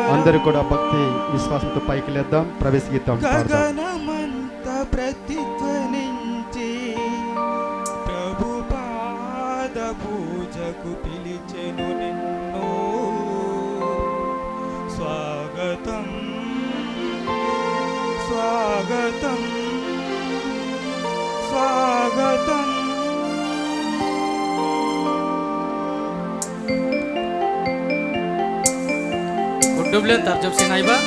అందరూ కూడా భక్తి విశ్వాసంతో పైకి లేద్దాం ప్రవేశ గీతం పాడదాం గగనమంత ప్రతిధ్వనించి ప్రభు పాద పూజకు పిలిచెను నిన్ను స్వాగతం స్వాగతం స్వాగతం Double tarjab sinai ba?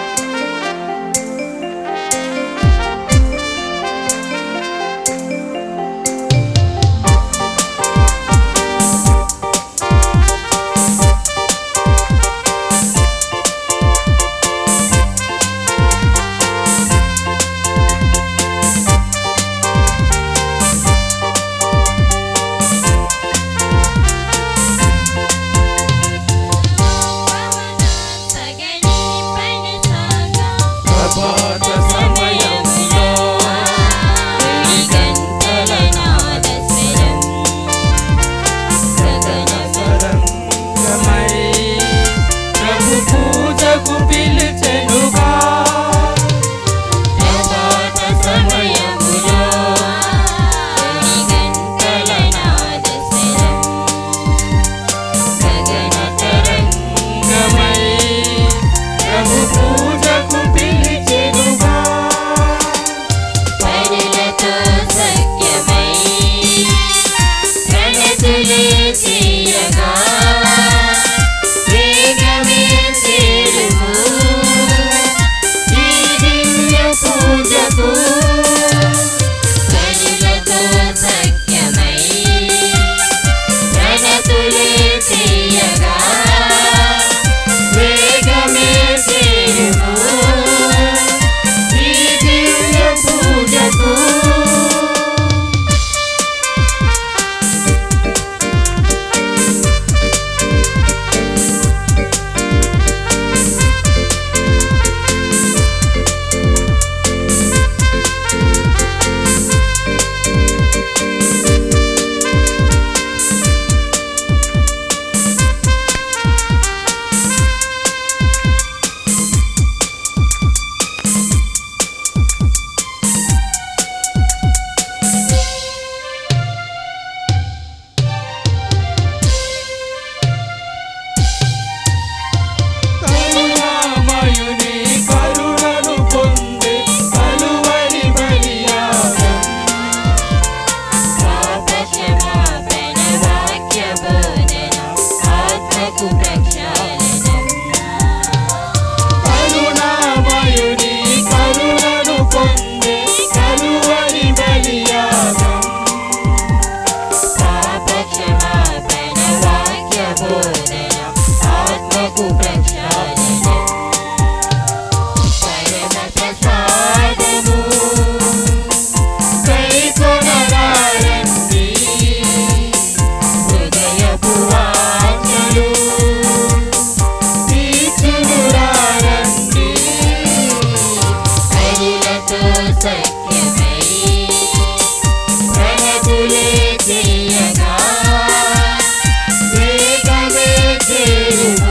సగని పని సాగా ప్రభాత సమయంలో ఈ గంటల నాద స్వరం సగన సరంగమై ప్రభు పూజకు పిలిచెనుగా ప్రభాత సమయములో ఈ గంటల నాద స్వరం సగన తరంగమై ప్రభు పూజకు పిలిచెనుగా పరులతో సఖ్యమై ప్రణతులే చేయగా వేగమే చేరుము ఈ దివ్య పూజకు పరులతో సఖ్యమై ప్రణతులే చేయగా వేగమే చేరుము ఈ దివ్య పూజకు కరుణామయుని కరుణను పొందే కలువరి బలియాగం పాపక్షమాపణ వాక్య బోధన ఆత్మకు ప్రక్షాళనం కరుణామయుని కరుణను పొందే కలువరి బలియాగం పాపక్షమాపణ వాక్య బోధన ఆత్మకు ప్రక్షాళనం పరమ ప్రసాదము కైకొనరారండి హృదయపు వాంఛలు తీర్చునురారండి హరిలతో సఖ్యమై ప్రణతులే చేయగా వేగమే చేరుము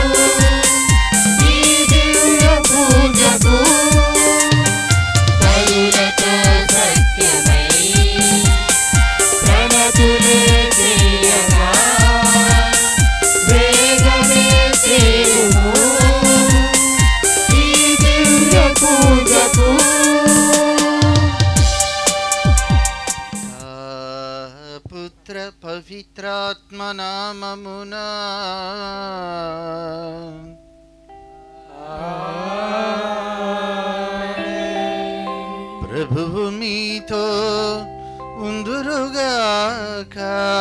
ఈ దివ్య పూజకు హరిలతో సఖ్యమై ప్రణతులే చేయగా వేగమే చేరుము ఈ దివ్య పూజకు పుత్ర పవిత్రాత్మనామమునా ప్రభువు మీతో ఉందురుగాక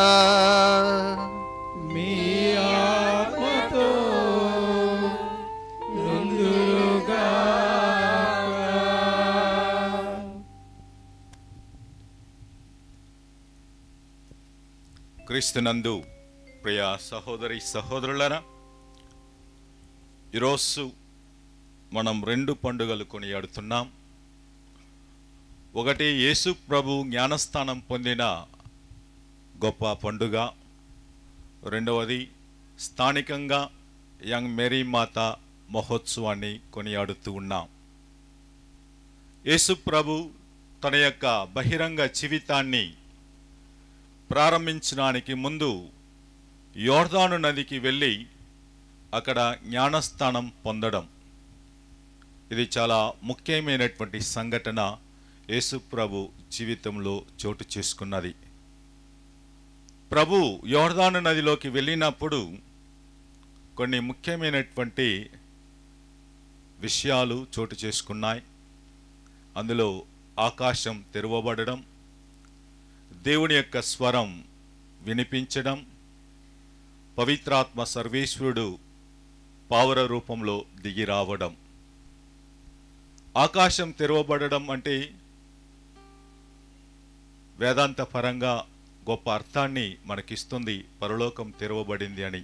మీ ఆత్మతో నుందురుగా క్రీస్తునందు ప్రియ సహోదరి సహోదరులరా ఈరోజు మనం రెండు పండుగలు కొనియాడుతున్నాం ఒకటి యేసు ప్రభు జ్ఞానస్థానం పొందిన గొప్ప పండుగ రెండవది స్థానికంగా యంగ్ మేరీ మాత మహోత్సవాన్ని కొనియాడుతూ ఉన్నాం యేసు ప్రభు తన యొక్క బహిరంగ జీవితాన్ని ప్రారంభించడానికి ముందు యోర్దాను నదికి వెళ్ళి అక్కడ జ్ఞానస్థానం పొందడం ఇది చాలా ముఖ్యమైనటువంటి సంఘటన యేసు ప్రభు జీవితంలో చోటు చేసుకున్నది ప్రభు యోర్దాను నదిలోకి వెళ్ళినప్పుడు కొన్ని ముఖ్యమైనటువంటి విషయాలు చోటు చేసుకున్నాయి అందులో ఆకాశం తెరవబడడం దేవుని యొక్క స్వరం వినిపించడం పవిత్రాత్మ సర్వేశ్వరుడు పావుర రూపంలో దిగి రావడం ఆకాశం తెరవబడడం అంటే వేదాంత పరంగా గొప్ప అర్థాన్ని మనకిస్తుంది పరలోకం తెరవబడింది అని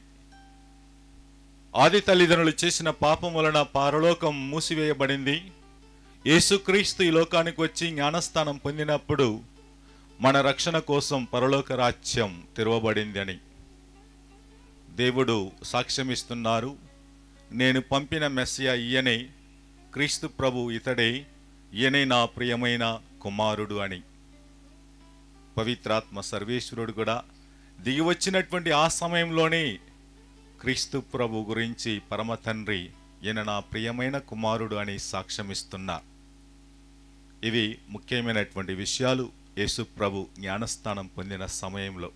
ఆది తల్లిదండ్రులు చేసిన పాపం వలన పరలోకం మూసివేయబడింది యేసుక్రీస్తు ఈ లోకానికి వచ్చి జ్ఞానస్థానం పొందినప్పుడు మన రక్షణ కోసం పరలోక రాజ్యం తెరవబడింది అని దేవుడు సాక్ష్యమిస్తున్నారు నేను పంపిన మెస్సియ ఈయనే క్రీస్తు ప్రభు ఇతడే ఈయనే నా ప్రియమైన కుమారుడు అని పవిత్రాత్మ సర్వేశ్వరుడు కూడా దిగి వచ్చినటువంటి ఆ సమయంలోనే క్రీస్తు ప్రభు గురించి పరమ తండ్రి ఈయన నా ప్రియమైన కుమారుడు అని సాక్ష్యమిస్తున్నారు ఇవి ముఖ్యమైనటువంటి విషయాలు యేసు ప్రభు జ్ఞానస్థానం పొందిన సమయంలో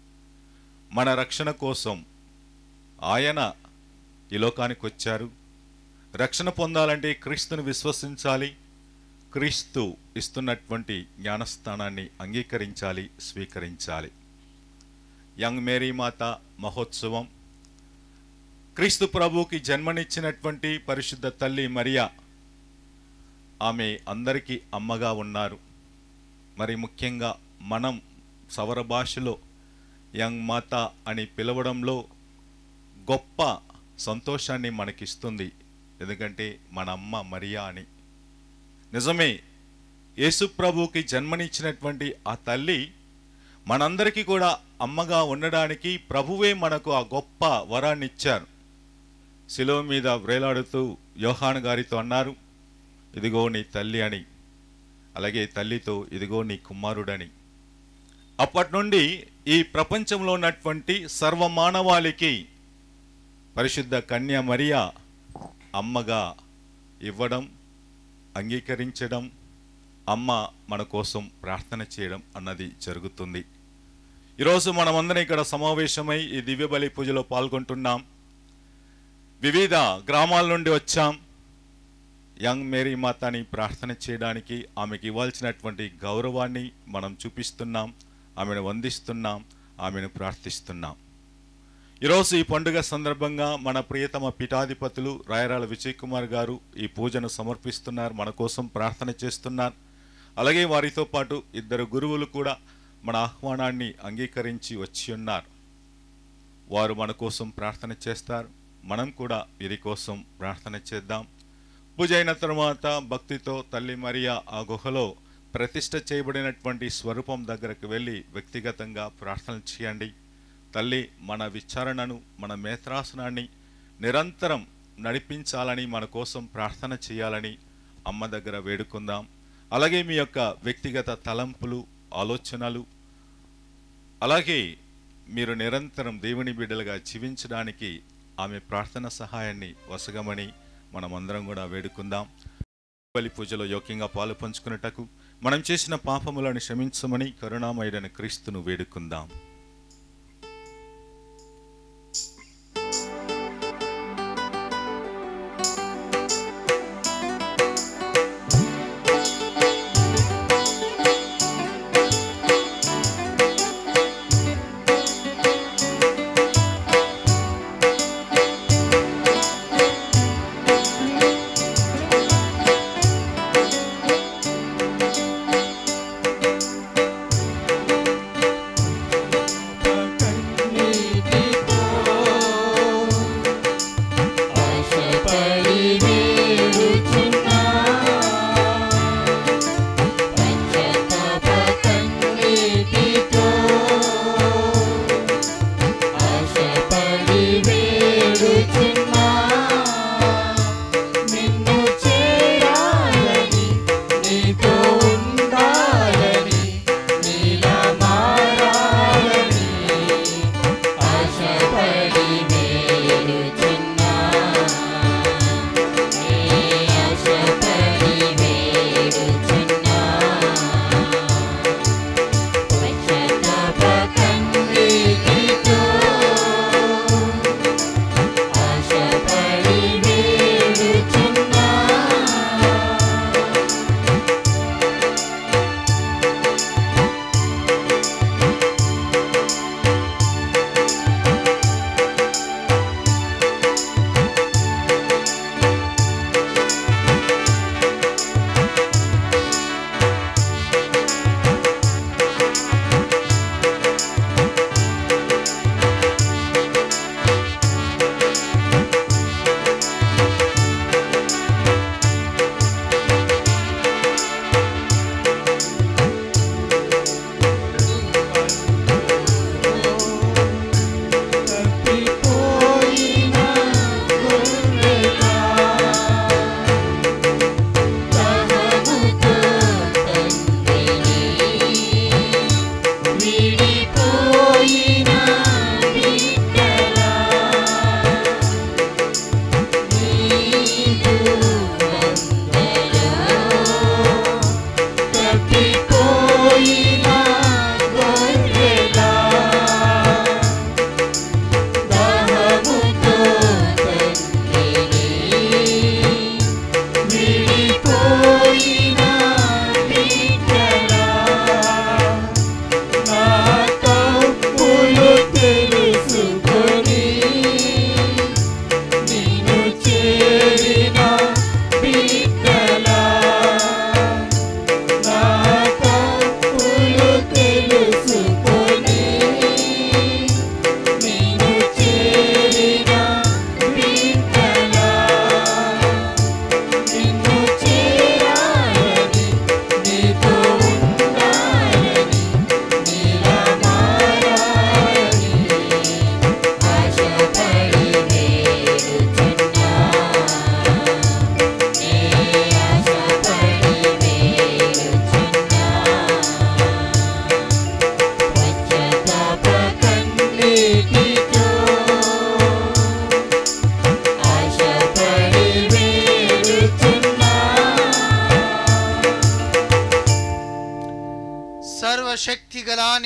మన రక్షణ కోసం ఆయన ఈ లోకానికి వచ్చారు రక్షణ పొందాలంటే క్రీస్తుని విశ్వసించాలి క్రీస్తు ఇస్తున్నటువంటి జ్ఞానస్థానాన్ని అంగీకరించాలి స్వీకరించాలి యంగ్ మేరీ మాత మహోత్సవం క్రీస్తు ప్రభువుకి జన్మనిచ్చినటువంటి పరిశుద్ధ తల్లి మరియా ఆమె అందరికీ అమ్మగా ఉన్నారు మరి ముఖ్యంగా మనం సవర భాషలో యంగ్ మాత అని పిలవడంలో గొప్ప సంతోషాన్ని మనకిస్తుంది ఎందుకంటే మన అమ్మ మరియా అని నిజమే యేసు ప్రభువుకి జన్మనిచ్చినటువంటి ఆ తల్లి మనందరికీ కూడా అమ్మగా ఉండడానికి ప్రభువే మనకు ఆ గొప్ప వరాన్ని ఇచ్చారు శిలువ మీద వ్రేలాడుతూ యోహాను గారితో అన్నారు ఇదిగో నీ తల్లి అని అలాగే తల్లితో ఇదిగో నీ కుమారుడని అప్పటి నుండి ఈ ప్రపంచంలో ఉన్నటువంటి సర్వమానవాళికి పరిశుద్ధ కన్య మరియా అమ్మగా ఇవ్వడం అంగీకరించడం అమ్మ మన కోసం ప్రార్థన చేయడం అన్నది జరుగుతుంది ఈరోజు మనమందరం ఇక్కడ సమావేశమై ఈ దివ్య బలి పూజలో పాల్గొంటున్నాం వివిధ గ్రామాల నుండి వచ్చాం యంగ్ మేరీ మాతాని ప్రార్థన చేయడానికి ఆమెకి ఇవ్వాల్సినటువంటి గౌరవాన్ని మనం చూపిస్తున్నాం ఆమెను వందిస్తున్నాం ఆమెను ప్రార్థిస్తున్నాం ఈరోజు ఈ పండుగ సందర్భంగా మన ప్రియతమ పీఠాధిపతులు రాయరాల విజయ్ కుమార్ గారు ఈ పూజను సమర్పిస్తున్నారు మన కోసం ప్రార్థన చేస్తున్నారు అలాగే వారితో పాటు ఇద్దరు గురువులు కూడా మన ఆహ్వానాన్ని అంగీకరించి వచ్చి ఉన్నారు వారు మన కోసం ప్రార్థన చేస్తారు మనం కూడా వీరి కోసం ప్రార్థన చేద్దాం పూజ అయిన తర్వాత భక్తితో తల్లి మరియా ఆ గుహలో ప్రతిష్ఠ చేయబడినటువంటి స్వరూపం దగ్గరకు వెళ్ళి వ్యక్తిగతంగా ప్రార్థన చేయండి తల్లి మన విచారణను మన మేత్రాసనాన్ని నిరంతరం నడిపించాలని మన కోసం ప్రార్థన చేయాలని అమ్మ దగ్గర వేడుకుందాం అలాగే మీ యొక్క వ్యక్తిగత తలంపులు ఆలోచనలు అలాగే మీరు నిరంతరం దేవుని బిడ్డలుగా జీవించడానికి ఆమె ప్రార్థన సహాయాన్ని వసగమని మనమందరం కూడా వేడుకుందాం బలి పూజలో యోగ్యంగా పాలు పంచుకున్నటకు మనం చేసిన పాపములను క్షమించమని కరుణామయుడైన క్రీస్తును వేడుకుందాం నీ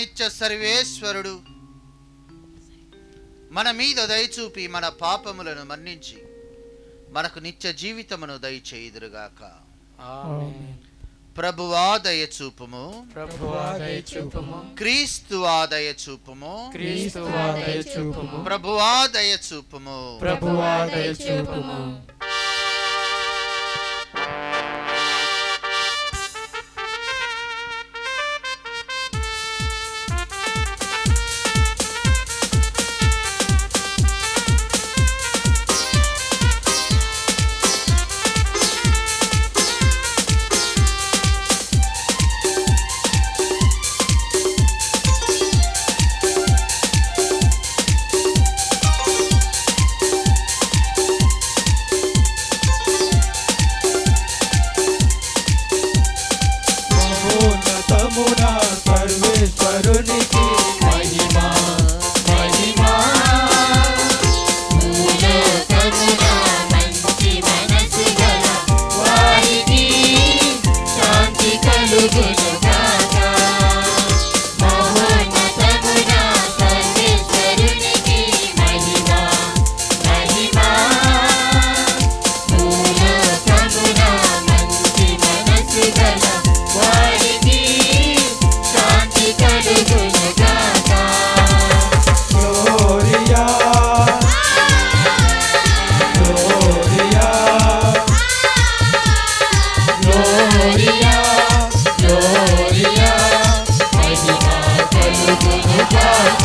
నిత్య సర్వేశ్వరుడు మన మీద దయచూపి మన పాపములను మన్నించి మనకు నిత్య జీవితమును దయచేయుదురుగాక ప్రభువా దయచూపుము ప్రభువా దయచూపుము క్రీస్తువా దయచూపుము క్రీస్తువా దయచూపుము ప్రభువా దయచూపుము ప్రభువా దయచూపుము మహోన్నతమున సర్వేశ్వరునికి మహిమ మహిమ భూలోకమున మంచి మనసు గల వారికి శాంతి కలుగును గాక మహోన్నతమున సర్వేశ్వరునికి మహిమ మహిమ భూలోకమున మంచి మనసు గల వారికి శాంతి కలుగును గాక గ్లోరియా గ్లోరియా గ్లోరియా గ్లోరియా మహిమ కలుగును గాక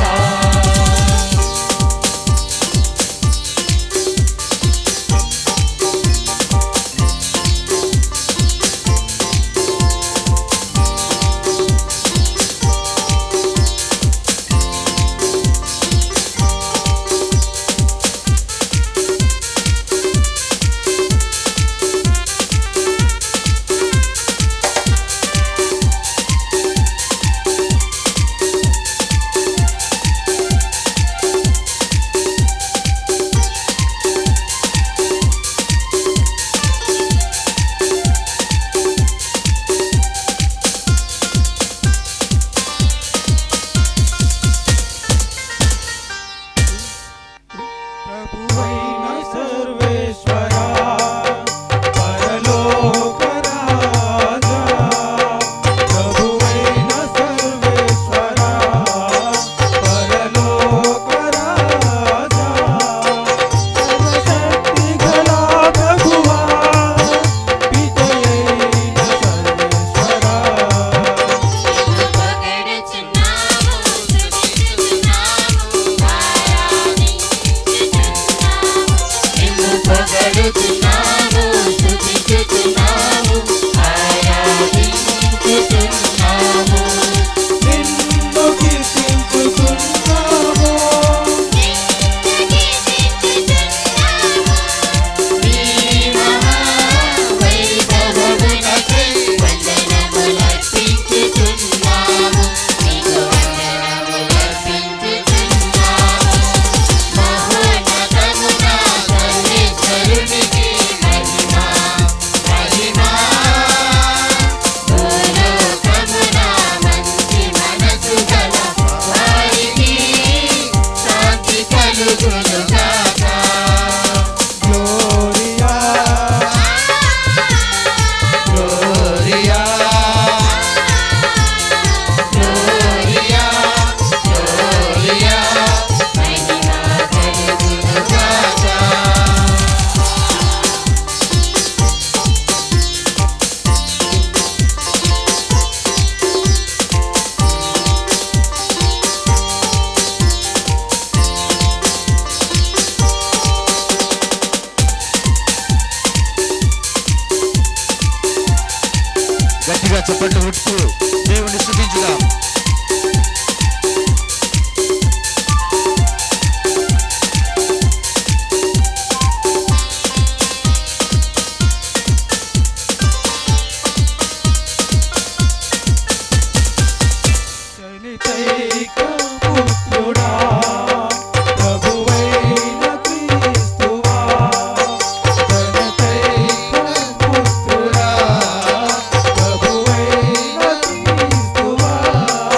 ప్రభువైన సర్వేశ్వరా పరలోక రాజా ప్రభువైన సర్వేశ్వరా పరలోక రాజా సర్వశక్తి గల ప్రభువా విజయైన సర్వేశ్వరా పొగడుచున్నాము స్తుతిస్తున్నాము ఆరాధించుచున్నాము నిన్ను పొగడుచున్నాము స్తుతిస్తున్నాము ఆరాధించుచున్నాము నిన్ను కీర్తించుతున్నాము నీ మహా వైభవమునకై వందనములర్పించుచున్నాము నీకు వందనములర్పించుచున్నాము మహోన్నతమున సర్వేశ్వరునికి మహిమ మహిమ భూలోకమున మంచి మనసు గల వారికి శాంతి కలుగును గాక గ్లోరియా గ్లోరియా గ్లోరియా గ్లోరియా మహిమ కలుగును గాక గట్టిగా చెప్పండి ఉట్టు దేవుని స్థుతించుదాం జనితైక పుత్రుడా ప్రభువైన క్రీస్తువా జనితైక పుత్రుడా ప్రభువైన క్రీస్తువా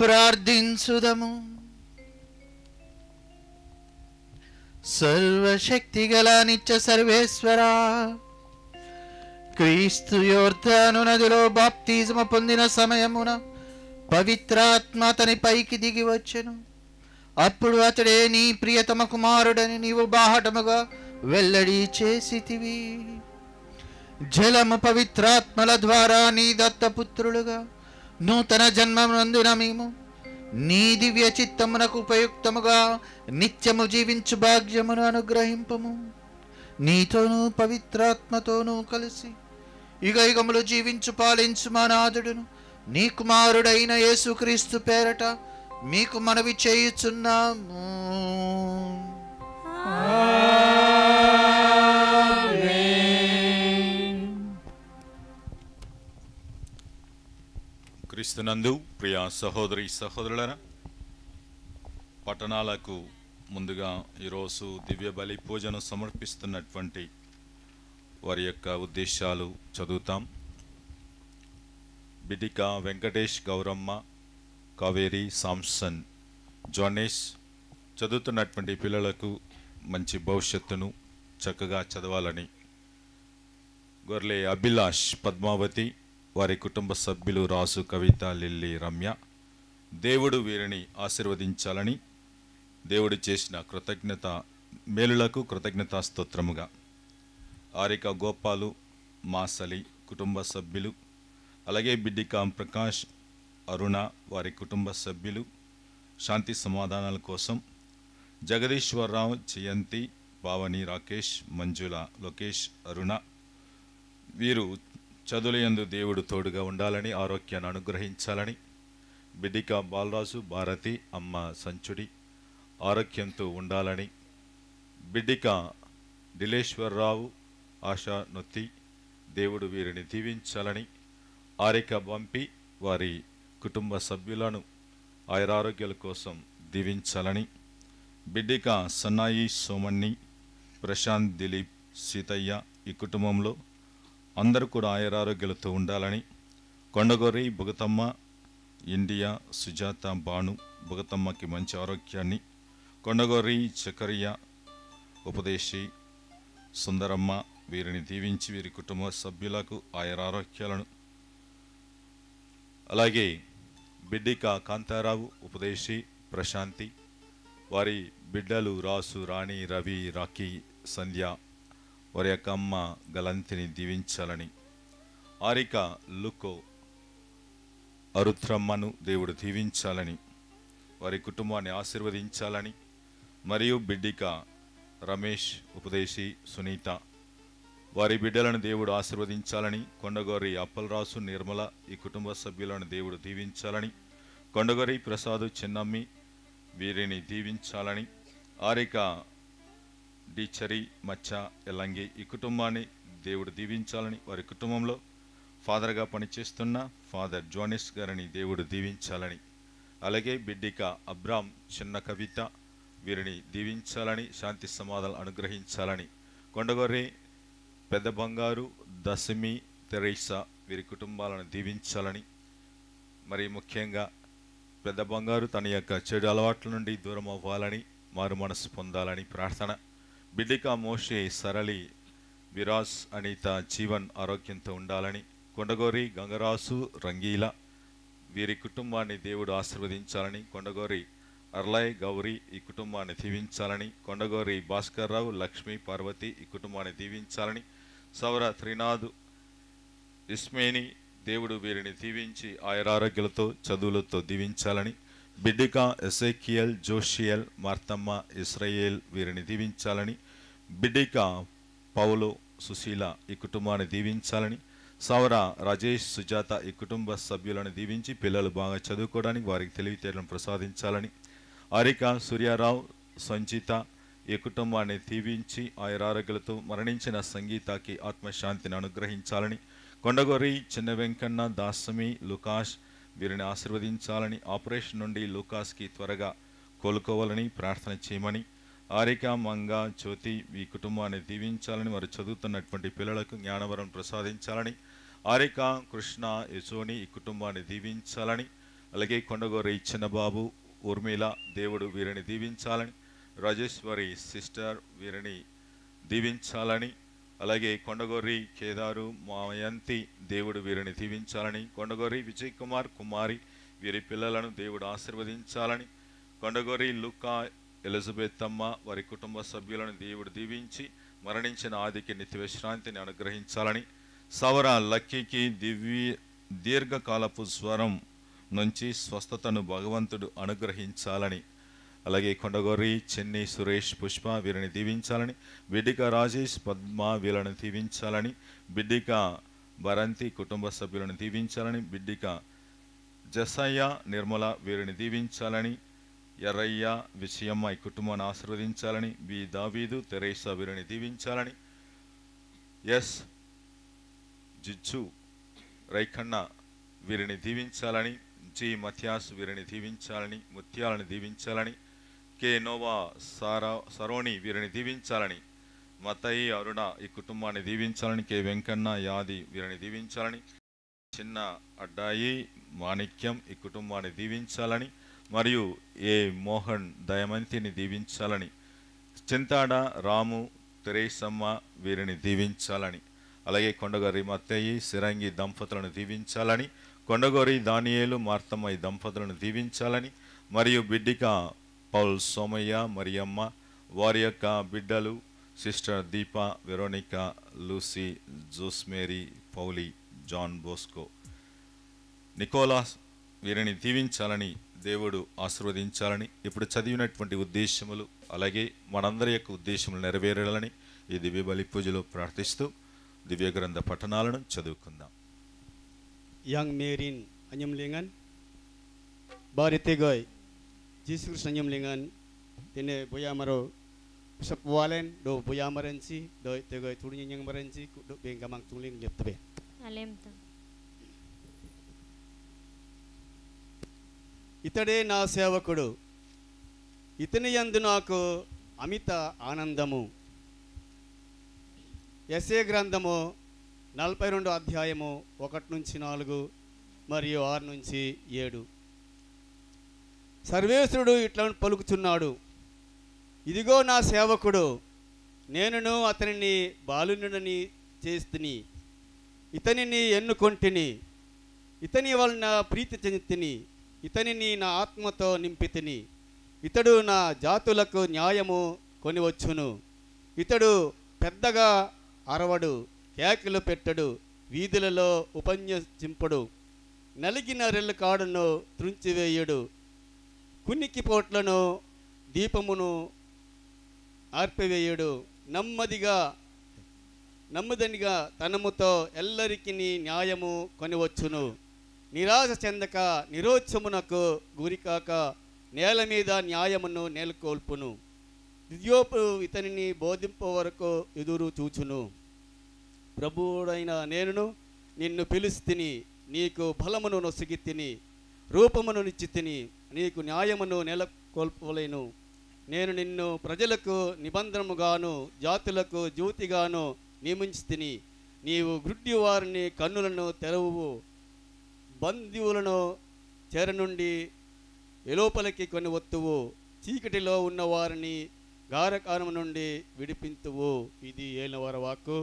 ప్రార్థించుదము సర్వశక్తిగల నిత్య సర్వేశ్వరా క్రీస్తు యోర్ధాను నదిలో బాప్తిజము పొందిన సమయమున పవిత్రాత్మ అతని పైకి దిగి వచ్చెను అప్పుడు అతడే నీ ప్రియతమ కుమారుడని నీవు బాహటముగా వెల్లడి చేసితివి జలము పవిత్రాత్మల ద్వారా నీ దత్తపుత్రులుగా నూతన జన్మనందున మేము నీ దివ్య చిత్తమునకు ఉపయుక్తముగా నిత్యము జీవించు భాగ్యమును అనుగ్రహింపము నీతోనూ పవిత్రాత్మతోనూ కలిసి యుగ యుగములు జీవించు పాలించు మా నాథుడును నీ కుమారుడైన యేసుక్రీస్తు పేరట మీకు మనవి చేయుచున్నాము క్రీస్తునందు ప్రియ సహోదరి సహోదరులరా పట్టణాలకు ముందుగా ఈరోజు దివ్య బలి పూజను సమర్పిస్తున్నటువంటి వారి యొక్క ఉద్దేశాలు చదువుతాం బిడిక వెంకటేష్ గౌరమ్మ కావేరి సాంసన్ జోనేష్ చదువుతున్నటువంటి పిల్లలకు మంచి భవిష్యత్తును చక్కగా చదవాలని గొర్లే అభిలాష్ పద్మావతి వారి కుటుంబ సభ్యులు రాసు కవిత లిల్లీ రమ్య దేవుడు వీరిని ఆశీర్వదించాలని దేవుడు చేసిన కృతజ్ఞత మేలులకు కృతజ్ఞతా స్తోత్రముగా ఆరిక గోపాలు మాసలి కుటుంబ సభ్యులు అలాగే బిడ్డికాం ప్రకాష్ అరుణ వారి కుటుంబ సభ్యులు శాంతి సమాధానాల కోసం జగదీశ్వరరావు జయంతి పావని రాకేష్ మంజుల లోకేష్ అరుణ వీరు చదువులందు దేవుడు తోడుగా ఉండాలని ఆరోగ్యాన్ని అనుగ్రహించాలని బిడ్డిక బాలరాజు భారతి అమ్మ సంచుడి ఆరోగ్యంతో ఉండాలని బిడ్డిక డిలేశ్వరరావు ఆశా నొత్తి దేవుడు వీరిని దీవించాలని ఆరిక పంపి వారి కుటుంబ సభ్యులను ఆయురారోగ్యాల కోసం దీవించాలని బిడ్డిక సన్నాయి సోమన్ని ప్రశాంత్ దిలీప్ సీతయ్య ఈ కుటుంబంలో అందరూ కూడా ఆయురారోగ్యాలతో ఉండాలని కొండగొర్రి బుగతమ్మ ఇండియా సుజాత భాను బుగతమ్మకి మంచి ఆరోగ్యాన్ని కొండగొర్రి చకరియా ఉపదేశి సుందరమ్మ వీరిని దీవించి వీరి కుటుంబ సభ్యులకు ఆయురారోగ్యాలను అలాగే బిడ్డిక కాంతారావు ఉపదేశి ప్రశాంతి వారి బిడ్డలు రాసు రాణి రవి రాఖీ సంధ్య వారి యొక్క అమ్మ గలంతిని దీవించాలని ఆరిక లుకో అరుత్రమ్మను దేవుడు దీవించాలని వారి కుటుంబాన్ని ఆశీర్వదించాలని మరియు బిడ్డిక రమేష్ ఉపదేశి సునీత వారి బిడ్డలను దేవుడు ఆశీర్వదించాలని కొండగోరి అప్పలరాసు నిర్మల ఈ కుటుంబ సభ్యులను దేవుడు దీవించాలని కొండగోరి ప్రసాదు చిన్నమ్మి వీరిని దీవించాలని ఆరిక డిచరి మచ్చ ఎల్లంగి ఈ కుటుంబాన్ని దేవుడు దీవించాలని వారి కుటుంబంలో ఫాదర్గా పనిచేస్తున్న ఫాదర్ జోనిస్ గారిని దేవుడు దీవించాలని అలాగే బిడ్డిక అబ్రామ్ చిన్న కవిత వీరిని దీవించాలని శాంతి సమాధానం అనుగ్రహించాలని కొండగొర్రి పెద్ద బంగారు దశమి తెరైసా వీరి కుటుంబాలను దీవించాలని మరి ముఖ్యంగా పెద్ద బంగారు తన యొక్క చెడు అలవాట్ల నుండి దూరం అవ్వాలని మారు మనసు పొందాలని ప్రార్థన బిడ్డిక మోషే సరళి విరాజ్ అనిత జీవన్ ఆరోగ్యంతో ఉండాలని కొండగోరి గంగరాసు రంగీల వీరి కుటుంబాన్ని దేవుడు ఆశీర్వదించాలని కొండగోరి అర్లయ్ గౌరీ ఈ కుటుంబాన్ని దీవించాలని కొండగోరి భాస్కర్రావు లక్ష్మి పార్వతి ఈ కుటుంబాన్ని దీవించాలని సౌర త్రినాథ్ ఇస్మేని దేవుడు వీరిని దీవించి ఆయురారోగ్యాలతో చదువులతో దీవించాలని బిడ్డిక ఎసైకియల్ జోషియల్ మార్తమ్మ ఇస్రాయేల్ వీరిని దీవించాలని బిడ్డిక పౌలో సుశీల ఈ కుటుంబాన్ని దీవించాలని సౌర రాజేష్ సుజాత ఈ కుటుంబ సభ్యులను దీవించి పిల్లలు బాగా చదువుకోవడానికి వారికి తెలివితేటలను ప్రసాదించాలని ఆరిక సూర్యారావు సంచిత ఈ కుటుంబాన్ని దీవించి ఆయురారోగ్యాలతో మరణించిన సంగీతకి ఆత్మశాంతిని అనుగ్రహించాలని కొండగొర్రి చిన్న వెంకన్న దాసమి లుకాష్ వీరిని ఆశీర్వదించాలని ఆపరేషన్ నుండి లూకాస్కి త్వరగా కోలుకోవాలని ప్రార్థన చేయమని ఆరిక మంగ జ్యోతి ఈ కుటుంబాన్ని దీవించాలని వారు చదువుతున్నటువంటి పిల్లలకు జ్ఞానవరం ప్రసాదించాలని ఆరిక కృష్ణ యశోని ఈ కుటుంబాన్ని దీవించాలని అలాగే కొండగోరి చిన్నబాబు ఊర్మిళ దేవుడు వీరిని దీవించాలని రాజేశ్వరి సిస్టర్ వీరిని దీవించాలని అలాగే కొండగొర్రి కేదారు మాయంతి దేవుడు వీరిని దీవించాలని కొండగొర్రి విజయ్ కుమార్ కుమారి వీరి పిల్లలను దేవుడు ఆశీర్వదించాలని కొండగొర్రి లుకా ఎలిజబెత్ అమ్మ వారి కుటుంబ సభ్యులను దేవుడు దీవించి మరణించిన ఆదికి నిత్య విశ్రాంతిని అనుగ్రహించాలని సవర లక్కీకి దివ్య దీర్ఘకాలపు స్వరం నుంచి స్వస్థతను భగవంతుడు అనుగ్రహించాలని అలాగే కొండగొర్రి చెన్ని సురేష్ పుష్ప వీరిని దీవించాలని బిడ్డిక రాజేష్ పద్మ వీళ్ళని దీవించాలని బిడ్డిక భరంతి కుటుంబ సభ్యులను దీవించాలని బిడ్డిక జసయ్య నిర్మల వీరిని దీవించాలని ఎర్రయ్య విషయమ్మ ఈ కుటుంబాన్ని ఆశీర్వదించాలని బి దావీదు తెరేసా వీరిని దీవించాలని ఎస్ జిజ్జు రైఖన్న వీరిని దీవించాలని జి మథ్యాస్ వీరిని దీవించాలని ముత్యాలను దీవించాలని కె నోవా సారా సరోని వీరిని దీవించాలని మతయి అరుణ ఈ కుటుంబాన్ని దీవించాలని కె వెంకన్న యాది వీరిని దీవించాలని చిన్న అడ్డాయి మాణిక్యం ఈ కుటుంబాన్ని దీవించాలని మరియు ఏ మోహన్ దయమంతిని దీవించాలని చింతాడ రాము తెరేసమ్మ వీరిని దీవించాలని అలాగే కొండగారి మత్తయ్యి సిరంగి దంపతులను దీవించాలని కొండగోరి దానియేలు మార్తమ్మ ఈ దంపతులను దీవించాలని మరియు బిడ్డిక పౌల్ సోమయ్య మరియమ్మ వారి యొక్క బిడ్డలు sister Deepa Veronica Lucy Josemary Pauly John Bosco Nicholas వీరిని దీవించాలని దేవుడు ఆశీర్వదించాలని ఇప్పుడు చదివినటువంటి ఉద్దేశములు అలాగే మనందరి యొక్క ఉద్దేశములు నెరవేరాలని ఈ దివ్య బలి పూజలో ప్రార్థిస్తూ దివ్య గ్రంథ పఠనాలను చదువుకుందాం yang merin anyam lengan bari tegoy Jesus Kristus anyam lengan tene boya maro sap walen do boya marensi do tegoy turunya yang marensi do bengamang tuling nyep tebe అలెంతో ఇతడే నా సేవకుడు ఇతని యందు నాకు అమిత ఆనందము ఎస్ఏ గ్రంథము నలభై రెండు అధ్యాయము ఒకటి నుంచి నాలుగు మరియు ఆరు నుంచి ఏడు సర్వేశ్వరుడు ఇట్లా పలుకుచున్నాడు ఇదిగో నా సేవకుడు నేనును అతనిని బాలునుడని చేస్తుని ఇతనిని ఎన్నుకొంటిని ఇతని వలన ప్రీతి చెందితిని ఇతనిని నా ఆత్మతో నింపితిని ఇతడు నా జాతులకు న్యాయము కొనివచ్చును ఇతడు పెద్దగా అరవడు కేకలు పెట్టడు వీధులలో ఉపన్యసింపడు నలిగిన రెల్లు కాడును త్రుంచివేయుడు కునికి పోట్లను దీపమును ఆర్పివేయుడు నెమ్మదిగా నమ్ముదనిగా తనముతో ఎల్లరికి న్యాయము కొనివచ్చును నిరాశ చెందక నిరోత్సమునకు గురికాక నేల మీద న్యాయమును నెలకొల్పును దిద్యోపు ఇతనిని బోధింప వరకు ఎదురు చూచును ప్రభువుడైన నేనును నిన్ను పిలుస్తిని నీకు బలమును నొసగి తిని రూపమును నిచ్చి తిని నీకు న్యాయమును నెలకొల్పలేను నేను నిన్ను ప్రజలకు నిబంధనముగాను జాతులకు జ్యోతిగాను నియమించి తిని నీవు గ్రుడ్డి వారిని కన్నులను తెరవు బంధువులను చెర నుండి ఎలోపలికి కొని ఒత్తువు చీకటిలో ఉన్న వారిని గారకారం నుండి విడిపింతువు ఇది ఏలవర వాక్కు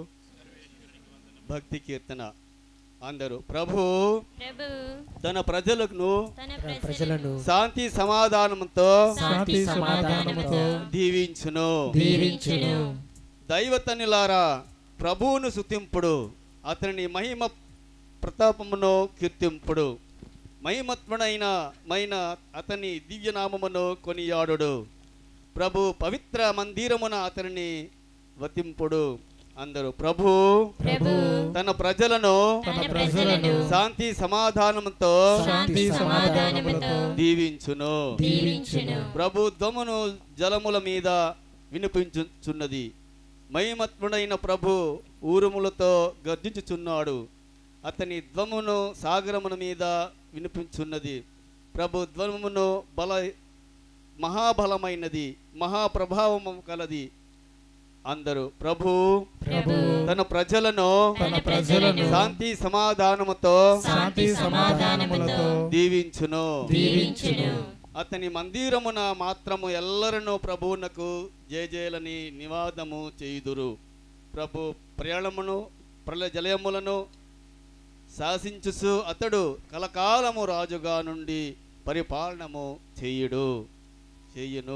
భక్తి కీర్తన అందరూ ప్రభు ప్రభు తన ప్రజలకు తన ప్రజలను శాంతి సమాధానంతో శాంతి సమాధానముతో దీవించును దీవించును దైవతనులారా ప్రభువును సుతింపుడు అతని మహిమ ప్రతాపమును కీర్తింపుడు మహిమత్వనైన మైన అతని దివ్యనామమును కొనియాడుడు ప్రభు పవిత్ర మందిరమున అతనిని వతింపుడు అందరూ ప్రభు ప్రభు తన ప్రజలను తన ప్రజలను శాంతి సమాధానముతో శాంతి సమాధానములతో దీవించును దీవించును ప్రభు ధ్వమును జలముల మీద వినిపించుచున్నది మహిమత్ముడైన ప్రభు ఊరుములతో గర్జించుచున్నాడు అతని ధ్వమును సాగరముల మీద వినిపించున్నది ప్రభు ధ్వమును బల మహాబలమైనది మహాప్రభావము కలది అందరూ ప్రభు ప్రభు తన ప్రజలను తన ప్రజలను శాంతి సమాధానముతో శాంతి సమాధానములతో దీవించును దీవించును అతని మందిరమున మాత్రము ఎల్లరను ప్రభువునకు జయజయలని నివాదము చేయుదురు ప్రభు ప్రయాణమును ప్రళ జలయములను శాసించుసు అతడు కలకాలము రాజుగా నుండి పరిపాలనము చేయుడు చేయును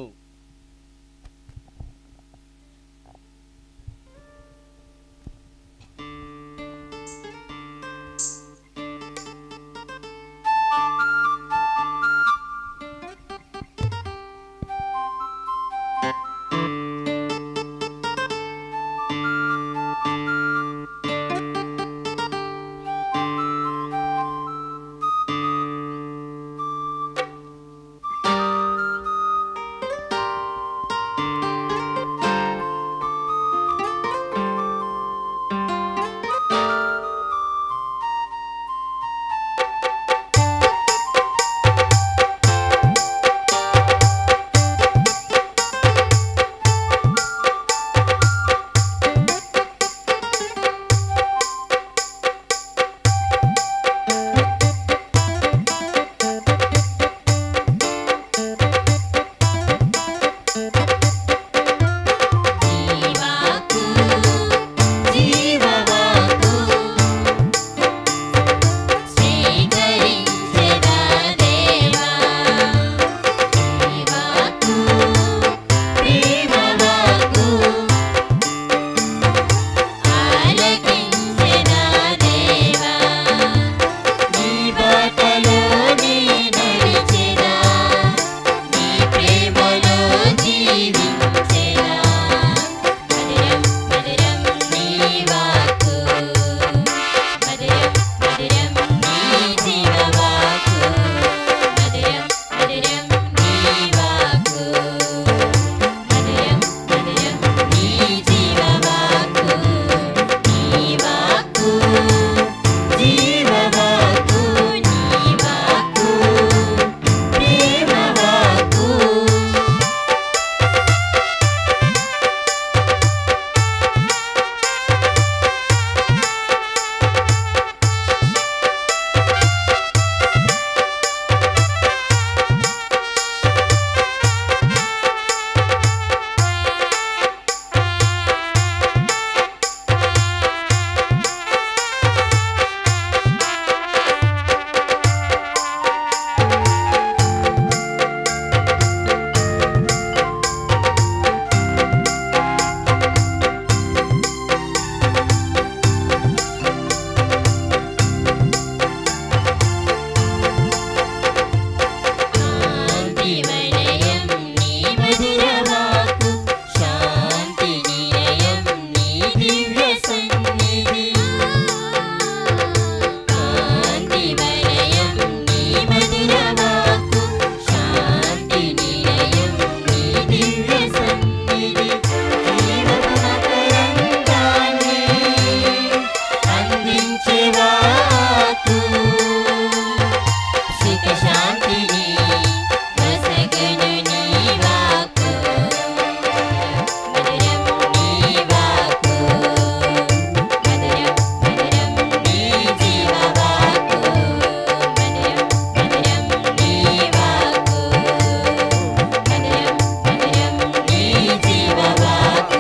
జీవాకు జీవవాకు స్వీకరించెదా దేవా జీవాకు ప్రేమవాకు ఆలకించెదా దేవా నీ బాటలోనే నడిచెదా నీ ప్రేమలో జీవించెదా మధురం మధురం నీ వాకు మధురం మధురం నీ జీవవాకు మధురం మధురం నీ వాకు మధురం మధురం నీ జీవవాకు నీ వాకు జీవవాకు నీ వాకు ప్రేమవాకు శాంతి వలయం నీ మధురవాకు శాంతి నిలయం నీ దివ్య సన్నిధి శాంతి వలయం నీ మధురవాకు శాంతి నిలయం నీ దివ్య సన్నిధి జీవపు మకరంగాన్ని అందించేవాకు సుఖ శాంతిని వసగను నీ వాకు మధురం నీ వాకు మధురం మధురం నీ జీవవాకు మధురం మధురం నీ వాకు మధురం మధురం నీ జీవవాకు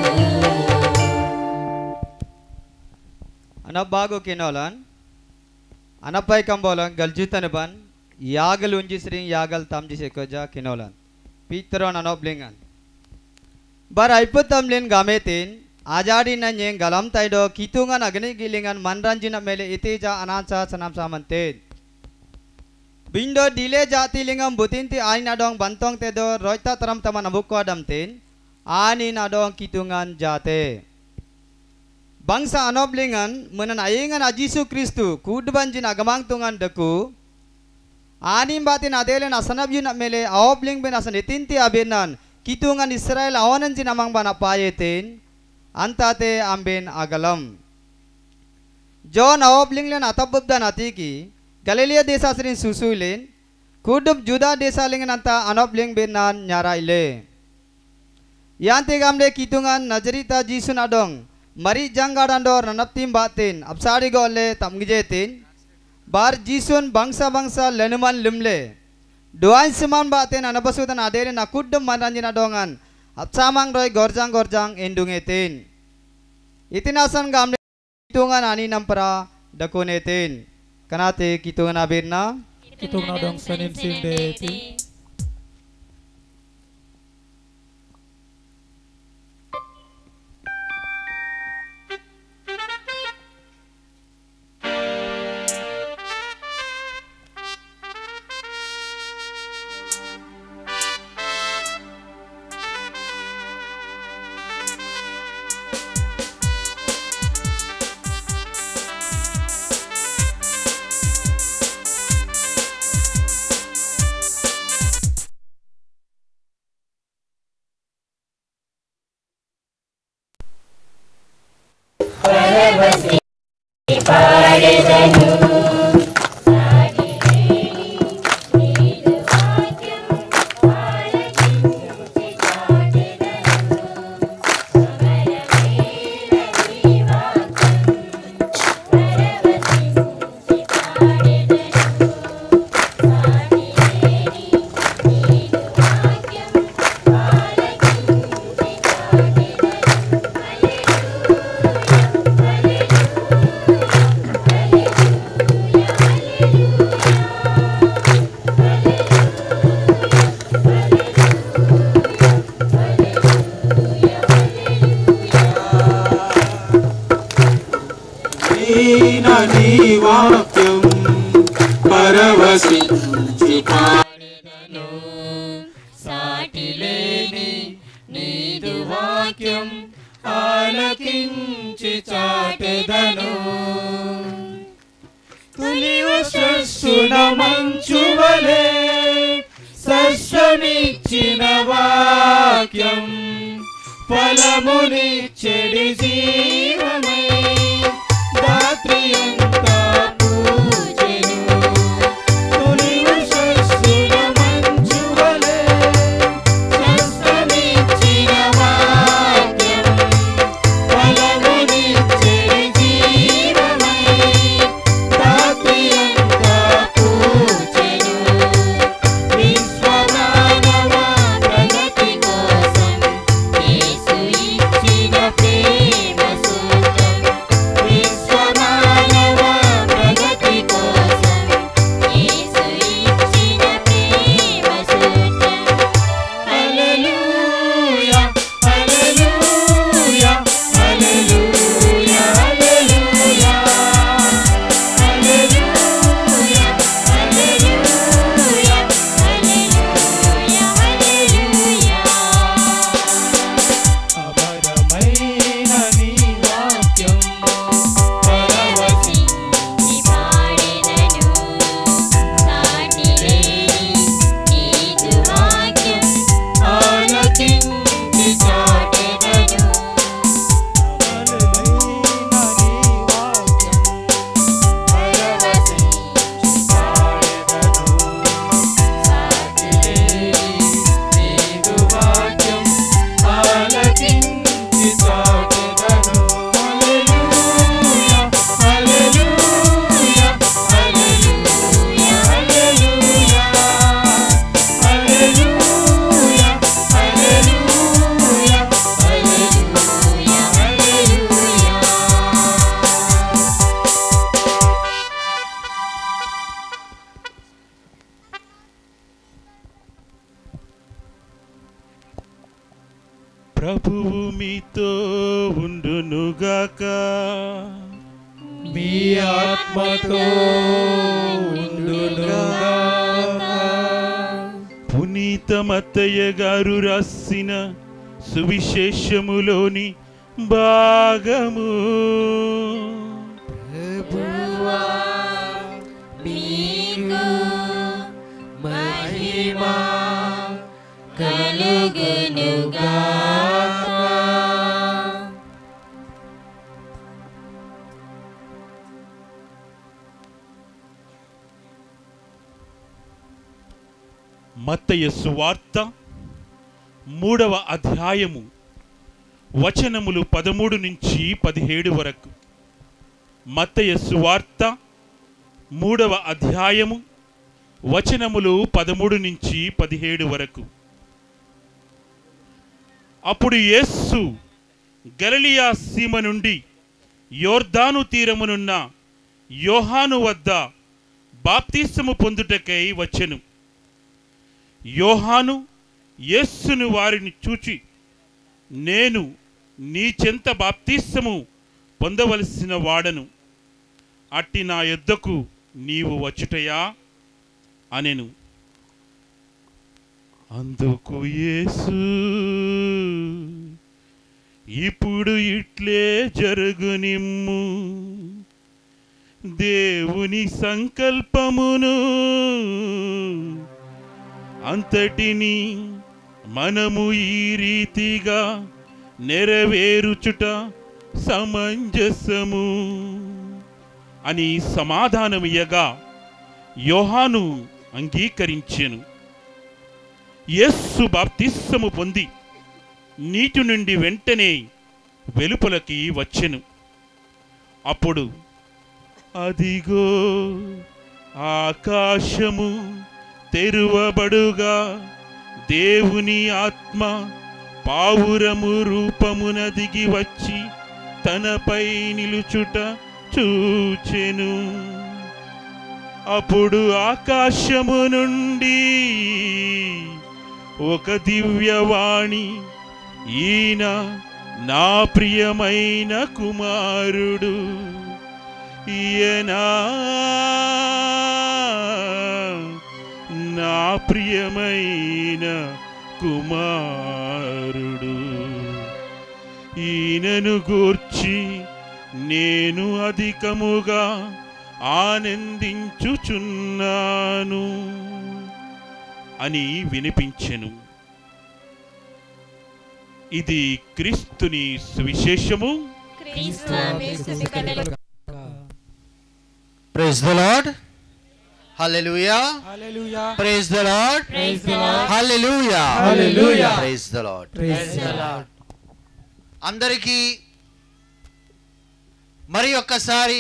Anabago kinolan. Anapay kambolan galjutan ban. Yagal unji sring yagal tamji sekoja kinolan. Pitron anoblingan. Bar aiput tamlin gametin. Ajadi na nyeng galam taido kitungan agni gilingan manranjina mele iteja anansa sanam samantin. Bindo dile jati lingam butinti ain adong bantong tedo roita taram taman abukko adamtin. Anin adong kitungan jate. bangsa anoblingan menan ayengan ajisu kristu kudbanjin agamang tungan deku anim batin adelen asanabjin mele aobling ben asan etinti abenan kitungan israel awanan jin amang bana payetin antate amben agalam John aobling len atabubdan atiki Galilea desa sirin susuilin kudub juda desa lingen anta anobling benan nyaraile Yanti gamle kitungan najarita jisun adong. Mari janggadandor nanaptim batin. Apsari golle tamgijetin. Bar jisun bangsa-bangsa lenuman lumle. Doain seman batin anabasutan adere nakuddum manranjina dongan. Apsamang roy gorjang gorjang endungetin. Itinasan gamle kitungan ani nampara dakunetin. Kanate kitungan abirna. Kitong na dong sanin sindeti. నీ వాక్యం పరవశించి పాడెదను సాటిలేని నీదు వాక్యం ఆలకించి చాటెదను తొలి వశస్సున మంచువలే సస్యమిచ్చిన వాక్యం ఫలముని చెడి జీవమై రాత్రియంతా పూజెను తొలి వశస్సున మంచువలే సస్యమిచ్చిన వాక్యం ఫలముని చెడి జీవమై రాత్రియంతా పూజెను విశ్వమానవ ప్రగతి కోసం యేసు ఇచ్చిన ప్రేమ సూత్రం విశ్వమానవ ప్రగతి కోసం యేసు ఇచ్చిన ప్రేమ సూత్రం హల్లెలూయా hallelujah hallelujah hallelujah hallelujah hallelujah hallelujah హల్లెలూయా అమరమైన నీ వాక్యం పరవశించి పాడెదను సాటిలేని నీదు వాక్యం ఆలకించి చాటెదను అమరమైన నీ వాక్యం పరవశించి పాడెదను సాటిలేని నీదు వాక్యం ఆలకించి చాటెదను హల్లెలూయా hallelujah hallelujah hallelujah hallelujah hallelujah hallelujah హల్లెలూయా ప్రభువు మీతో ఉండునుగాక మీ ఆత్మతో ఉండునుగాక. పునీత మత్తయ్య గారు రాసిన సువిశేషములోని భాగము మీకు మహిమ కలుగునుగాక మత్తయ్య సువార్త మూడవ అధ్యాయము వచనములు పదమూడు నుంచి పదిహేడు వరకు మత్తయ సువార్త మూడవ అధ్యాయము వచనములు పదమూడు నుంచి పదిహేడు వరకు అప్పుడు యేస్సు గలిలియా సీమ నుండి యోర్దాను తీరమునున్న యోహాను వద్ద బాప్తిస్మము పొందుటకై వచ్చెను యోహాను యేస్సును వారిని చూచి నేను నీ చెంత బాప్తిస్మము పొందవలసిన వాడను అట్టి నా యొద్దకు నీవు వచ్చుటయా అనెను అందుకు యేసు ఇప్పుడు ఇట్లే జరుగునిమ్ము దేవుని సంకల్పమును అంతటిని మనము ఈ రీతిగా నెరవేరుచుట సమంజసము అని సమాధానమియ్యగా యోహాను అంగీకరించెను యస్సు బాప్తిస్సము పొంది నీటి నుండి వెంటనే వెలుపలకి వచ్చెను అప్పుడు అదిగో ఆకాశము తెరువబడుగా దేవుని ఆత్మ పావురము రూపమున దిగి వచ్చి తనపై నిలుచుట చూచెను అప్పుడు ఆకాశము నుండి ఒక దివ్యవాణి ఈయన నా ప్రియమైన కుమారుడు ఈయనా నా ప్రియమైన కుమారుడు ఈయనను గూర్చి నేను అధికముగా ఆనందించుచున్నాను అని వినిపించెను ఇది క్రీస్తుని సువిశేషము క్రీస్తువే స్తుతి కలుగు praise the Lord hallelujah Hallelujah. Praise the Lord Praise the Lord. Hallelujah Hallelujah. Praise the Lord Praise the Lord. అందరికీ మరి ఒక్కసారి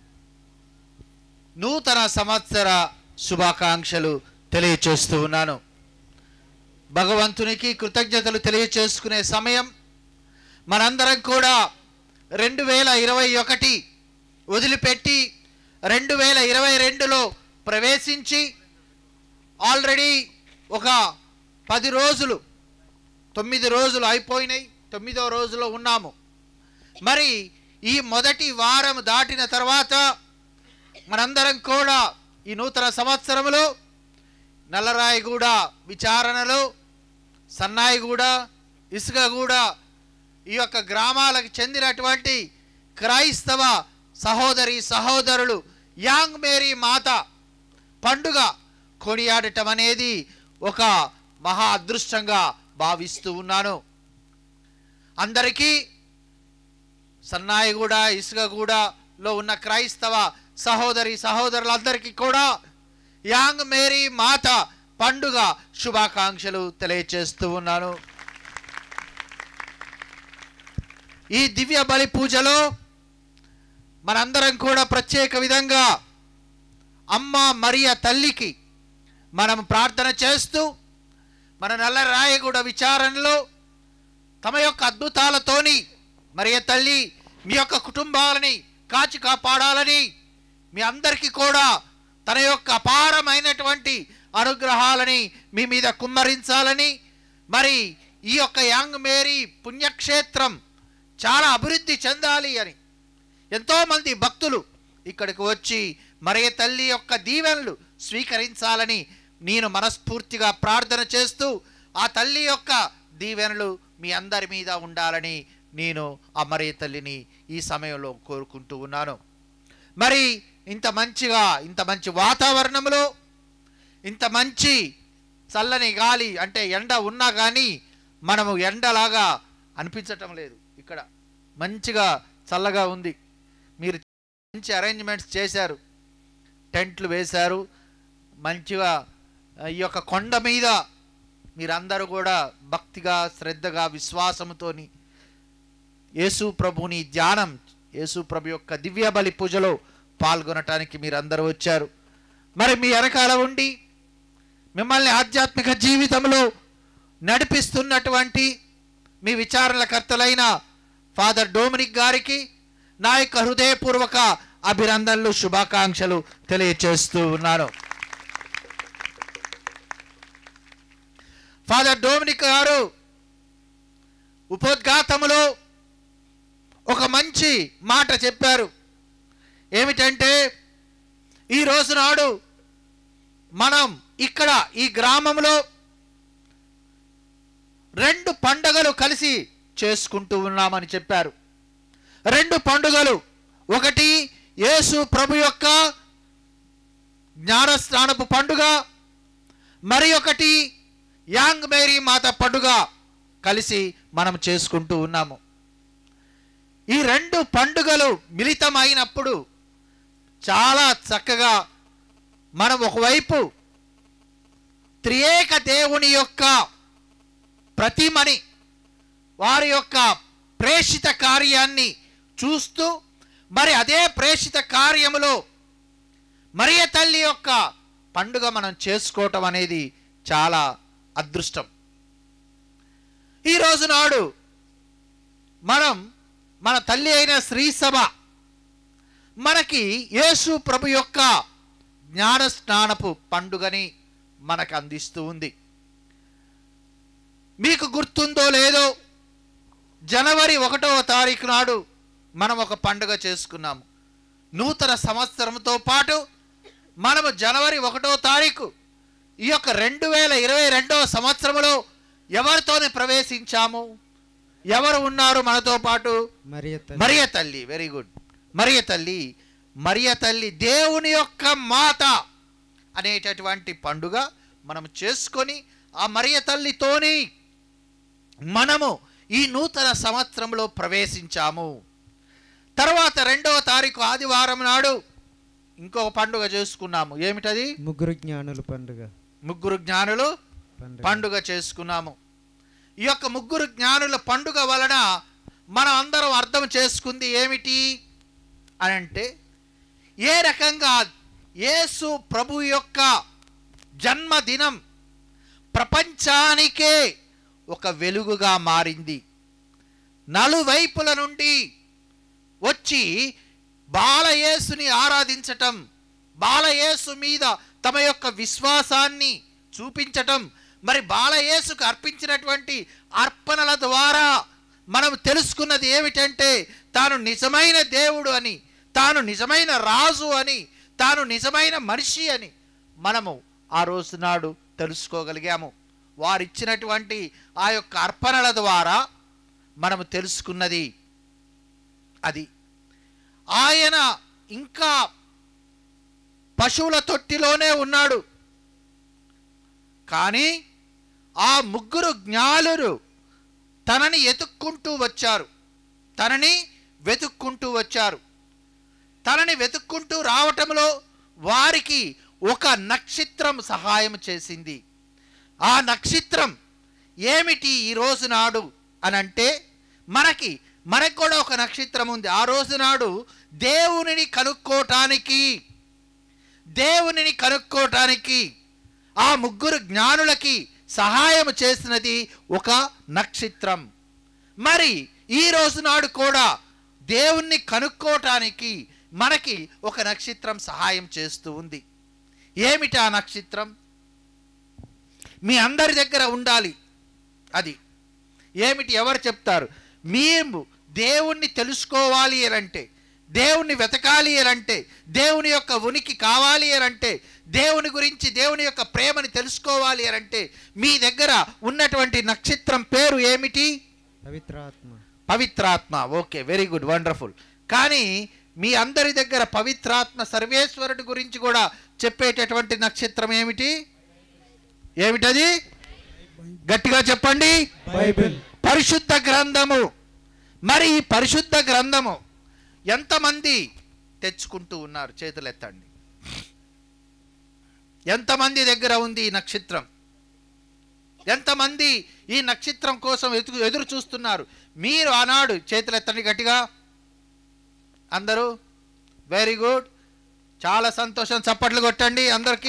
నూతన సంవత్సర శుభాకాంక్షలు తెలియచేస్తూ ఉన్నాను భగవంతునికి కృతజ్ఞతలు తెలియచేసుకునే సమయం మనందరం కూడా రెండు వేల ఇరవై ఒకటి వదిలిపెట్టి రెండు వేల ఇరవై రెండులో ప్రవేశించి ఆల్రెడీ ఒక పది రోజులు తొమ్మిది రోజులు అయిపోయినాయి తొమ్మిదో రోజులో ఉన్నాము మరి ఈ మొదటి వారం దాటిన తర్వాత మనందరం కూడా ఈ నూతన సంవత్సరంలో నల్లరాయిగూడ విచారణలో సన్నాయిగూడ ఇసుకగూడ ఈ యొక్క గ్రామాలకు చెందినటువంటి క్రైస్తవ సహోదరి సహోదరులు యాంగ్ మేరీ మాత పండుగ కొనియాడటం అనేది ఒక మహా అదృష్టంగా భావిస్తూ ఉన్నాను అందరికీ సన్నాయిగూడ ఇసుకగూడలో ఉన్న క్రైస్తవ సహోదరి సహోదరులందరికీ కూడా యాంగ్ మేరీ మాత పండుగ శుభాకాంక్షలు తెలియచేస్తూ ఉన్నాను ఈ దివ్య బలి పూజలో మనందరం కూడా ప్రత్యేక విధంగా అమ్మ మరియ తల్లికి మనం ప్రార్థన చేస్తూ మన నల్ల రాయగూడ విచారణలో తమ యొక్క అద్భుతాలతోని మరియ తల్లి మీ యొక్క కుటుంబాలని కాచి కాపాడాలని మీ అందరికీ కూడా తన యొక్క అపారమైనటువంటి అనుగ్రహాలని మీ మీద కుమ్మరించాలని మరి ఈ యొక్క యాంగ్ మేరీ పుణ్యక్షేత్రం చాలా అభివృద్ధి చెందాలి అని ఎంతోమంది భక్తులు ఇక్కడికి వచ్చి మరియ తల్లి యొక్క దీవెనలు స్వీకరించాలని నేను మనస్ఫూర్తిగా ప్రార్థన చేస్తూ ఆ తల్లి యొక్క దీవెనలు మీ అందరి మీద ఉండాలని నేను ఆ మరియ తల్లిని ఈ సమయంలో కోరుకుంటూ ఉన్నాను మరి ఇంత మంచిగా ఇంత మంచి వాతావరణంలో ఇంత మంచి చల్లని గాలి అంటే ఎండ ఉన్నా కానీ మనము ఎండలాగా అనిపించటం లేదు ఇక్కడ మంచిగా చల్లగా ఉంది మీరు మంచి అరేంజ్మెంట్స్ చేశారు టెంట్లు వేశారు మంచిగా ఆ, ఈ యొక్క కొండ మీద మీరందరూ కూడా భక్తిగా శ్రద్ధగా విశ్వాసముతోని యేసు ప్రభుని ధ్యానం యేసు ప్రభు యొక్క దివ్య బలి పూజలో పాల్గొనటానికి మీరందరూ వచ్చారు మరి మీ వెనకాల ఉండి మిమ్మల్ని ఆధ్యాత్మిక జీవితంలో నడిపిస్తున్నటువంటి మీ విచారణకర్తలైన ఫాదర్ డోమినిక్ గారికి నా యొక్క హృదయపూర్వక అభినందనలు శుభాకాంక్షలు తెలియచేస్తూ ఉన్నాను ఫాదర్ డోమినిక్ గారు ఉపోద్ఘాతములో ఒక మంచి మాట చెప్పారు ఏమిటంటే ఈ రోజు నాడు మనం ఇక్కడ ఈ గ్రామంలో రెండు పండుగలు కలిసి చేసుకుంటూ ఉన్నామని చెప్పారు రెండు పండుగలు ఒకటి యేసు ప్రభు యొక్క జ్ఞానస్నానపు పండుగ మరి ఒకటి యాంగ్ మేరీ మాత పండుగ కలిసి మనం చేసుకుంటూ ఉన్నాము ఈ రెండు పండుగలు మిళితమైనప్పుడు చాలా చక్కగా మనం ఒకవైపు త్రియేక దేవుని యొక్క ప్రతిమని వారి యొక్క ప్రేషిత కార్యాన్ని చూస్తూ మరి అదే ప్రేషిత కార్యములో మరియ తల్లి యొక్క పండుగ మనం చేసుకోవటం అనేది చాలా అదృష్టం ఈ రోజు నాడు మనం మన తల్లి అయిన శ్రీ సభ మనకి యేసు ప్రభు యొక్క జ్ఞాన స్నానపు పండుగని మనకు అందిస్తూ ఉంది మీకు గుర్తుందో లేదో జనవరి ఒకటవ తారీఖు నాడు మనం ఒక పండుగ చేసుకున్నాము నూతన సంవత్సరంతో పాటు మనము జనవరి ఒకటో తారీఖు ఈ యొక్క రెండు వేల ఇరవై రెండవ సంవత్సరంలో ఎవరితోనే ప్రవేశించాము ఎవరు ఉన్నారు మనతో పాటు మరియ తల్లి. మరియ తల్లి వెరీ గుడ్ మరియ తల్లి మరియ తల్లి దేవుని యొక్క మాత అనేటటువంటి పండుగ మనం చేసుకొని ఆ మరియ తల్లితోని మనము ఈ నూతన సంవత్సరంలో ప్రవేశించాము తర్వాత రెండవ తారీఖు ఆదివారం నాడు ఇంకొక పండుగ చేసుకున్నాము ఏమిటది ముగ్గురు జ్ఞానుల పండుగ ముగ్గురు జ్ఞానులు పండుగ. పండుగ చేసుకున్నాము ఈ యొక్క ముగ్గురు జ్ఞానుల పండుగ వలన మనం అందరం అర్థం చేసుకుంది ఏమిటి అని అంటే ఏ రకంగా యేసు ప్రభు యొక్క జన్మదినం ప్రపంచానికే ఒక వెలుగుగా మారింది నలువైపుల నుండి వచ్చి బాలయేసుని ఆరాధించటం బాలయేసు మీద తమ యొక్క విశ్వాసాన్ని చూపించటం మరి బాలయేసుకు అర్పించినటువంటి అర్పణల ద్వారా మనం తెలుసుకున్నది ఏమిటంటే తాను నిజమైన దేవుడు అని తాను నిజమైన రాజు అని తాను నిజమైన మనిషి అని మనము ఆ రోజు నాడు తెలుసుకోగలిగాము వారిచ్చినటువంటి ఆ యొక్క అర్పణల ద్వారా మనము తెలుసుకున్నది అది ఆయన ఇంకా పశువుల తొట్టిలోనే ఉన్నాడు కానీ ఆ ముగ్గురు జ్ఞానులు తనని ఎతుక్కుంటూ వచ్చారు తనని వెతుక్కుంటూ వచ్చారు తనని వెతుక్కుంటూ రావటంలో వారికి ఒక నక్షత్రం సహాయం చేసింది ఆ నక్షత్రం ఏమిటి ఈ రోజు నాడు అని అంటే మనకి మనకు కూడా ఒక నక్షత్రం ఉంది ఆ రోజు నాడు దేవునిని కనుక్కోటానికి దేవునిని కనుక్కోటానికి ఆ ముగ్గురు జ్ఞానులకి సహాయం చేసినది ఒక నక్షత్రం మరి ఈ రోజు నాడు కూడా దేవుణ్ణి కనుక్కోటానికి మనకి ఒక నక్షత్రం సహాయం చేస్తూ ఉంది ఏమిటి ఆ నక్షత్రం మీ అందరి దగ్గర ఉండాలి అది ఏమిటి ఎవరు చెప్తారు మేము దేవుణ్ణి తెలుసుకోవాలి అని అంటే దేవుణ్ణి వెతకాలి అని అంటే దేవుని యొక్క ఉనికి కావాలి అని అంటే దేవుని గురించి దేవుని యొక్క ప్రేమని తెలుసుకోవాలి అని అంటే మీ దగ్గర ఉన్నటువంటి నక్షత్రం పేరు ఏమిటి పవిత్రాత్మ పవిత్రాత్మ ఓకే వెరీ గుడ్ వండర్ఫుల్ కానీ మీ అందరి దగ్గర పవిత్రాత్మ సర్వేశ్వరుడి గురించి కూడా చెప్పేటటువంటి నక్షత్రం ఏమిటి ఏమిటది గట్టిగా చెప్పండి బైబిల్ పరిశుద్ధ గ్రంథము మరి ఈ పరిశుద్ధ గ్రంథము ఎంతమంది తెచ్చుకుంటూ ఉన్నారు చేతులు ఎత్తండి ఎంతమంది దగ్గర ఉంది ఈ నక్షత్రం ఎంతమంది ఈ నక్షత్రం కోసం ఎదురు ఎదురు చూస్తున్నారు మీరు ఆనాడు చేతులు ఎత్తండి గట్టిగా అందరూ వెరీ గుడ్ చాలా సంతోషం చప్పట్లు కొట్టండి అందరికీ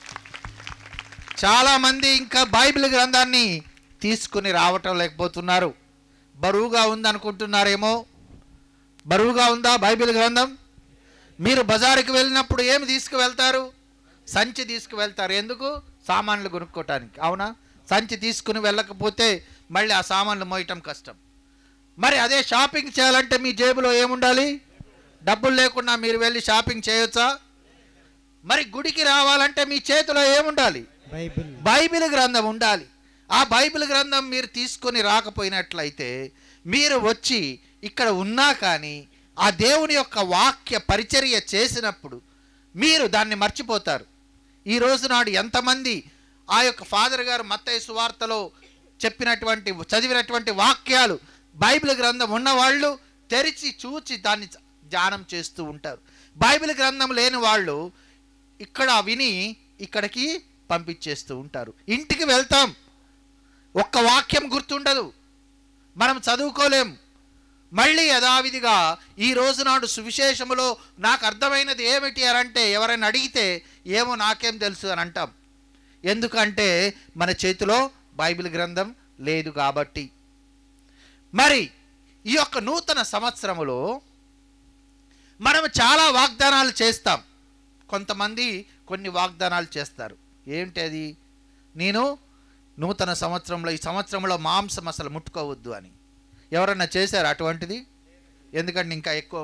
చాలామంది ఇంకా బైబిల్ గ్రంథాన్ని తీసుకుని రావటం లేకపోతున్నారు బరువుగా ఉందనుకుంటున్నారేమో బరువుగా ఉందా బైబిల్ గ్రంథం మీరు బజారుకి వెళ్ళినప్పుడు ఏమి తీసుకువెళ్తారు సంచి తీసుకువెళ్తారు ఎందుకు సామాన్లు కొనుక్కోవటానికి అవునా సంచి తీసుకుని వెళ్ళకపోతే మళ్ళీ ఆ సామాన్లు మోయటం కష్టం మరి అదే షాపింగ్ చేయాలంటే మీ జేబులో ఏముండాలి డబ్బులు లేకుండా మీరు వెళ్ళి షాపింగ్ చేయొచ్చా మరి గుడికి రావాలంటే మీ చేతిలో ఏముండాలి బైబిల్ బైబిల్ గ్రంథం ఉండాలి ఆ బైబిల్ గ్రంథం మీరు తీసుకొని రాకపోయినట్లయితే మీరు వచ్చి ఇక్కడ ఉన్నా కానీ ఆ దేవుని యొక్క వాక్య పరిచర్య చేసినప్పుడు మీరు దాన్ని మర్చిపోతారు ఈ రోజు నాడు ఎంతమంది ఆ యొక్క ఫాదర్ గారు మత్తయ్య సువార్తలో చెప్పినటువంటి చదివినటువంటి వాక్యాలు బైబిల్ గ్రంథం ఉన్నవాళ్ళు తెరిచి చూచి దాన్ని ధ్యానం చేస్తూ ఉంటారు బైబిల్ గ్రంథం లేని వాళ్ళు ఇక్కడ విని ఇక్కడికి పంపించేస్తూ ఉంటారు ఇంటికి వెళ్తాం ఒక్క వాక్యం గుర్తుండదు మనం చదువుకోలేం మళ్ళీ యథావిధిగా ఈ రోజు నాడు సువిశేషములో నాకు అర్థమైనది ఏమిటి అని అంటే ఎవరైనా అడిగితే ఏమో నాకేం తెలుసు అని అంటాం ఎందుకంటే మన చేతిలో బైబిల్ గ్రంథం లేదు కాబట్టి మరి ఈ యొక్క నూతన సంవత్సరములో మనం చాలా వాగ్దానాలు చేస్తాం కొంతమంది కొన్ని వాగ్దానాలు చేస్తారు ఏంటి అది నేను నూతన సంవత్సరంలో ఈ సంవత్సరంలో మాంసం అసలు ముట్టుకోవద్దు అని ఎవరన్నా చేశారు అటువంటిది ఎందుకంటే ఇంకా ఎక్కువ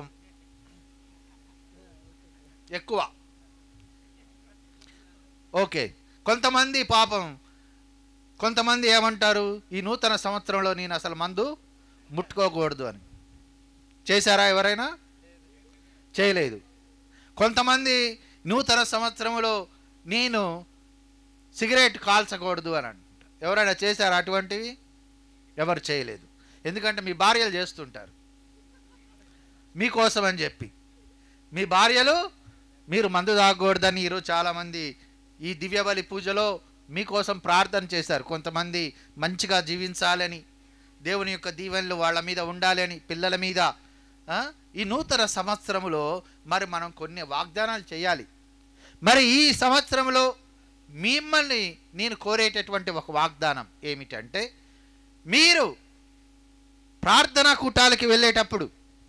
ఎక్కువ ఓకే కొంతమంది పాపం కొంతమంది ఏమంటారు ఈ నూతన సంవత్సరంలో నేను అసలు మందు ముట్టుకోకూడదు అని చేశారా ఎవరైనా చేయలేదు కొంతమంది నూతన సంవత్సరంలో నేను సిగరెట్ కాల్చకూడదు అని అంట ఎవరైనా చేశారా అటువంటివి ఎవరు చేయలేదు ఎందుకంటే మీ భార్యలు చేస్తుంటారు మీకోసం అని చెప్పి మీ భార్యలు మీరు మందు తాగకూడదని ఈరోజు చాలామంది ఈ దివ్యబలి పూజలో మీకోసం ప్రార్థన చేశారు కొంతమంది మంచిగా జీవించాలని దేవుని యొక్క దీవెనలు వాళ్ళ మీద ఉండాలని పిల్లల మీద ఆ? ఈ నూతన సంవత్సరములో మరి మనం కొన్ని వాగ్దానాలు చేయాలి మరి ఈ సంవత్సరంలో మిమ్మల్ని నేను కోరేటటువంటి ఒక వాగ్దానం ఏమిటంటే మీరు ప్రార్థనా కూటాలకి వెళ్ళేటప్పుడు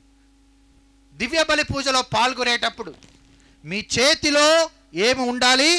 దివ్య బలి పూజలో పాల్గొనేటప్పుడు మీ చేతిలో ఏమి ఉండాలి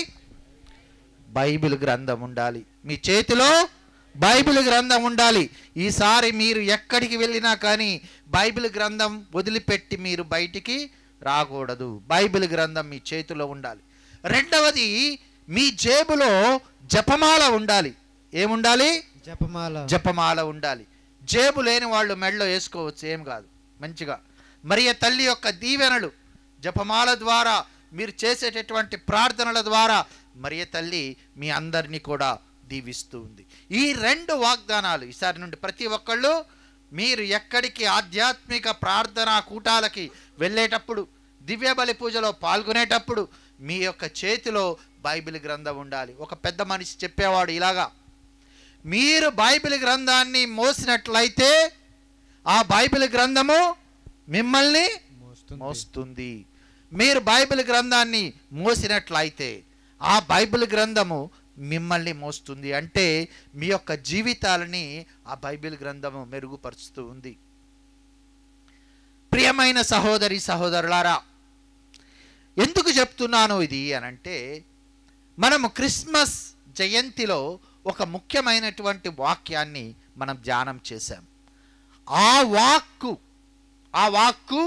బైబిల్ గ్రంథం ఉండాలి మీ చేతిలో బైబిల్ గ్రంథం ఉండాలి ఈసారి మీరు ఎక్కడికి వెళ్ళినా కానీ బైబిల్ గ్రంథం వదిలిపెట్టి మీరు బయటికి రాకూడదు బైబిల్ గ్రంథం మీ చేతిలో ఉండాలి రెండవది మీ జేబులో జపమాల ఉండాలి ఏముండాలి జపమాల జపమాల ఉండాలి జేబు లేని వాళ్ళు మెడలో వేసుకోవచ్చు ఏం కాదు మంచిగా మరియ తల్లి యొక్క దీవెనలు జపమాల ద్వారా మీరు చేసేటటువంటి ప్రార్థనల ద్వారా మరియ తల్లి మీ అందరినీ కూడా దీవిస్తూ ఉంది ఈ రెండు వాగ్దానాలు ఈసారి నుండి ప్రతి ఒక్కళ్ళు మీరు ఎక్కడికి ఆధ్యాత్మిక ప్రార్థనా కూటాలకి వెళ్ళేటప్పుడు దివ్య బలి పూజలో పాల్గొనేటప్పుడు మీ యొక్క చేతిలో బైబిల్ గ్రంథం ఉండాలి ఒక పెద్ద మనిషి చెప్పేవాడు ఇలాగా మీరు బైబిల్ గ్రంథాన్ని మోసినట్లయితే ఆ బైబిల్ గ్రంథము మిమ్మల్ని మోస్తుంది మీరు బైబిల్ గ్రంథాన్ని మోసినట్లయితే ఆ బైబిల్ గ్రంథము మిమ్మల్ని మోస్తుంది అంటే మీ యొక్క జీవితాలని ఆ బైబిల్ గ్రంథము మెరుగుపరుస్తూ ఉంది ప్రియమైన సహోదరి సహోదరులారా ఎందుకు చెప్తున్నాను ఇది అనంటే మనము క్రిస్మస్ జయంతిలో ఒక ముఖ్యమైనటువంటి వాక్యాన్ని మనం ధ్యానం చేశాం ఆ వాక్కు ఆ వాక్కు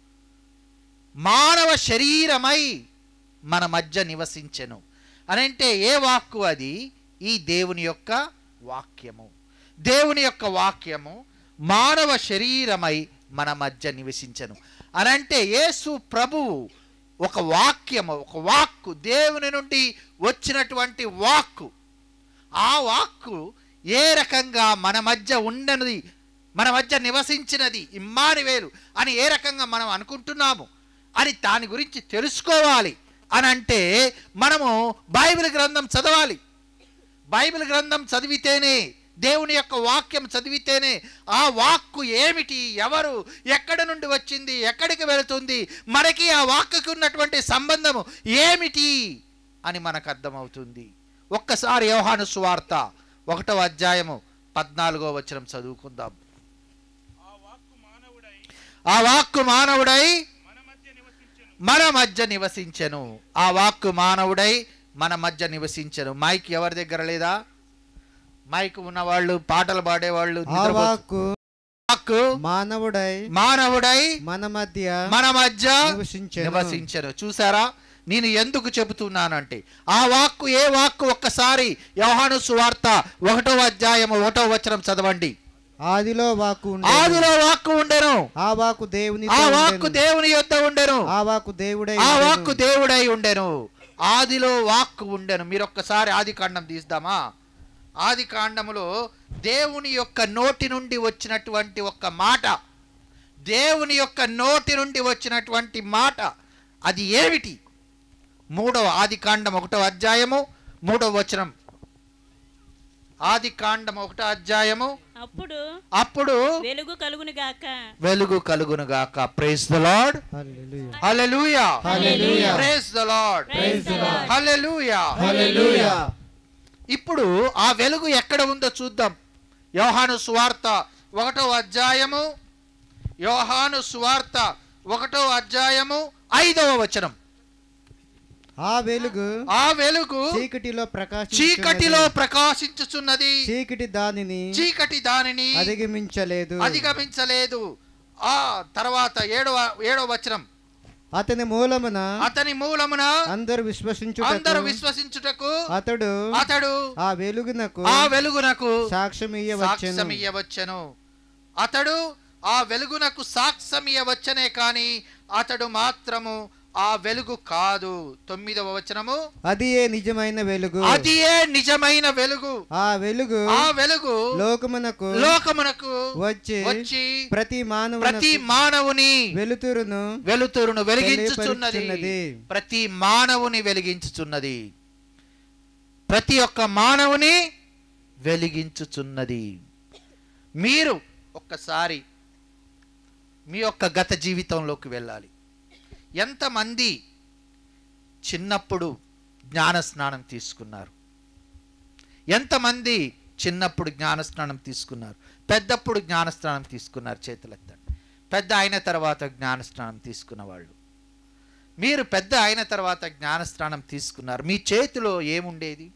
మానవ శరీరమై మన మధ్య నివసించెను అనంటే ఏ వాక్కు అది ఈ దేవుని యొక్క వాక్యము దేవుని యొక్క వాక్యము మానవ శరీరమై మన మధ్య నివసించను అనంటే యేసు ప్రభువు ఒక వాక్యము ఒక వాక్కు దేవుని నుండి వచ్చినటువంటి వాక్కు ఆ వాక్కు ఏ రకంగా మన మధ్య ఉండనిది మన మధ్య నివసించినది ఇమ్మానివేలు అని ఏ రకంగా మనం అనుకుంటున్నాము అని దాని గురించి తెలుసుకోవాలి అని అంటే మనము బైబిల్ గ్రంథం చదవాలి బైబిల్ గ్రంథం చదివితేనే దేవుని యొక్క వాక్యం చదివితేనే ఆ వాక్కు ఏమిటి ఎవరు ఎక్కడ నుండి వచ్చింది ఎక్కడికి వెళుతుంది మనకి ఆ వాక్కుకి ఉన్నటువంటి సంబంధము ఏమిటి అని మనకు అర్థమవుతుంది ఒక్కసారి యోహాను సువార్త ఒకటో అధ్యాయము పద్నాలుగో వచనం చదువుకుందాం ఆ వాక్కు మానవుడై మన మధ్య నివసించెను ఆ వాక్కు మానవుడై మన మధ్య నివసించెను మైక్ ఎవరి దగ్గర లేదా మైక్ ఉన్నవాళ్ళు పాటలు పాడేవాళ్ళు ఆ నిద్రపో- వాక్కు వాక్కు మానవుడై మానవుడై మన మధ్య మన మధ్య నివసించెను. నివసించను చూసారా నేను ఎందుకు చెబుతున్నానంటే ఆ వాక్కు ఏ వాక్కు ఒక్కసారి యోహాను సువార్త ఒకటో అధ్యాయం ఒకటో వచనం చదవండి ఆదిలో వాక్కు ఉండెను. ఆదిలో వాక్కు ఉండెను ఆ వాక్కు దేవుని ఆ వాక్కు దేవుని యొద్ద ఉండెను ఆ వాక్కు దేవుడై ఆ ఉండెను. వాక్కు దేవుడై ఉండెను ఆదిలో వాక్కు ఉండెను మీరు ఒక్కసారి ఆది కాండం తీద్దామా ఆది కాండములో దేవుని యొక్క నోటి నుండి వచ్చినటువంటి ఒక్క మాట దేవుని యొక్క నోటి నుండి వచ్చినటువంటి మాట అది ఏమిటి మూడవ ఆది కాండం ఒకటో అధ్యాయము మూడవ వచనం ఆది కాండం ఒకటో అధ్యాయము అప్పుడు అప్పుడు వెలుగు కలుగును గాక వెలుగు కలుగునుగాక praise the Lord hallelujah. Hallelujah hallelujah. Praise the Lord Praise the Lord. Hallelujah hallelujah. ఇప్పుడు ఆ వెలుగు ఎక్కడ ఉందో చూద్దాం యోహాను సువార్త ఒకటో అధ్యాయము యోహాను సువార్త ఒకటో అధ్యాయము ఐదవ వచనం ఆ వెలుగు ఆ వెలుగు చీకటిలో ప్రకాశ చీకటిలో ప్రకాశించుచున్నది చీకటి దానిని చీకటి దానిని అధిగమించలేదు అధిగమించలేదు ఆ తర్వాత ఏడవ ఏడవ వచనం అతని మూలమున అతని మూలమున అందరు విశ్వసించుటకు అందరూ విశ్వసించుటకు అతడు అతడు ఆ వెలుగునకు ఆ వెలుగునకు సాక్ష్యం ఇయ్యవచ్చెను సాక్ష్యం ఇయ్యవచ్చెను అతడు ఆ వెలుగునకు సాక్ష్యం ఇయ్యవచ్చనే కానీ అతడు మాత్రము ఆ వెలుగు కాదు తొమ్మిదవ వచనము అది ఏ నిజమైన వెలుగు అది ఏ నిజమైన వెలుగు ఆ వెలుగు ఆ వెలుగు లోకమునకు లోకమునకు వచ్చి వచ్చి ప్రతి మానవ ప్రతి మానవుని వెలుతురును వెలుతురును వెలిగించుచున్నది తెలియపరుచుచున్నది. ప్రతి మానవుని వెలిగించుచున్నది ప్రతి ఒక్క మానవుని వెలిగించుచున్నది మీరు ఒక్కసారి మీ యొక్క గత జీవితంలోకి వెళ్ళాలి ఎంతమంది చిన్నప్పుడు జ్ఞాన స్నానం తీసుకున్నారు ఎంతమంది చిన్నప్పుడు జ్ఞాన స్నానం తీసుకున్నారు పెద్దప్పుడు జ్ఞాన స్నానం తీసుకున్నారు చేతులెత్తండి పెద్ద అయిన తర్వాత జ్ఞాన స్నానం తీసుకున్న వాళ్ళు మీరు పెద్ద అయిన తర్వాత జ్ఞాన స్నానం తీసుకున్నారు మీ చేతిలో ఏముండేది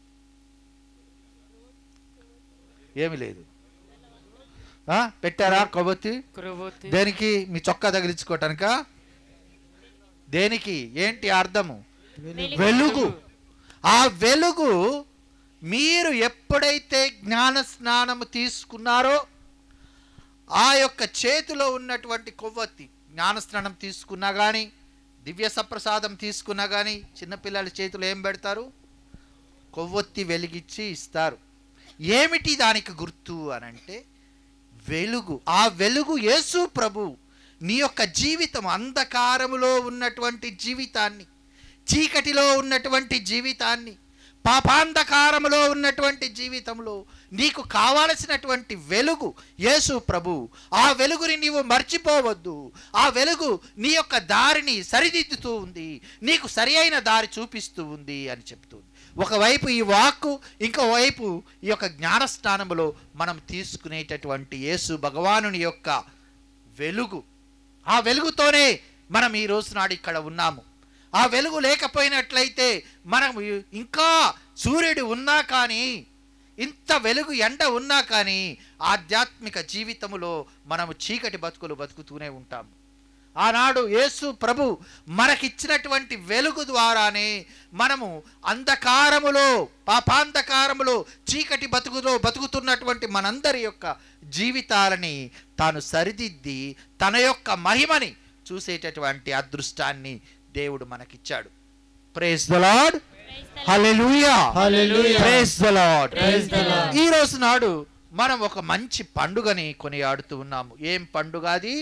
ఏమి లేదు ఆ? పెట్టారా కొవ్వొత్తి కొవ్వొత్తి. దేనికి మీ చొక్కా తగిలించుకోవటానిక దేనికి ఏంటి అర్థము వెలుగు ఆ వెలుగు మీరు ఎప్పుడైతే జ్ఞాన స్నానము తీసుకున్నారో ఆ యొక్క చేతిలో ఉన్నటువంటి కొవ్వొత్తి జ్ఞాన స్నానం తీసుకున్నా కానీ దివ్య సప్రసాదం తీసుకున్నా కానీ చిన్నపిల్లల చేతిలో ఏం పెడతారు కొవ్వొత్తి వెలిగించి ఇస్తారు ఏమిటి దానికి గుర్తు అని అంటే వెలుగు ఆ వెలుగు యేసు ప్రభు నీ యొక్క జీవితం అంధకారములో ఉన్నటువంటి జీవితాన్ని చీకటిలో ఉన్నటువంటి జీవితాన్ని పాపాంధకారములో ఉన్నటువంటి జీవితంలో నీకు కావలసినటువంటి వెలుగు యేసు ప్రభు ఆ వెలుగుని నీవు మర్చిపోవద్దు ఆ వెలుగు నీ యొక్క దారిని సరిదిద్దుతూ ఉంది నీకు సరి అయిన దారి చూపిస్తూ ఉంది అని చెప్తుంది ఒకవైపు ఈ వాక్కు ఇంకో వైపు ఈ యొక్క జ్ఞానస్నానములో మనం తీసుకునేటటువంటి యేసు భగవానుని యొక్క వెలుగు ఆ వెలుగుతోనే మనం ఈ రోజు నాడు ఇక్కడ ఉన్నాము ఆ వెలుగు లేకపోయినట్లయితే మనం ఇంకా సూర్యుడు ఉన్నా కానీ ఇంత వెలుగు ఎండ ఉన్నా కానీ ఆధ్యాత్మిక జీవితములో మనము చీకటి బతుకులు బతుకుతూనే ఉంటాము ఆనాడు యేసు ప్రభు మనకిచ్చినటువంటి వెలుగు ద్వారానే మనము అంధకారములో పాపాంధకారములో చీకటి బతుకులో బతుకుతున్నటువంటి మనందరి యొక్క జీవితాలని తాను సరిదిద్ది తన యొక్క మహిమని చూసేటటువంటి అదృష్టాన్ని దేవుడు మనకిచ్చాడు praise the Lord hallelujah hallelujah. Praise the Lord Praise the Lord. ఈ రోజు నాడు మనం ఒక మంచి పండుగని కొనియాడుతూ ఉన్నాము ఏం పండుగ అది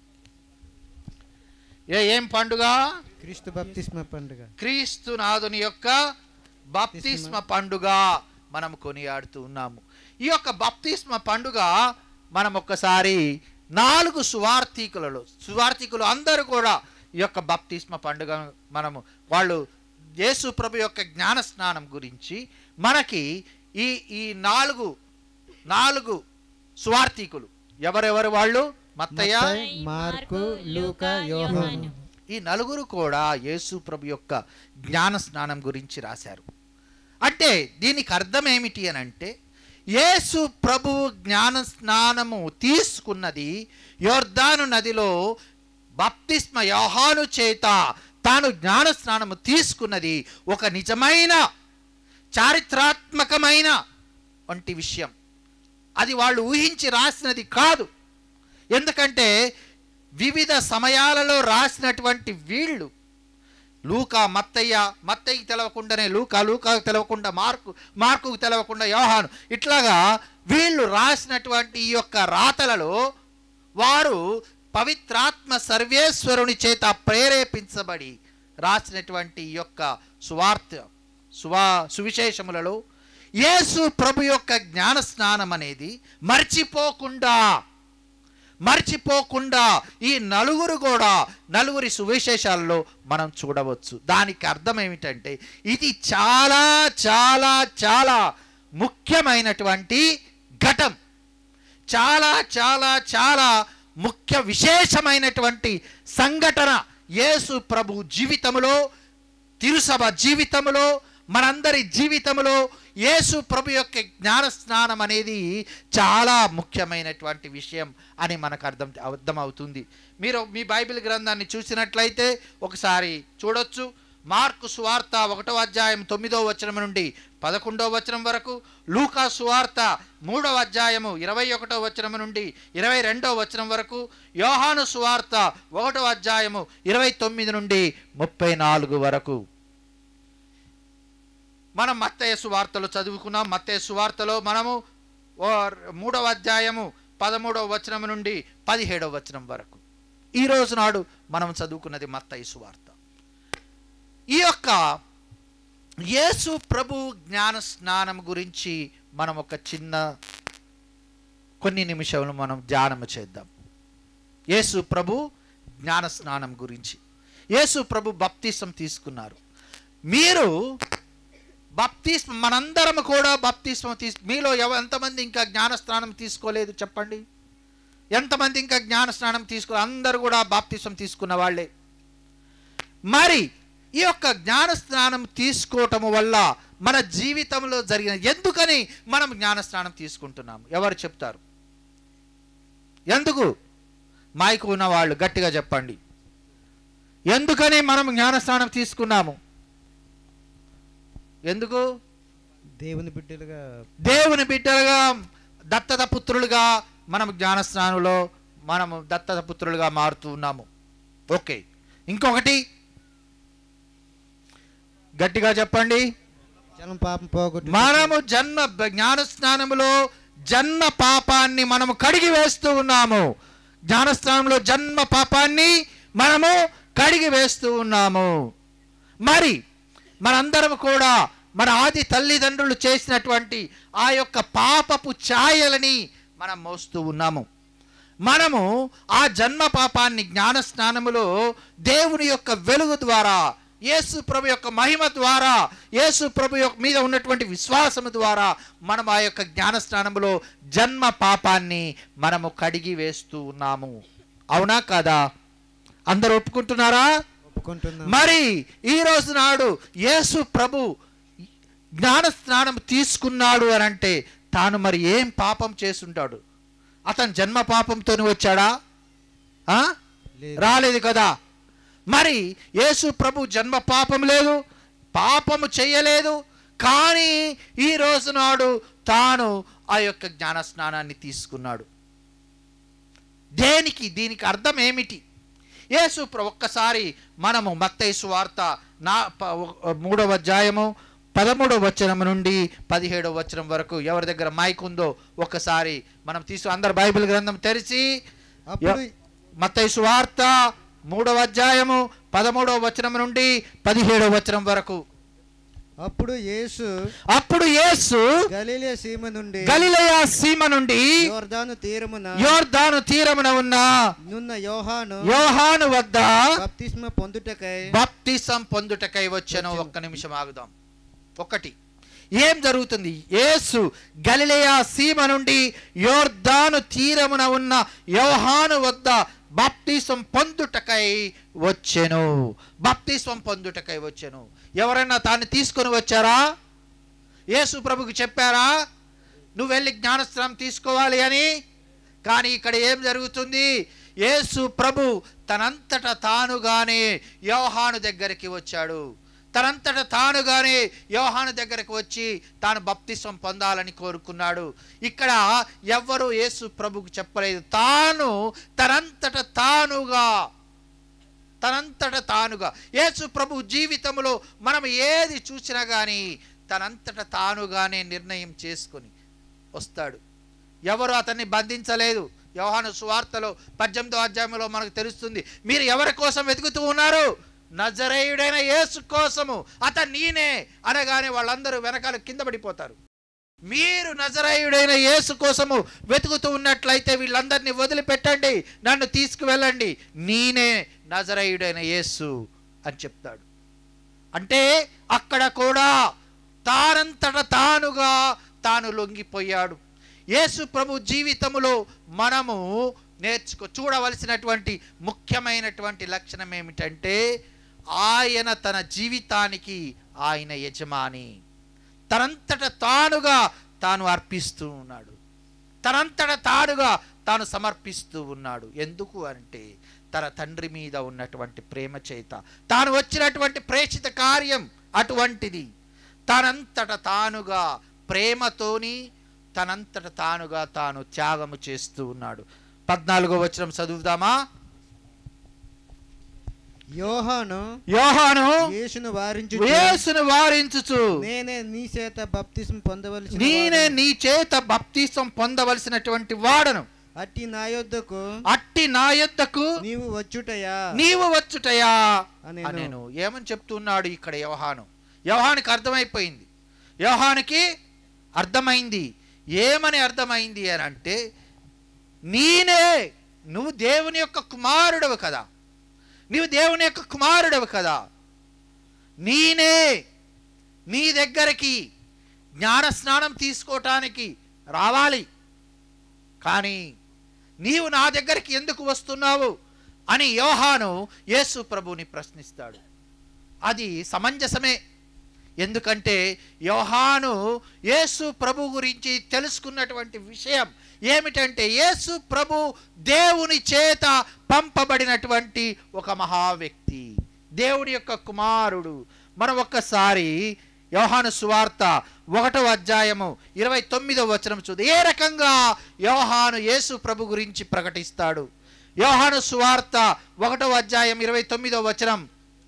ఏ ఏం పండుగ క్రీస్తు బప్తిస్మ పండుగ క్రీస్తు నాదుని యొక్క బాప్తిస్మ పండుగ మనం కొనియాడుతూ ఉన్నాము ఈ యొక్క బప్తిస్మ పండుగ మనం ఒక్కసారి నాలుగు సువార్థికులలో సువార్థికులు అందరూ కూడా ఈ యొక్క బప్తిస్మ పండుగ మనము వాళ్ళు యేసు ప్రభు యొక్క జ్ఞాన స్నానం గురించి మనకి ఈ ఈ నాలుగు నాలుగు సువార్థికులు ఎవరెవరు వాళ్ళు మత్తయ్య మత్తయి, మార్కు లూకా యోహాను ఈ నలుగురు కూడా యేసు ప్రభు యొక్క జ్ఞాన స్నానం గురించి రాశారు అంటే దీనికి అర్థం ఏమిటి అని అంటే యేసు ప్రభు జ్ఞాన స్నానము తీసుకున్నది యోర్దాను నదిలో బప్తిస్మ యోహాను చేత తాను జ్ఞాన స్నానము తీసుకున్నది ఒక నిజమైన చారిత్రాత్మకమైన వంటి విషయం అది వాళ్ళు ఊహించి రాసినది కాదు ఎందుకంటే వివిధ సమయాలలో రాసినటువంటి వీళ్ళు లూకా మత్తయ్య మత్తయ్యకి తెలవకుండానే లూకా లూకాకు తెలవకుండా మార్కు మార్కుకు తెలవకుండా యోహాను ఇట్లాగా వీళ్ళు రాసినటువంటి ఈ యొక్క రాతలలో వారు పవిత్రాత్మ సర్వేశ్వరుని చేత ప్రేరేపించబడి రాసినటువంటి ఈ యొక్క సువార్త సువా సువిశేషములలో యేసు ప్రభు యొక్క జ్ఞాన స్నానం అనేది మర్చిపోకుండా మర్చిపోకుండా ఈ నలుగురు కూడా నలుగురి సువిశేషాల్లో మనం చూడవచ్చు దానికి అర్థం ఏమిటంటే ఇది చాలా చాలా చాలా ముఖ్యమైనటువంటి ఘటం చాలా చాలా చాలా ముఖ్య విశేషమైనటువంటి సంఘటన యేసు ప్రభు జీవితంలో తిరుసభ జీవితంలో మనందరి జీవితంలో యేసు ప్రభు యొక్క జ్ఞాన స్నానం అనేది చాలా ముఖ్యమైనటువంటి విషయం అని మనకు అర్థం అర్థమవుతుంది మీరు మీ బైబిల్ గ్రంథాన్ని చూసినట్లయితే ఒకసారి చూడొచ్చు మార్కు సువార్త ఒకటో అధ్యాయం తొమ్మిదో వచనం నుండి పదకొండో వచనం వరకు లూకా సువార్త మూడవ అధ్యాయము ఇరవై ఒకటో వచనం నుండి ఇరవై రెండో వచనం వరకు యోహాను సువార్త ఒకటో అధ్యాయము ఇరవై తొమ్మిది నుండి ముప్పై నాలుగు వరకు మనం మత్తయ్య సువార్తలు చదువుకున్నాం మత్తయ్య సువార్తలో మనము ఓ మూడవ అధ్యాయము పదమూడవ వచనం నుండి పదిహేడవ వచనం వరకు ఈ రోజు నాడు మనం చదువుకున్నది మత్తయ్య సువార్త ఈ యొక్క యేసు ప్రభు జ్ఞాన స్నానం గురించి మనం ఒక చిన్న కొన్ని నిమిషాలు మనం ధ్యానము చేద్దాం యేసు ప్రభు జ్ఞాన స్నానం గురించి యేసు ప్రభు బప్తిసం తీసుకున్నారు మీరు బప్తిస్మ మనందరం కూడా బప్తిస్మం తీసు మీలో ఎవ ఎంతమంది ఇంకా జ్ఞానస్నానం తీసుకోలేదు చెప్పండి ఎంతమంది ఇంకా జ్ఞానస్నానం తీసుకో అందరూ కూడా బాప్తిస్మం తీసుకున్న వాళ్ళే మరి ఈ యొక్క జ్ఞానస్నానం తీసుకోవటం వల్ల మన జీవితంలో జరిగిన ఎందుకని మనం జ్ఞానస్నానం తీసుకుంటున్నాము ఎవరు చెప్తారు ఎందుకు మైకు ఉన్న వాళ్ళు గట్టిగా చెప్పండి ఎందుకని మనం జ్ఞానస్నానం తీసుకున్నాము ఎందుకు దేవుని బిడ్డలుగా దేవుని బిడ్డలుగా దత్తత పుత్రులుగా మనం జ్ఞానస్నానంలో మనము దత్తత పుత్రులుగా మారుతూ ఉన్నాము ఓకే ఇంకొకటి గట్టిగా చెప్పండి జనం పాపం పోగొట్టు మనము జన్మ జ్ఞాన స్నానములో జన్మ పాపాన్ని మనము కడిగి వేస్తూ ఉన్నాము జ్ఞానస్నానంలో జన్మ పాపాన్ని మనము కడిగి వేస్తూ ఉన్నాము మరి మనందరం కూడా మన ఆది తల్లిదండ్రులు చేసినటువంటి ఆ యొక్క పాపపు ఛాయలని మనం మోస్తూ ఉన్నాము మనము ఆ జన్మ పాపాన్ని జ్ఞాన స్నానములో దేవుని యొక్క వెలుగు ద్వారా యేసు ప్రభు యొక్క మహిమ ద్వారా యేసు ప్రభు యొక్క మీద ఉన్నటువంటి విశ్వాసము ద్వారా మనం ఆ యొక్క జ్ఞాన స్నానములో జన్మ పాపాన్ని మనము కడిగి వేస్తూ ఉన్నాము అవునా కాదా అందరూ ఒప్పుకుంటున్నారా ఒప్పుకుంటున్నాం మరి ఈ రోజు నాడు యేసు ప్రభు జ్ఞాన స్నానం తీసుకున్నాడు అని అంటే తాను మరి ఏం పాపం చేసుంటాడు అతను జన్మ పాపంతోనే వచ్చాడా ఆ? లేదు. రాలేదు కదా మరి యేసు ప్రభు జన్మ పాపం లేదు పాపము చేయలేదు కానీ ఈ రోజు నాడు తాను ఆ యొక్క జ్ఞాన స్నానాన్ని తీసుకున్నాడు దేనికి దీనికి అర్థం ఏమిటి యేసు ప్ర- ఒక్కసారి మనము మత్తయి వార్త నా ప- ఒ- మూడవ అధ్యాయము పదమూడవ వచనం నుండి పదిహేడవ వచనం వరకు ఎవరి దగ్గర మైక్ ఉందో ఒక్కసారి మనం తీసు అందరు బైబిల్ గ్రంథం తెరిచి అప్పుడు మత్తయి వార్త మూడవ అధ్యాయము పదమూడవ వచనం నుండి పదిహేడవ వచనం వరకు అప్పుడు యేసు అప్పుడు యేసు గలిలే సీమ నుండి గలిలయ సీమ నుండి యోర్దాను తీరమున యోర్దాను తీరమున ఉన్న నున్న యోహాను యోహాను వద్ద బప్తిస్మ పొందుటకై బాప్తిసం పొందుటకై వచ్చాను ఒక్క నిమిషం ఆగుదాం ఒకటి ఏం జరుగుతుంది యేసు గలిలయ సీమ నుండి యోర్దాను తీరమున ఉన్న యోహాను వద్ద బాప్తిసం పొందుటకై వచ్చెను బాప్తిస్వం పొందుటకై వచ్చెను ఎవరైనా తాను తీసుకొని వచ్చారా యేసు ప్రభుకి చెప్పారా నువ్వు వెళ్ళి జ్ఞానస్నానం తీసుకోవాలి అని కానీ ఇక్కడ ఏం జరుగుతుంది యేసు ప్రభు తనంతట తానుగానే యోహాను దగ్గరికి వచ్చాడు తనంతట తానుగానే యోహాను దగ్గరకు వచ్చి తాను బప్తిస్వం పొందాలని కోరుకున్నాడు ఇక్కడ ఎవ్వరూ యేసు ప్రభుకు చెప్పలేదు తాను తనంతట తానుగా తనంతట తానుగా యేసు ప్రభు జీవితంలో మనం ఏది చూసినా కానీ తనంతట తానుగానే నిర్ణయం చేసుకొని వస్తాడు ఎవరు అతన్ని బంధించలేదు యోహాను సువార్తలో పద్దెనిమిదో అధ్యాయంలో మనకు తెలుస్తుంది మీరు ఎవరి కోసం వెతుకుతూ ఉన్నారు నజరేయుడైన యేసు కోసము అతను నేనే అనగానే వాళ్ళందరూ వెనకాల కింద పడిపోతారు మీరు నజరేయుడైన యేసు కోసము వెతుకుతూ ఉన్నట్లయితే వీళ్ళందరినీ వదిలిపెట్టండి నన్ను తీసుకువెళ్ళండి నేనే నజరేయుడైన యేసు అని చెప్తాడు అంటే అక్కడ కూడా తానంతట తానుగా తాను లొంగిపోయాడు యేసు ప్రభు జీవితములో మనము నేర్చుకో చూడవలసినటువంటి ముఖ్యమైనటువంటి లక్షణం ఏమిటంటే ఆయన తన జీవితానికి ఆయన యజమాని తనంతట తానుగా తాను అర్పిస్తూ ఉన్నాడు తనంతట తానుగా తాను సమర్పిస్తూ ఉన్నాడు ఎందుకు అంటే తన తండ్రి మీద ఉన్నటువంటి ప్రేమ చేత తాను వచ్చినటువంటి ప్రేషిత కార్యం అటువంటిది తనంతట తానుగా ప్రేమతోని తనంతట తానుగా తాను త్యాగము చేస్తూ ఉన్నాడు పద్నాలుగో వచనం చదువుదామా యోహాను యోహాను యేసును వారించు యేసును వారించుచు నేనే నీ చేత బప్తిస్మ పొందవలసిన నేనే నీ చేత బప్తిసం పొందవలసినటువంటి వాడను అట్టి నా యొద్దకు అట్టి నా యొద్దకు నీవు వచ్చుటయా నీవు వచ్చుటయా అనేను. నేను ఏమని చెప్తున్నాడు ఇక్కడ యోహాను యోహానికి అర్థమైపోయింది యోహానికి అర్థమైంది ఏమని అర్థమైంది అని అంటే నేనే నువ్వు దేవుని యొక్క కుమారుడవు కదా నీవు దేవుని యొక్క కుమారుడవు కదా నేనే నీ దగ్గరికి జ్ఞాన స్నానం తీసుకోవటానికి రావాలి కానీ నీవు నా దగ్గరికి ఎందుకు వస్తున్నావు అని యోహాను యేసు ప్రభుని ప్రశ్నిస్తాడు అది సమంజసమే ఎందుకంటే యోహాను యేసు ప్రభు గురించి తెలుసుకున్నటువంటి విషయం ఏమిటంటే యేసు ప్రభు దేవుని చేత పంపబడినటువంటి ఒక మహా వ్యక్తి దేవుని యొక్క కుమారుడు మనం ఒక్కసారి యోహాను సువార్త ఒకటో అధ్యాయము ఇరవై తొమ్మిదో వచనం చూద్దాం ఏ రకంగా యోహాను యేసు ప్రభు గురించి ప్రకటిస్తాడు యోహాను సువార్త ఒకటో అధ్యాయం ఇరవై తొమ్మిదో వచనం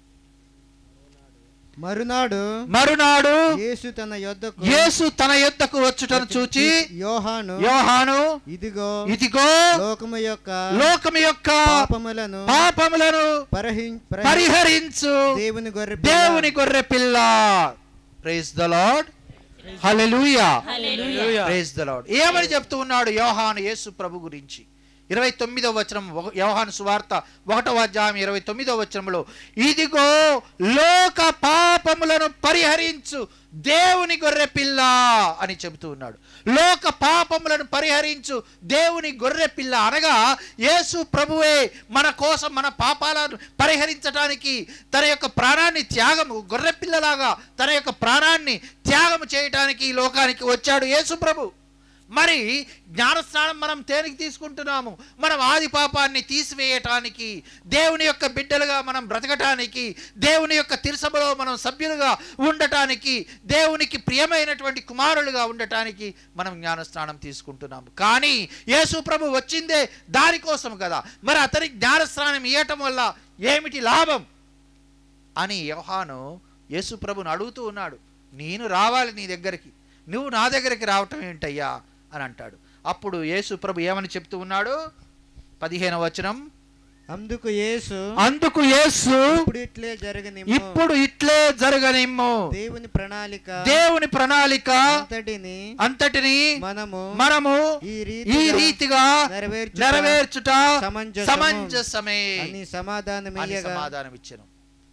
మరునాడు మరునాడు యేసు తన యొద్దకు యేసు తన యొద్దకు వచ్చుటను చూచి యోహాను యోహాను ఇదిగో ఇదిగో లోకము యొక్క లోకము యొక్క పాపములను పాపములను పరిహి- పరిహి- పరిహరించు దేవుని గొర్రె దేవుని గొర్రె పిల్ల praise the Lord hallelujah Hallelujah. Praise the Lord ఏమని చెప్తూ ఉన్నాడు యోహాను యేసు ప్రభు గురించి ఇరవై తొమ్మిదో వచనం ఒక- యోహాను సువార్త ఒకటో అధ్యాయం ఇరవై తొమ్మిదో వచనంలో ఇదిగో లోక పాపములను పరిహరించు దేవుని గొర్రె పిల్ల అని చెబుతూ ఉన్నాడు లోక పాపములను పరిహరించు దేవుని గొర్రె పిల్ల అనగా యేసు ప్రభువే మన కోసం మన పాపాలను పరిహరించడానికి తన యొక్క ప్రాణాన్ని త్యాగము గొర్రె పిల్లలాగా తన యొక్క ప్రాణాన్ని త్యాగము చేయటానికి ఈ లోకానికి వచ్చాడు యేసు ప్రభు మరి జ్ఞానస్నానం మనం తేలికి తీసుకుంటున్నాము మనం ఆది పాపాన్ని తీసివేయటానికి దేవుని యొక్క బిడ్డలుగా మనం బ్రతకటానికి దేవుని యొక్క తిరుసభలో మనం సభ్యులుగా ఉండటానికి దేవునికి ప్రియమైనటువంటి కుమారులుగా ఉండటానికి మనం జ్ఞానస్నానం తీసుకుంటున్నాము కానీ యేసు ప్రభు వచ్చిందే దానికోసం కదా మరి అతని జ్ఞానస్నానం ఇవ్వటం వల్ల ఏమిటి లాభం అని యోహాను యేసు ప్రభుని అడుగుతూ ఉన్నాడు నేను రావాలి నీ దగ్గరికి నువ్వు నా దగ్గరికి రావటం ఏంటయ్యా అని అంటాడు అప్పుడు యేసు ప్రభు ఏమని చెప్తూ ఉన్నాడు పదిహేను వచనం అందుకు యేసు అందుకు యేసు ఇప్పుడు ఇట్లే జరగనిమ్ము ఇప్పుడు ఇట్లే జరగనిమ్ము దేవుని ప్రణాళిక దేవుని ప్రణాళిక అంతటిని అంతటిని మనము మనము ఈ ఈ రీతిగా రీతిగా నెరవేర్చుట నెరవేర్చుట సమంజసము సమంజసమే అని సమాధానం అని ఇయ్యగా సమాధానం ఇచ్చాను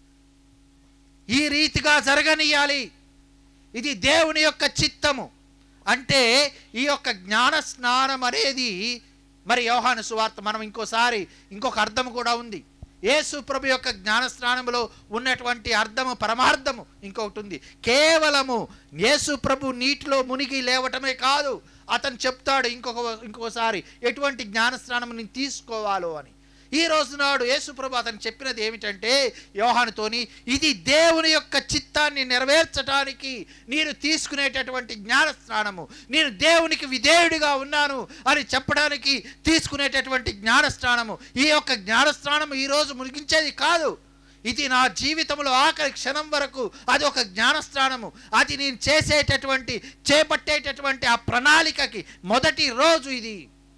ఈ రీతిగా జరగనీయాలి ఇది దేవుని యొక్క చిత్తము అంటే ఈ యొక్క జ్ఞాన స్నానం అనేది మరి యోహాను సువార్త మనం ఇంకోసారి ఇంకొక అర్థం కూడా ఉంది యేసు ప్రభు యొక్క జ్ఞాన స్నానములో ఉన్నటువంటి అర్థము పరమార్థము ఇంకొకటి ఉంది కేవలము యేసు ప్రభు నీటిలో మునిగి లేవటమే కాదు అతను చెప్తాడు ఇంకొక ఇంకోసారి ఎటువంటి జ్ఞాన స్నానం నేను తీసుకోవాలో అని ఈ రోజు నాడు యేసుప్రభు అతను చెప్పినది ఏమిటంటే యోహానుతోని ఇది దేవుని యొక్క చిత్తాన్ని నెరవేర్చడానికి నేను తీసుకునేటటువంటి జ్ఞాన స్నానము నేను దేవునికి విధేయుడిగా ఉన్నాను అని చెప్పడానికి తీసుకునేటటువంటి జ్ఞాన స్నానము ఈ యొక్క జ్ఞాన స్నానము ఈరోజు మునిగించేది కాదు ఇది నా జీవితంలో ఆఖరి క్షణం వరకు అది ఒక జ్ఞానస్నానము అది నేను చేసేటటువంటి చేపట్టేటటువంటి ఆ ప్రణాళికకి మొదటి రోజు ఇది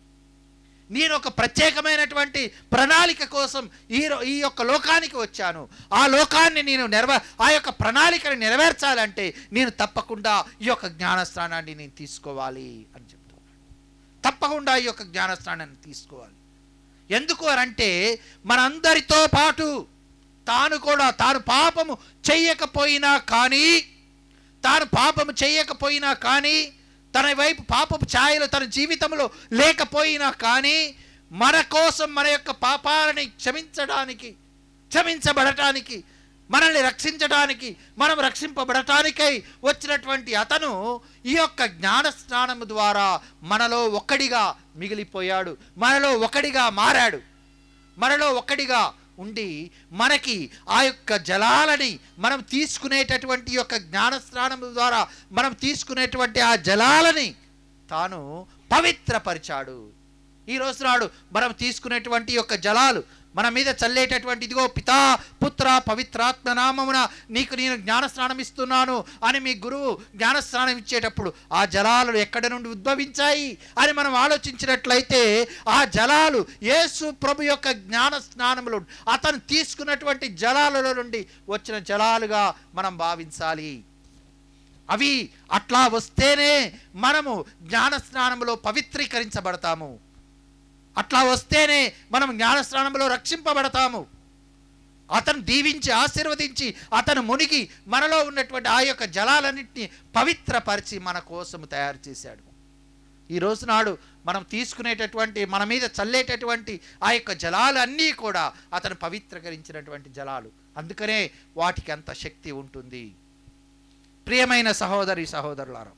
నేను ఒక ప్రత్యేకమైనటువంటి ప్రణాళిక కోసం ఈ రో- ఈ యొక్క లోకానికి వచ్చాను ఆ లోకాన్ని నేను నెరవే ఆ యొక్క ప్రణాళికను నెరవేర్చాలంటే నేను తప్పకుండా ఈ యొక్క జ్ఞానస్నానాన్ని నేను తీసుకోవాలి అని చెప్తున్నాను తప్పకుండా ఈ యొక్క జ్ఞానస్నానాన్ని తీసుకోవాలి ఎందుకు అనంటే మనందరితో పాటు తాను కూడా తాను పాపము చెయ్యకపోయినా కానీ తాను పాపము చెయ్యకపోయినా కానీ తన వైపు పాపపు ఛాయలు తన జీవితంలో లేకపోయినా కానీ మన కోసం మన యొక్క పాపాలని క్షమించడానికి క్షమించబడటానికి మనల్ని రక్షించడానికి మనం రక్షింపబడటానికై వచ్చినటువంటి అతను ఈ యొక్క జ్ఞాన స్నానము ద్వారా మనలో ఒక్కడిగా మిగిలిపోయాడు మనలో ఒకడిగా మారాడు మనలో ఒక్కడిగా ఉండి మనకి ఆ యొక్క జలాలని మనం తీసుకునేటటువంటి యొక్క జ్ఞానస్నానం ద్వారా మనం తీసుకునేటువంటి ఆ జలాలని తాను పవిత్రపరిచాడు ఈ రోజు నాడు మనం తీసుకునేటువంటి యొక్క జలాలు మన మీద చల్లేటటువంటి ఇదిగో పితా పుత్ర పవిత్రాత్మ నామమున నీకు నేను జ్ఞానస్నానం ఇస్తున్నాను అని మీ గురువు జ్ఞానస్నానం ఇచ్చేటప్పుడు ఆ జలాలు ఎక్కడి నుండి ఉద్భవించాయి అని మనం ఆలోచించినట్లయితే ఆ జలాలు యేసు ప్రభు యొక్క జ్ఞాన స్నానములు అతను తీసుకున్నటువంటి జలాలలో నుండి వచ్చిన జలాలుగా మనం భావించాలి అవి అట్లా వస్తేనే మనము జ్ఞాన స్నానములో పవిత్రీకరించబడతాము అట్లా వస్తేనే మనం జ్ఞానస్నానంలో రక్షింపబడతాము అతను దీవించి ఆశీర్వదించి అతను మునిగి మనలో ఉన్నటువంటి ఆ యొక్క జలాలన్నింటినీ పవిత్రపరిచి మన కోసము తయారు చేశాడు ఈ రోజు నాడు మనం తీసుకునేటటువంటి మన మీద చల్లేటటువంటి ఆ యొక్క జలాలన్నీ కూడా అతను పవిత్రకరించినటువంటి జలాలు అందుకనే వాటికి అంత శక్తి ఉంటుంది ప్రియమైన సహోదరి సహోదరులారా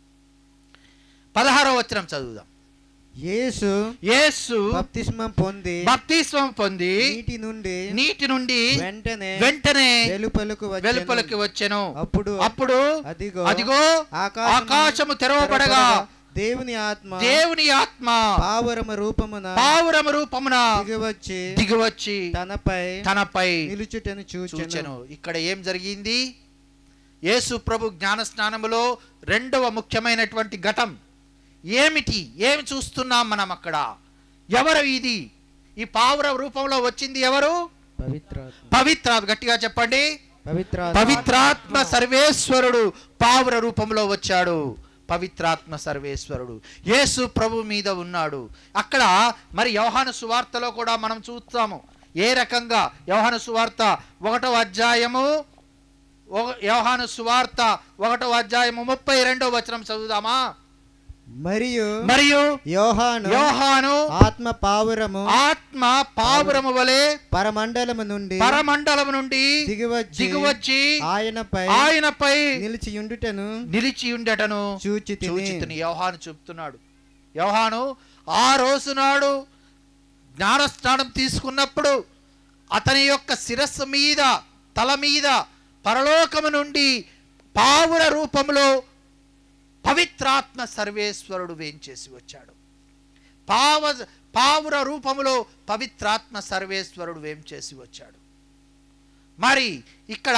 పదహారో వచనం చదువుదాం యేసు యేసు బప్తిస్మం పొంది బప్తిస్మం పొంది నీటి నుండి నీటి నుండి వెంటనే వెంటనే వెలుపలకు వచ్చెను. వెలుపలికి వచ్చెను అప్పుడు అప్పుడు అదిగో అదిగో ఆకాశము ఆకాశము తెరవబడగా దేవుని ఆత్మ దేవుని ఆత్మ పావురమ రూపమున పావురమ రూపమున దిగివచ్చి దిగివచ్చి తనపై తనపై నిలుచుటను చూచెను చూచెను ఇక్కడ ఏం జరిగింది యేసు ప్రభు జ్ఞాన స్నానములో రెండవ ముఖ్యమైనటువంటి ఘటం ఏమిటి ఏమి చూస్తున్నాం మనం అక్కడ ఎవరు ఇది ఈ పావుర రూపంలో వచ్చింది ఎవరు పవిత్రాత్మ పవిత్ర గట్టిగా చెప్పండి పవిత్రాత్మ పవిత్రాత్మ సర్వేశ్వరుడు పావుర రూపంలో వచ్చాడు పవిత్రాత్మ సర్వేశ్వరుడు యేసు ప్రభు మీద ఉన్నాడు అక్కడ మరి యోహాను సువార్తలో కూడా మనం చూస్తాము ఏ రకంగా యోహాను సువార్త ఒకటో అధ్యాయము ఒక- యోహాను సువార్త ఒకటో అధ్యాయము ముప్పై రెండో వచనం చదువుదామా మరియు మరియు యోహాను యోహాను ఆత్మ పావురము ఆత్మ పావురము వలె పరమండలము నుండి పరమండలం నుండి దిగివచ్చి దిగివచ్చి ఆయనపై ఆయనపై నిలిచి ఉండుటను నిలిచి ఉండటను చూచి చూచితిని యోహాను చెప్తున్నాడు యోహాను ఆ రోజు నాడు జ్ఞానస్నానం తీసుకున్నప్పుడు అతని యొక్క శిరస్సు మీద తల మీద పరలోకము నుండి పావుర రూపంలో పవిత్రాత్మ సర్వేశ్వరుడు వేంచేసి వచ్చాడు పావ పావుర రూపములో పవిత్రాత్మ సర్వేశ్వరుడు వేంచేసి వచ్చాడు మరి ఇక్కడ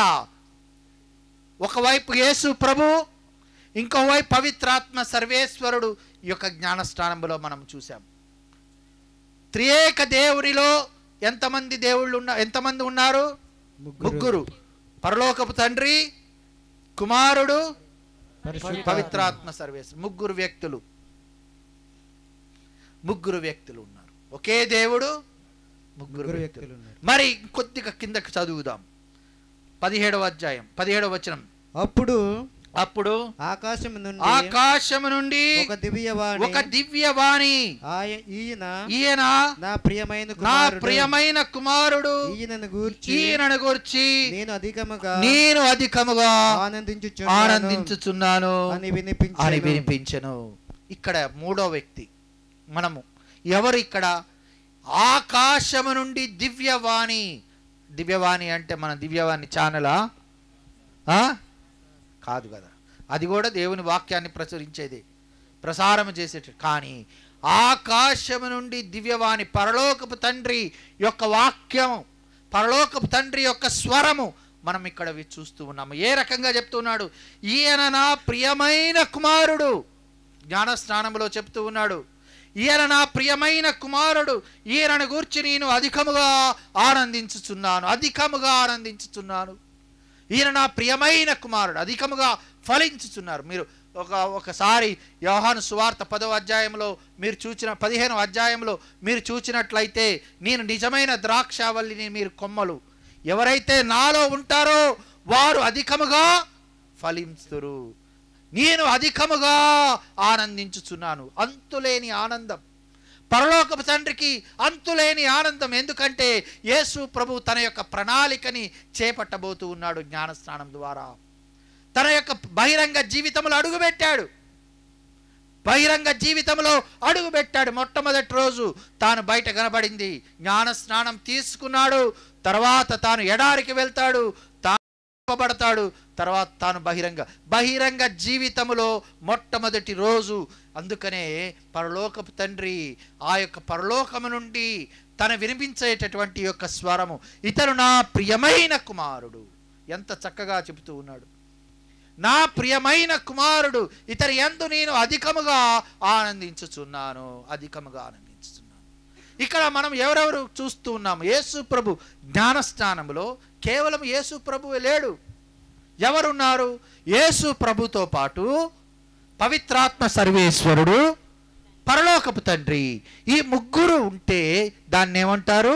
ఒకవైపు యేసు ప్రభు ఇంకోవైపు పవిత్రాత్మ సర్వేశ్వరుడు ఈ యొక్క జ్ఞానస్నానంలో మనం చూసాం త్రియేక దేవునిలో ఎంతమంది దేవుళ్ళు ఉన్న ఎంతమంది ఉన్నారు ముగ్గురు పరలోకపు తండ్రి కుమారుడు పవిత్రాత్మ సర్వేస్ ముగ్గురు వ్యక్తులు ముగ్గురు వ్యక్తులు ఉన్నారు ఒకే దేవుడు ముగ్గురు ముగ్గురు వ్యక్తులు వ్యక్తులు ఉన్నారు మరి కొద్దిగా కిందకి చదువుదాం పదిహేడవ అధ్యాయం పదిహేడవ వచనం అప్పుడు అప్పుడు ఆకాశం నుండి ఆకాశము నుండి ఒక దివ్యవాణి ఒక దివ్యవాణి ఆయ- ఈయన ఈయన నా ప్రియమైన నా కుమారుడు ప్రియమైన కుమారుడు ఈయనను గూర్చి ఈయనను గురించి నేను అధికముగా నేను అధికముగా ఆనందించుచున్నాను ఆనందించుచున్నాను అని వినిపించెను. అని వినిపించను ఇక్కడ మూడో వ్యక్తి మనము ఎవరు ఇక్కడ ఆకాశము నుండి దివ్యవాణి దివ్యవాణి అంటే మన దివ్యవాణి ఛానలా ఆ? కాదు కదా అది కూడా దేవుని వాక్యాన్ని ప్రచురించేది ప్రసారం చేసేట కానీ ఆకాశము నుండి దివ్యవాణి పరలోకపు తండ్రి యొక్క వాక్యం పరలోకపు తండ్రి యొక్క స్వరము మనం ఇక్కడ వి- చూస్తూ ఉన్నాము ఏ రకంగా చెప్తున్నాడు ఈయన నా ప్రియమైన కుమారుడు జ్ఞానస్నానంలో చెప్తూ ఉన్నాడు ఈయన నా ప్రియమైన కుమారుడు ఈయనను గూర్చి నేను అధికముగా ఆనందించుచున్నాను అధికముగా ఆనందించుచున్నాను ఈయన నా ప్రియమైన కుమారుడు అధికముగా ఫలించుచున్నారు మీరు ఒక ఒకసారి యోహాను సువార్త పదో అధ్యాయంలో మీరు చూచిన పదిహేను అధ్యాయంలో మీరు చూచినట్లయితే నేను నిజమైన ద్రాక్షావల్లిని మీరు కొమ్మలు ఎవరైతే నాలో ఉంటారో వారు అధికముగా ఫలించుతురు నేను అధికముగా ఆనందించుచున్నాను అంతులేని ఆనందం పరలోకపు తండ్రికి అంతులేని ఆనందం ఎందుకంటే యేసు ప్రభు తన యొక్క ప్రణాళికని చేపట్టబోతూ ఉన్నాడు జ్ఞానస్నానం ద్వారా తన యొక్క బహిరంగ జీవితంలో అడుగుపెట్టాడు బహిరంగ జీవితంలో అడుగుపెట్టాడు మొట్టమొదటి రోజు తాను బయట కనబడింది జ్ఞాన స్నానం తీసుకున్నాడు తర్వాత తాను ఎడారికి వెళ్తాడు తాను పడతాడు తర్వాత తాను బహిరంగ బహిరంగ జీవితములో మొట్టమొదటి రోజు అందుకనే పరలోకపు తండ్రి ఆ యొక్క పరలోకము నుండి తన వినిపించేటటువంటి యొక్క స్వరము ఇతను నా ప్రియమైన కుమారుడు ఎంత చక్కగా చెబుతూ ఉన్నాడు నా ప్రియమైన కుమారుడు ఇతని యందు నేను అధికముగా ఆనందించుచున్నాను అధికముగా ఆనందించుచున్నాను ఇక్కడ మనం ఎవరెవరు చూస్తూ ఉన్నాము యేసు ప్రభు జ్ఞానస్నానంలో కేవలం యేసు ప్రభువే లేడు ఎవరున్నారు యేసు ప్రభుతో పాటు పవిత్రాత్మ సర్వేశ్వరుడు పరలోకపు తండ్రి ఈ ముగ్గురు ఉంటే దాన్ని ఏమంటారు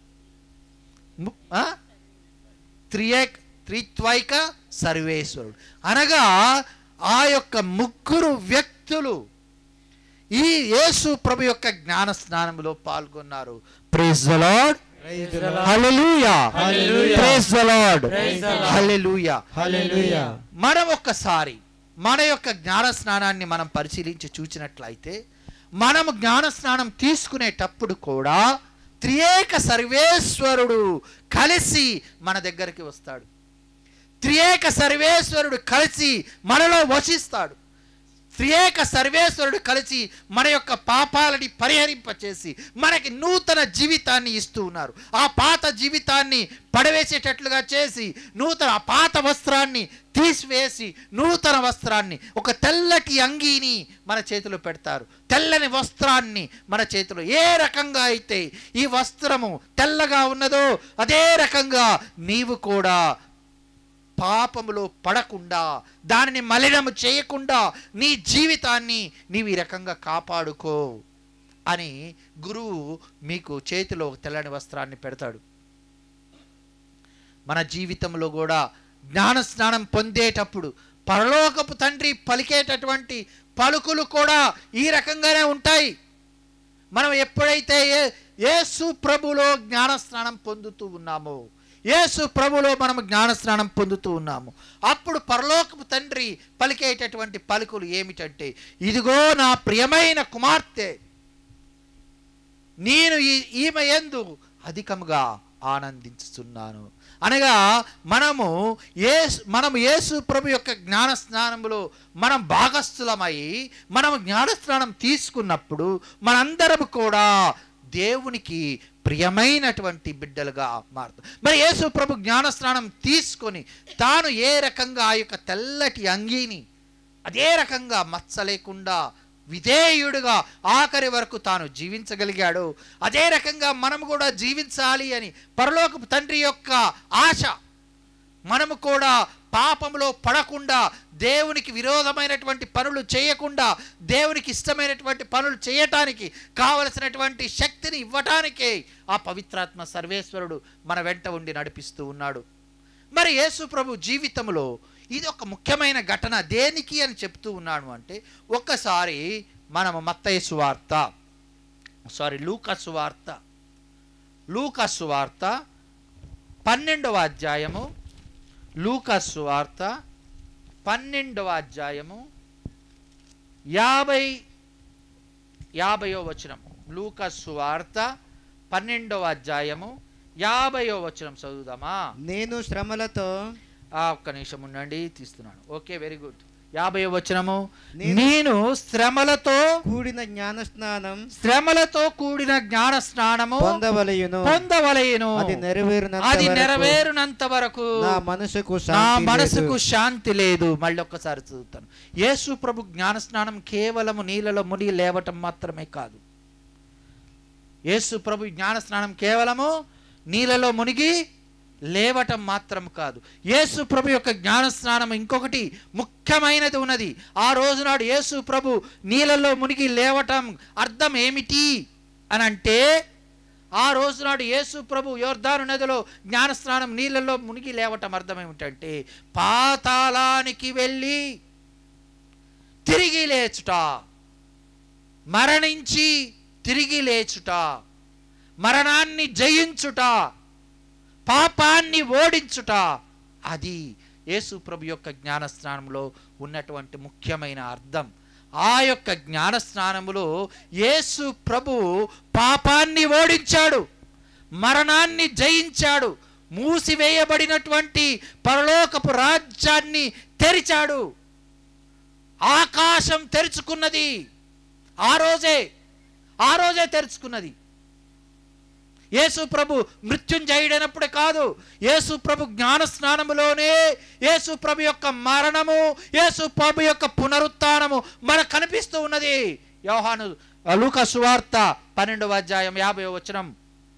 ము- ఆ? త్రియేక్ త్రిత్వైక సర్వేశ్వరుడు అనగా ఆ యొక్క ముగ్గురు వ్యక్తులు ఈ యేసు ప్రభు యొక్క జ్ఞాన స్నానంలో పాల్గొన్నారు praise the Lord hallelujah praise the Lord hallelujah hallelujah. మనం ఒక్కసారి మన యొక్క జ్ఞాన స్నానాన్ని మనం పరిశీలించి చూచినట్లయితే మనము జ్ఞాన స్నానం తీసుకునేటప్పుడు కూడా త్రియేక సర్వేశ్వరుడు కలిసి మన దగ్గరికి వస్తాడు త్రియేక సర్వేశ్వరుడు కలిసి మనలో వసిస్తాడు త్రియేక సర్వేశ్వరుడు కలిసి మన యొక్క పాపాలని పరిహరింపచేసి మనకి నూతన జీవితాన్ని ఇస్తూ ఉన్నారు ఆ పాత జీవితాన్ని పడవేసేటట్లుగా చేసి నూతన ఆ పాత వస్త్రాన్ని తీసివేసి నూతన వస్త్రాన్ని ఒక తెల్లటి అంగీని మన చేతిలో పెడతారు తెల్లని వస్త్రాన్ని మన చేతిలో ఏ రకంగా అయితే ఈ వస్త్రము తెల్లగా ఉన్నదో అదే రకంగా నీవు కూడా పాపములో పడకుండా దానిని మలినము చేయకుండా నీ జీవితాన్ని నీవు ఈ రకంగా కాపాడుకో అని గురువు మీకు చేతిలో ఒక తెల్లని వస్త్రాన్ని పెడతాడు మన జీవితంలో కూడా జ్ఞాన స్నానం పొందేటప్పుడు పరలోకపు తండ్రి పలికేటటువంటి పలుకులు కూడా ఈ రకంగానే ఉంటాయి మనం ఎప్పుడైతే ఏ యేసు ప్రభులో జ్ఞానస్నానం పొందుతూ ఉన్నామో యేసు ప్రభులో మనం జ్ఞానస్నానం పొందుతూ ఉన్నాము అప్పుడు పరలోకపు తండ్రి పలికేటటువంటి పలుకులు ఏమిటంటే ఇదిగో నా ప్రియమైన కుమార్తె నేను ఈ- ఈమె ఎందు అధికముగా ఆనందించుతున్నాను అనగా మనము ఏ మనము యేసు ప్రభు యొక్క జ్ఞాన స్నానంలో మనం భాగస్థులమై మనం జ్ఞానస్నానం తీసుకున్నప్పుడు మనందరం కూడా దేవునికి ప్రియమైనటువంటి బిడ్డలుగా మారుతాం మరి యేసు ప్రభు జ్ఞానస్నానం తీసుకొని తాను ఏ రకంగా ఆ యొక్క తెల్లటి అంగీని అదే రకంగా మచ్చ లేకుండా విధేయుడుగా ఆఖరి వరకు తాను జీవించగలిగాడు అదే రకంగా మనం కూడా జీవించాలి అని పరలోకపు తండ్రి యొక్క ఆశ మనము కూడా పాపంలో పడకుండా దేవునికి విరోధమైనటువంటి పనులు చేయకుండా దేవునికి ఇష్టమైనటువంటి పనులు చేయటానికి కావలసినటువంటి శక్తిని ఇవ్వటానికే ఆ పవిత్రాత్మ సర్వేశ్వరుడు మన వెంట ఉండి నడిపిస్తూ ఉన్నాడు మరి యేసు ప్రభు జీవితంలో ఇది ఒక ముఖ్యమైన ఘటన దేనికి అని చెప్తూ ఉన్నాను అంటే ఒక్కసారి మనము మత్తయి సువార్త సారీ లూకా సువార్త లూకా సువార్త పన్నెండవ అధ్యాయము లూకా సువార్త పన్నెండవ అధ్యాయము యాభై యాభయో వచనం లూకా సువార్త పన్నెండవ అధ్యాయము యాభయో వచనం చదువుదామా నేను శ్రమలతో ఆ, ఒక్క నిమిషం ఉండండి తీస్తున్నాను ఓకే వెరీ గుడ్ యాభై వచనము నేను- నేను శ్రమలతో కూడిన జ్ఞాన స్నానం శ్రమలతో కూడిన జ్ఞాన స్నానము పొందవలయును పొందవలయను అది నెరవేరినంత అది వరకు నెరవేరునంత వరకు నా మనసుకు నా శాంతి మనసుకు లేదు. శాంతి లేదు మళ్ళీ ఒక్కసారి చదువుతాను యేసు ప్రభు జ్ఞాన స్నానం కేవలము నీళ్ళలో మునిగి లేవటం మాత్రమే కాదు యేసు ప్రభు జ్ఞాన స్నానం కేవలము నీళ్ళలో మునిగి లేవటం మాత్రం కాదు యేసు ప్రభు యొక్క జ్ఞాన స్నానం ఇంకొకటి ముఖ్యమైనది ఉన్నది ఆ రోజునాడు యేసు ప్రభు నీళ్ళలో మునిగి లేవటం అర్థం ఏమిటి అని అంటే ఆ రోజునాడు యేసు ప్రభు యోర్ధాను నదిలో జ్ఞానస్నానం నీళ్ళల్లో మునిగి లేవటం అర్థం ఏమిటంటే పాతాళానికి వెళ్ళి తిరిగి లేచుట మరణించి తిరిగి లేచుట మరణాన్ని జయించుట పాపాన్ని ఓడించుట అది యేసు ప్రభు యొక్క జ్ఞానస్నానంలో ఉన్నటువంటి ముఖ్యమైన అర్థం ఆ యొక్క జ్ఞానస్నానములో యేసు ప్రభు పాపాన్ని ఓడించాడు మరణాన్ని జయించాడు మూసివేయబడినటువంటి పరలోకపు రాజ్యాన్ని తెరిచాడు ఆకాశం తెరుచుకున్నది ఆ రోజే ఆ రోజే తెరుచుకున్నది యేసు ప్రభు మృత్యుంజయుడైనప్పుడే కాదు యేసు ప్రభు జ్ఞాన స్నానములోనే యేసు ప్రభు యొక్క మరణము యేసు ప్రభు యొక్క పునరుత్థానము మనకు కనిపిస్తూ ఉన్నది యోహాను లూకా సువార్త పన్నెండవ అధ్యాయం యాభై వచనం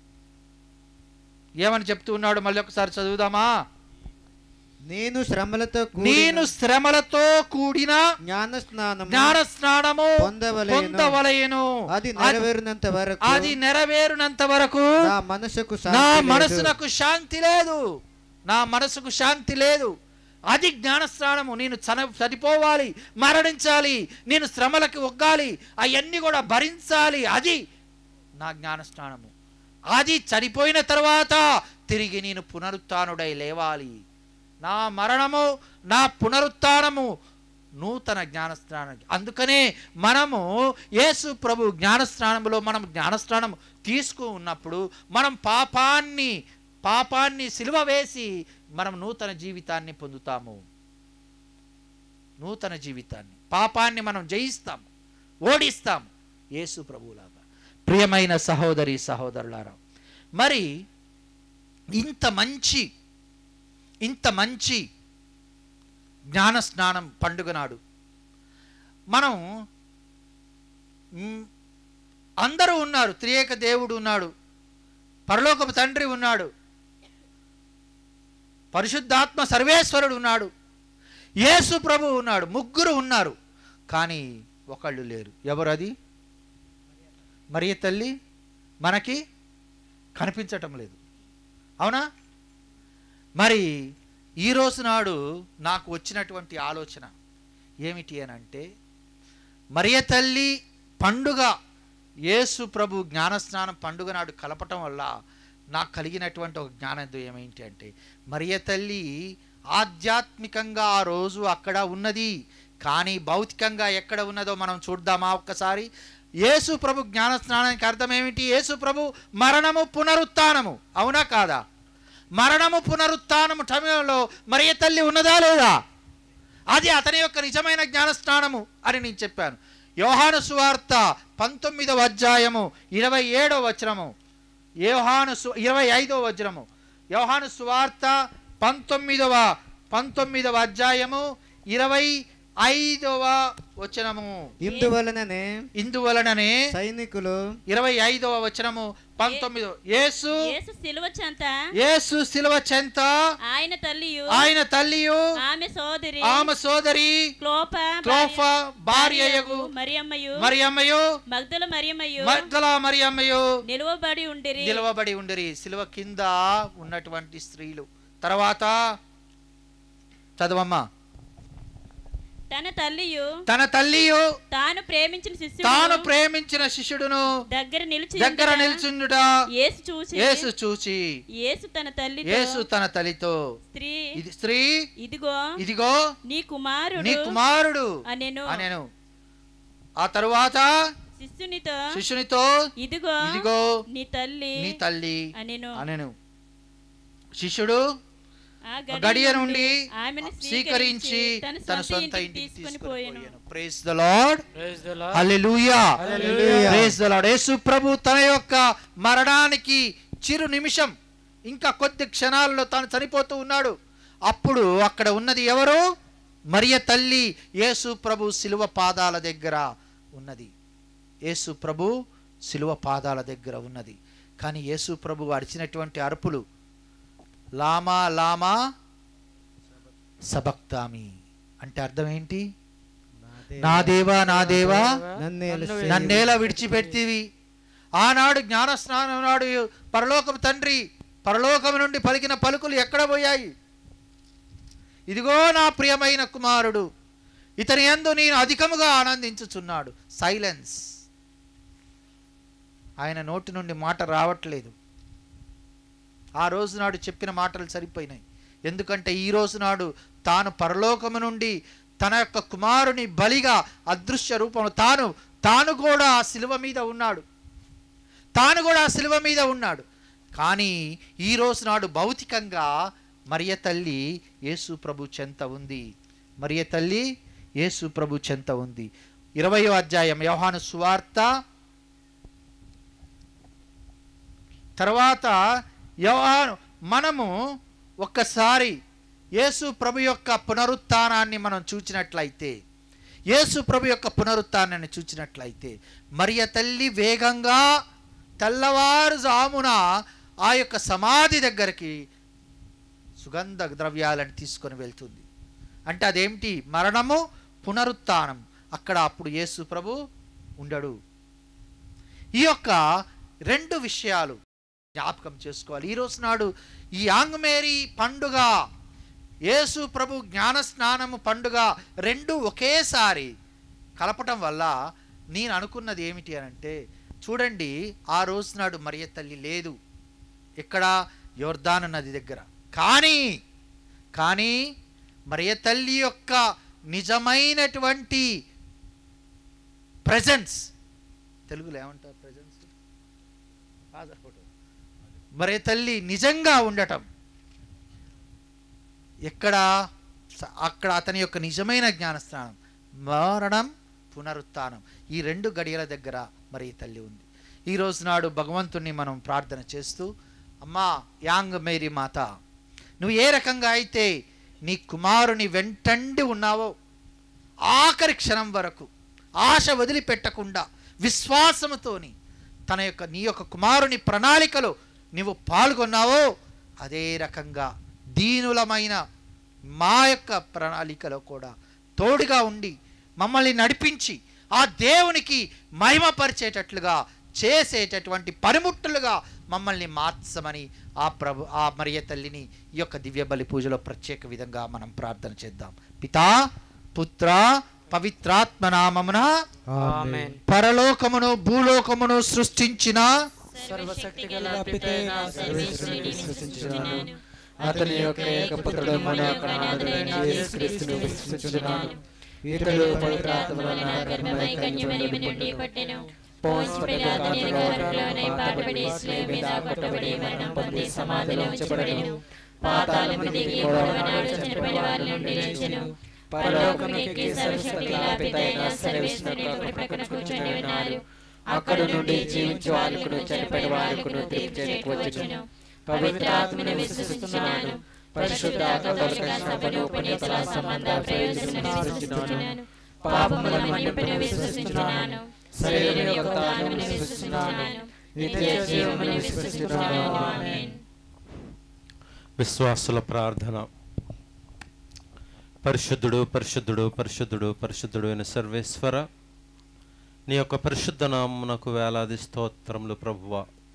ఏమని చెప్తూ ఉన్నాడు మళ్ళీ ఒకసారి చదువుదామా నేను శ్రమలతో నేను శ్రమలతో కూడిన జ్ఞాన స్నానం జ్ఞాన స్నానము పొందవలెను. పొందవలయను అది నెరవేరినంత వరకు అది నెరవేరునంత వరకు నా మనసుకు నా శాంతి లేదు. మనసునకు శాంతి లేదు నా మనసుకు శాంతి లేదు అది జ్ఞానస్నానము నేను చన చనిపోవాలి మరణించాలి నేను శ్రమలకు ఒగ్గాలి అవన్నీ కూడా భరించాలి అది నా జ్ఞానస్నానము అది చనిపోయిన తర్వాత తిరిగి నేను పునరుత్నుడై లేవాలి నా మరణము నా పునరుత్నము నూతన జ్ఞానస్నానం అందుకనే మనము యేసు ప్రభు జ్ఞానస్నానంలో మనం జ్ఞానస్నానం తీసుకు ఉన్నప్పుడు మనం పాపాన్ని పాపాన్ని సిలువ వేసి మనం నూతన జీవితాన్ని పొందుతాము నూతన జీవితాన్ని పాపాన్ని మనం జయిస్తాం ఓడిస్తాం యేసు ప్రభువులాగా ప్రియమైన సహోదరి సహోదరులారా మరి ఇంత మంచి ఇంత మంచి జ్ఞాన స్నానం పండుగ నాడు మనం మ్, అందరూ ఉన్నారు త్రియేక దేవుడు ఉన్నాడు పరలోకపు తండ్రి ఉన్నాడు పరిశుద్ధాత్మ సర్వేశ్వరుడు ఉన్నాడు యేసు ప్రభు ఉన్నాడు ముగ్గురు ఉన్నారు కానీ ఒకళ్ళు లేరు ఎవరు అది మరియ తల్లి మనకి కనిపించటం లేదు అవునా మరి ఈ రోజు నాడు నాకు వచ్చినటువంటి ఆలోచన ఏమిటి అని అంటే మరియ తల్లి పండుగ యేసు ప్రభు జ్ఞానస్నానం పండుగ నాడు కలపటం వల్ల నాకు కలిగినటువంటి ఒక జ్ఞానోదయం ఏంటి అంటే మరియ తల్లి ఆధ్యాత్మికంగా ఆ రోజు అక్కడ ఉన్నది కానీ భౌతికంగా ఎక్కడ ఉన్నదో మనం చూద్దామా ఒక్కసారి యేసు ప్రభు జ్ఞాన స్నానానికి అర్థం ఏమిటి యేసు ప్రభు మరణము పునరుత్థానము అవునా కాదా మరణము పునరుత్థానము సమయంలో మరియ తల్లి ఉన్నదా లేదా అది అతని యొక్క నిజమైన జ్ఞానస్నానము అని నేను చెప్పాను యోహాను సువార్త పంతొమ్మిదవ అధ్యాయము ఇరవై ఏడవ వచనము యోహాను సు ఇరవై ఐదవ వచనము యోహాను సువార్త పంతొమ్మిదవ పంతొమ్మిదవ అధ్యాయము ఇరవై ఐదవ వచనము ఇందువలననే ఇందువలననే సైనికులు ఇరవై ఐదవ వచనము పంతొమ్మిదో యేసు యేసు సిలువ చెంత యేసు శిలువ చెంత ఆయన తల్లియు ఆయన తల్లియు ఆమె సోదరి ఆమె సోదరి క్లోప క్లోఫ భార్యయగు మరియమ్మయు మరియమ్మయు మగ్దల మరియమ్మయు మగ్దల మరియమ్మయు నిలువబడి ఉండిరి నిలవబడి ఉండరి శిలువ కింద ఉన్నటువంటి స్త్రీలు తర్వాత చదవమ్మా తన తల్లియు తన తల్లియు తాను ప్రేమించిన శిష్యుడు తాను ప్రేమించిన శిష్యుడును దగ్గర నిలిచి దగ్గర ఉండగా నిల్చుండుట యేసు చూసి యేసు చూచి యేసు తన తల్లితో యేసు తన తల్లితో స్త్రీ ఇది స్త్రీ ఇదిగో ఇదిగో నీ కుమారుడు నీ కుమారుడు అనెను అనేను ఆ తరువాత శిష్యునితో శిష్యునితో ఇదిగో ఇదిగో నీ తల్లి నీ తల్లి అనెను అనెను శిష్యుడు ఆ గడియ నుండి ఆమెను స్వీకరించి తన సొంత ఇంటికి తీసుకొని తీసుకొని పోయాను పోయాను praise the Lord Praise the Lord. Hallelujah Hallelujah. Praise the lord యేసు ప్రభు తన యొక్క మరణానికి చిరు నిమిషం ఇంకా కొద్ది క్షణాల్లో తాను చనిపోతూ ఉన్నాడు అప్పుడు అక్కడ ఉన్నది ఎవరు మరియ తల్లి యేసు ప్రభు శిలువ పాదాల దగ్గర ఉన్నది యేసు ప్రభు శిలువ పాదాల దగ్గర ఉన్నది కానీ యేసు ప్రభు అరిచినటువంటి అరుపులు లామా లామా సబక్తామి అంటే అర్థం ఏంటి నా దేవా నా దేవా నన్నేల నన్నేలా విడిచిపెట్టివి ఆనాడు జ్ఞానస్నానం నాడు పరలోకము తండ్రి పరలోకము నుండి పలికిన పలుకులు ఎక్కడ పోయాయి ఇదిగో నా ప్రియమైన కుమారుడు ఇతని యందు నేను అధికముగా ఆనందించుచున్నాడు సైలెన్స్ ఆయన నోటి నుండి మాట రావట్లేదు ఆ రోజు నాడు చెప్పిన మాటలు సరిపోయినాయి ఎందుకంటే ఈ రోజు నాడు తాను పరలోకము నుండి తన యొక్క కుమారుని బలిగా అదృశ్య రూపంలో తాను తాను కూడా ఆ శిలువ మీద ఉన్నాడు తాను కూడా ఆ శిలువ మీద ఉన్నాడు కానీ ఈ రోజు నాడు భౌతికంగా మరియ తల్లి యేసు ప్రభు చెంత ఉంది మరియ తల్లి యేసు ప్రభు చెంత ఉంది ఇరవయో అధ్యాయం యోహాను సువార్త తర్వాత యోహాను మనము ఒక్కసారి యేసు ప్రభు యొక్క పునరుత్థానాన్ని మనం చూచినట్లయితే యేసు ప్రభు యొక్క పునరుత్థానాన్ని చూచినట్లయితే మరియ తల్లి వేగంగా తెల్లవారుజామున ఆ యొక్క సమాధి దగ్గరికి సుగంధ ద్రవ్యాలను తీసుకొని వెళ్తుంది అంటే అదేమిటి మరణము పునరుత్థానం అక్కడ అప్పుడు యేసు ప్రభు ఉండడు ఈ యొక్క రెండు విషయాలు జ్ఞాపకం చేసుకోవాలి ఈరోజు నాడు ఈ ఆంగ్మేరీ పండుగ యేసు ప్రభు జ్ఞాన స్నానము పండుగ రెండు ఒకేసారి కలపటం వల్ల నేను అనుకున్నది ఏమిటి అని అంటే చూడండి ఆ రోజు నాడు మరియ తల్లి లేదు ఇక్కడ యోర్దాను నది దగ్గర కానీ కానీ మరియ తల్లి యొక్క నిజమైనటువంటి ప్రజెన్స్ తెలుగులో ఏమంటారు ప్రజెన్స్ మరియ తల్లి నిజంగా ఉండటం ఎక్కడ స- అక్కడ అతని యొక్క నిజమైన జ్ఞానస్నానం మరణం పునరుత్థానం ఈ రెండు గడియల దగ్గర మరి తల్లి ఉంది ఈ రోజు నాడు భగవంతుణ్ణి మనం ప్రార్థన చేస్తూ అమ్మా యాంగ్ మేరీ మాత నువ్వు ఏ రకంగా అయితే నీ కుమారుని వెంటండి ఉన్నావో ఆఖరి క్షణం వరకు ఆశ వదిలిపెట్టకుండా విశ్వాసముతోని తన యొక్క నీ యొక్క కుమారుని ప్రణాళికలో నీవు పాల్గొన్నావో అదే రకంగా దీనులమైన మా యొక్క ప్రణాళికలో కూడా తోడుగా ఉండి మమ్మల్ని నడిపించి ఆ దేవునికి మహిమపరిచేటట్లుగా చేసేటటువంటి పనిముట్టులుగా మమ్మల్ని మార్చమని ఆ ప్రభు ఆ మరియ తల్లిని ఈ యొక్క దివ్య బలి పూజలో ప్రత్యేక విధంగా మనం ప్రార్థన చేద్దాం పితా పుత్ర పవిత్రాత్మ నామమున ఆమేన్. పరలోకమును భూలోకమును సృష్టించిన సర్వశక్తి గల పితైన సర్వేశ్వరుని విశ్వసించుచున్నాను అతని యొక్క ఏకపుత్రుడు మన యొక్క నాథుడైన యేసుక్రీస్తును విశ్వసించుచున్నాను ఇతడు పవిత్రాత్మ వలన గర్భమై కన్యమరిమి నుండి పుట్టెను పోన్స్ పిలాతుని గర్భంలోనే పాటుపడి స్లేవ్ మీద కొట్టబడి మరణం పొంది సమాధిలో ఉంచబడెను పాతాళము దిగి మూడవ నాడు చనిపోయిన వారి నుండి లేచెను పరలోకమునికి సర్వశక్తి గల పితైన సర్వేశ్వరుని కుడి ప్రక్కన కూర్చొని ఉన్నారు అక్కడ నుండి జీవించు వారికును చనిపోయిన వారికును తీర్పు చేయకు వచ్చును పవిత్రాత్మను విశ్వసిస్తున్నాను పరిశుద్ధాత్మ కొరకై సభను పునీతుల సంబంధ ప్రయోజనం విశ్వసిస్తున్నాను పాపముల మన్నిపును విశ్వసిస్తున్నాను శరీరం యొక్క తాను విశ్వసిస్తున్నాను నిత్య జీవమును విశ్వసిస్తున్నాను ఆమేన్ విశ్వాసుల ప్రార్థన పరిశుద్ధుడు పరిశుద్ధుడు పరిశుద్ధుడు పరిశుద్ధుడు అయిన సర్వేశ్వర నీ యొక్క పరిశుద్ధ నామునకు వేలాది స్తోత్రములు ప్రభువ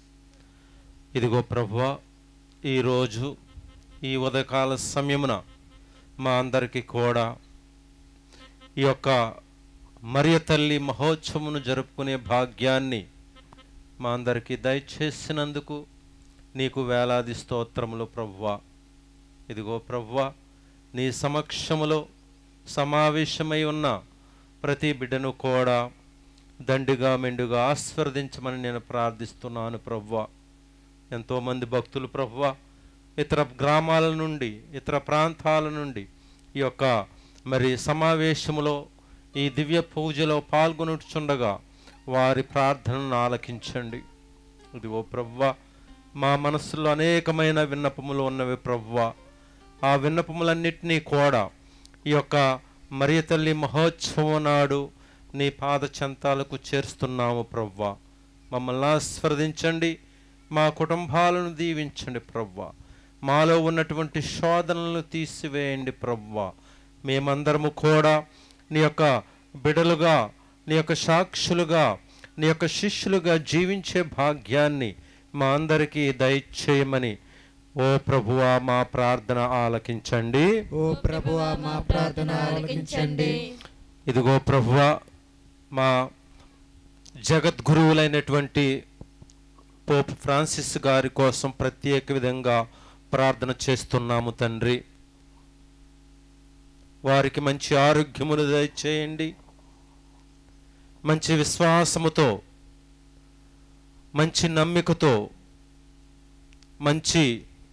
ఇదిగో ప్రభువ ఈరోజు ఈ ఉదయకాల సమయమున మా అందరికీ కూడా ఈ యొక్క మరియ తల్లి మహోత్సవమును జరుపుకునే భాగ్యాన్ని మా అందరికీ దయచేసినందుకు నీకు వేలాది స్తోత్రములు ప్రవ్వా ఇదిగో ప్రవ్వా నీ సమక్షములో సమావేశమై ఉన్న ప్రతి బిడ్డను కూడా దండిగా మెండుగా ఆస్వాదించమని నేను ప్రార్థిస్తున్నాను ప్రవ్వా ఎంతోమంది భక్తులు ప్రవ్వా ఇతర గ్రామాల నుండి ఇతర ప్రాంతాల నుండి ఈ యొక్క మరి సమావేశములో ఈ దివ్య పూజలో పాల్గొనుచుండగా వారి ప్రార్థనను ఆలకించండి ఇదిగో ప్రవ్వా మా మనస్సులో అనేకమైన విన్నపములు ఉన్నవి ప్రవ్వా ఆ విన్నపములన్నిటినీ కూడా ఈ యొక్క మరియ తల్లి మహోత్సవం నాడు నీ పాద చెంతాలకు చేరుస్తున్నాము ప్రవ్వా మమ్మల్ని ఆస్వాదించండి మా కుటుంబాలను దీవించండి ప్రవ్వా మాలో ఉన్నటువంటి శోధనలను తీసివేయండి ప్రవ్వా మేమందరము కూడా నీ యొక్క బిడలుగా నీ యొక్క సాక్షులుగా నీ యొక్క శిష్యులుగా జీవించే భాగ్యాన్ని మా అందరికీ దయచేయమని ఓ ప్రభువా మా ప్రార్థన ఆలకించండి ఓ ప్రభువా మా ప్రార్థన ఆలకించండి ఇదిగో ప్రభువా మా జగద్గురువులైనటువంటి పోప్ ఫ్రాన్సిస్ గారి కోసం ప్రత్యేక విధంగా ప్రార్థన చేస్తున్నాము తండ్రి వారికి మంచి ఆరోగ్యమును దయచేయండి మంచి విశ్వాసముతో మంచి నమ్మికతో మంచి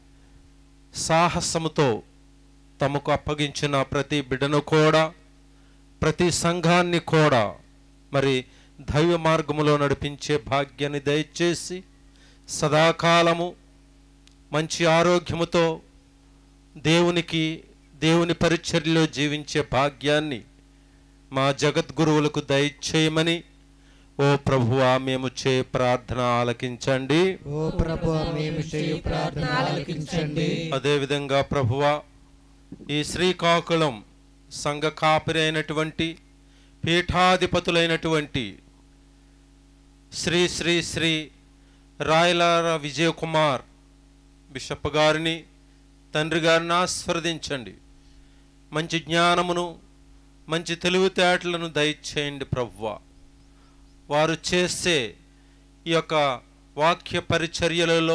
సాహసముతో తమకు అప్పగించిన ప్రతి బిడ్డను కూడా ప్రతి సంఘాన్ని కూడా మరి దైవ మార్గములో నడిపించే భాగ్యాన్ని దయచేసి సదాకాలము మంచి ఆరోగ్యముతో దేవునికి దేవుని పరిచర్యలో జీవించే భాగ్యాన్ని మా జగద్గురువులకు దయచేయమని ఓ ప్రభువా మేము చే ప్రార్థన ఆలకించండి ఓ ప్రభువా మేము చేయు ప్రార్థన ఆలకించండి అదేవిధంగా ప్రభువా ఈ శ్రీకాకుళం సంఘ కాపరి అయినటువంటి పీఠాధిపతులైనటువంటి శ్రీ శ్రీ శ్రీ రాయలార విజయకుమార్ బిషప్ గారిని తండ్రి గారిని ఆస్వాదించండి మంచి జ్ఞానమును మంచి తెలివితేటలను దయచేయండి ప్రవ్వా వారు చేసే ఈ యొక్క వాక్య పరిచర్యలలో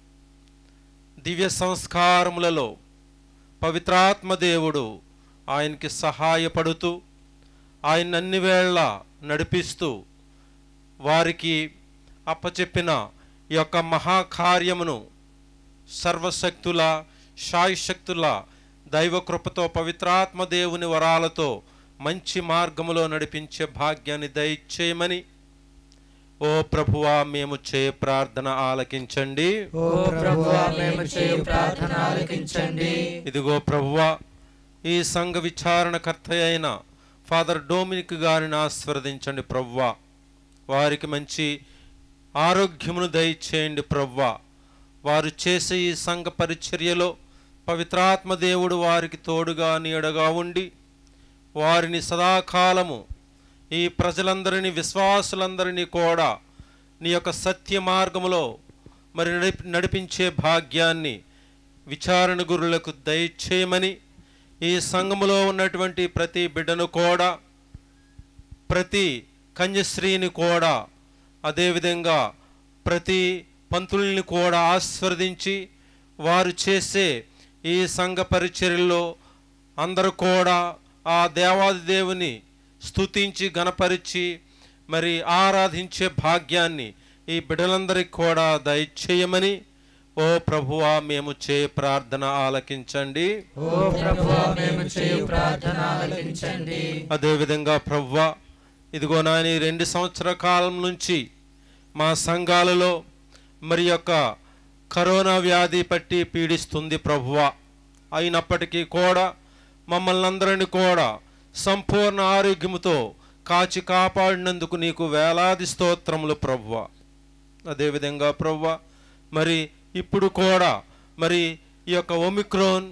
దివ్య సంస్కారములలో పవిత్రాత్మ దేవుడు ఆయనకి సహాయపడుతూ ఆయన అన్ని వేళ నడిపిస్తూ వారికి అప్పచెప్పిన ఈ యొక్క మహాకార్యమును సర్వశక్తుల శాయశక్తుల దైవకృపతో పవిత్రాత్మ దేవుని వరాలతో మంచి మార్గములో నడిపించే భాగ్యాన్ని దయచేయమని ఓ ప్రభువా మేము చే ప్రార్థన ఆలకించండి ఓ ప్రభువా మేము చేయు ప్రార్థన ఆలకించండి ఇదిగో ప్రభువా ఈ సంఘ విచారణకర్త అయిన ఫాదర్ డొమినిక్ గారిని ఆస్వాదించండి ప్రవ్వా వారికి మంచి ఆరోగ్యమును దయచేయండి ప్రవ్వా వారు చేసే ఈ సంఘ పరిచర్యలో పవిత్రాత్మ దేవుడు వారికి తోడుగా నీడగా ఉండి వారిని సదాకాలము ఈ ప్రజలందరినీ విశ్వాసులందరినీ కూడా నీ యొక్క సత్య మార్గములో మరి నడిపి నడిపించే భాగ్యాన్ని విచారణ గురులకు దయచేయమని ఈ సంఘములో ఉన్నటువంటి ప్రతి బిడ్డను కూడా ప్రతి కన్యశ్రీని కూడా అదేవిధంగా ప్రతి పంతుల్ని కూడా ఆస్వాదించి వారు చేసే ఈ సంఘ పరిచర్యలో అందరూ కూడా ఆ దేవాది దేవుని స్తుతించి గణపరిచి మరి ఆరాధించే భాగ్యాన్ని ఈ బిడ్డలందరికీ కూడా దయచేయమని ఓ ప్రభువా మేము చే ప్రార్థన ఆలకించండి ఓ ప్రభువా మేము చేయు ప్రార్థన ఆలకించండి అదేవిధంగా ప్రవ్వా ఇదిగో నాయన ఈ రెండు సంవత్సర కాలం నుంచి మా సంఘాలలో మరి యొక్క కరోనా వ్యాధి పట్టి పీడిస్తుంది ప్రభువా అయినప్పటికీ కూడా మమ్మల్ని అందరిని కూడా సంపూర్ణ ఆరోగ్యముతో కాచి కాపాడినందుకు నీకు వేలాది స్తోత్రములు ప్రవ్వ అదేవిధంగా ప్రవ్వ మరి ఇప్పుడు కూడా మరి ఈ యొక్క ఒమిక్రోన్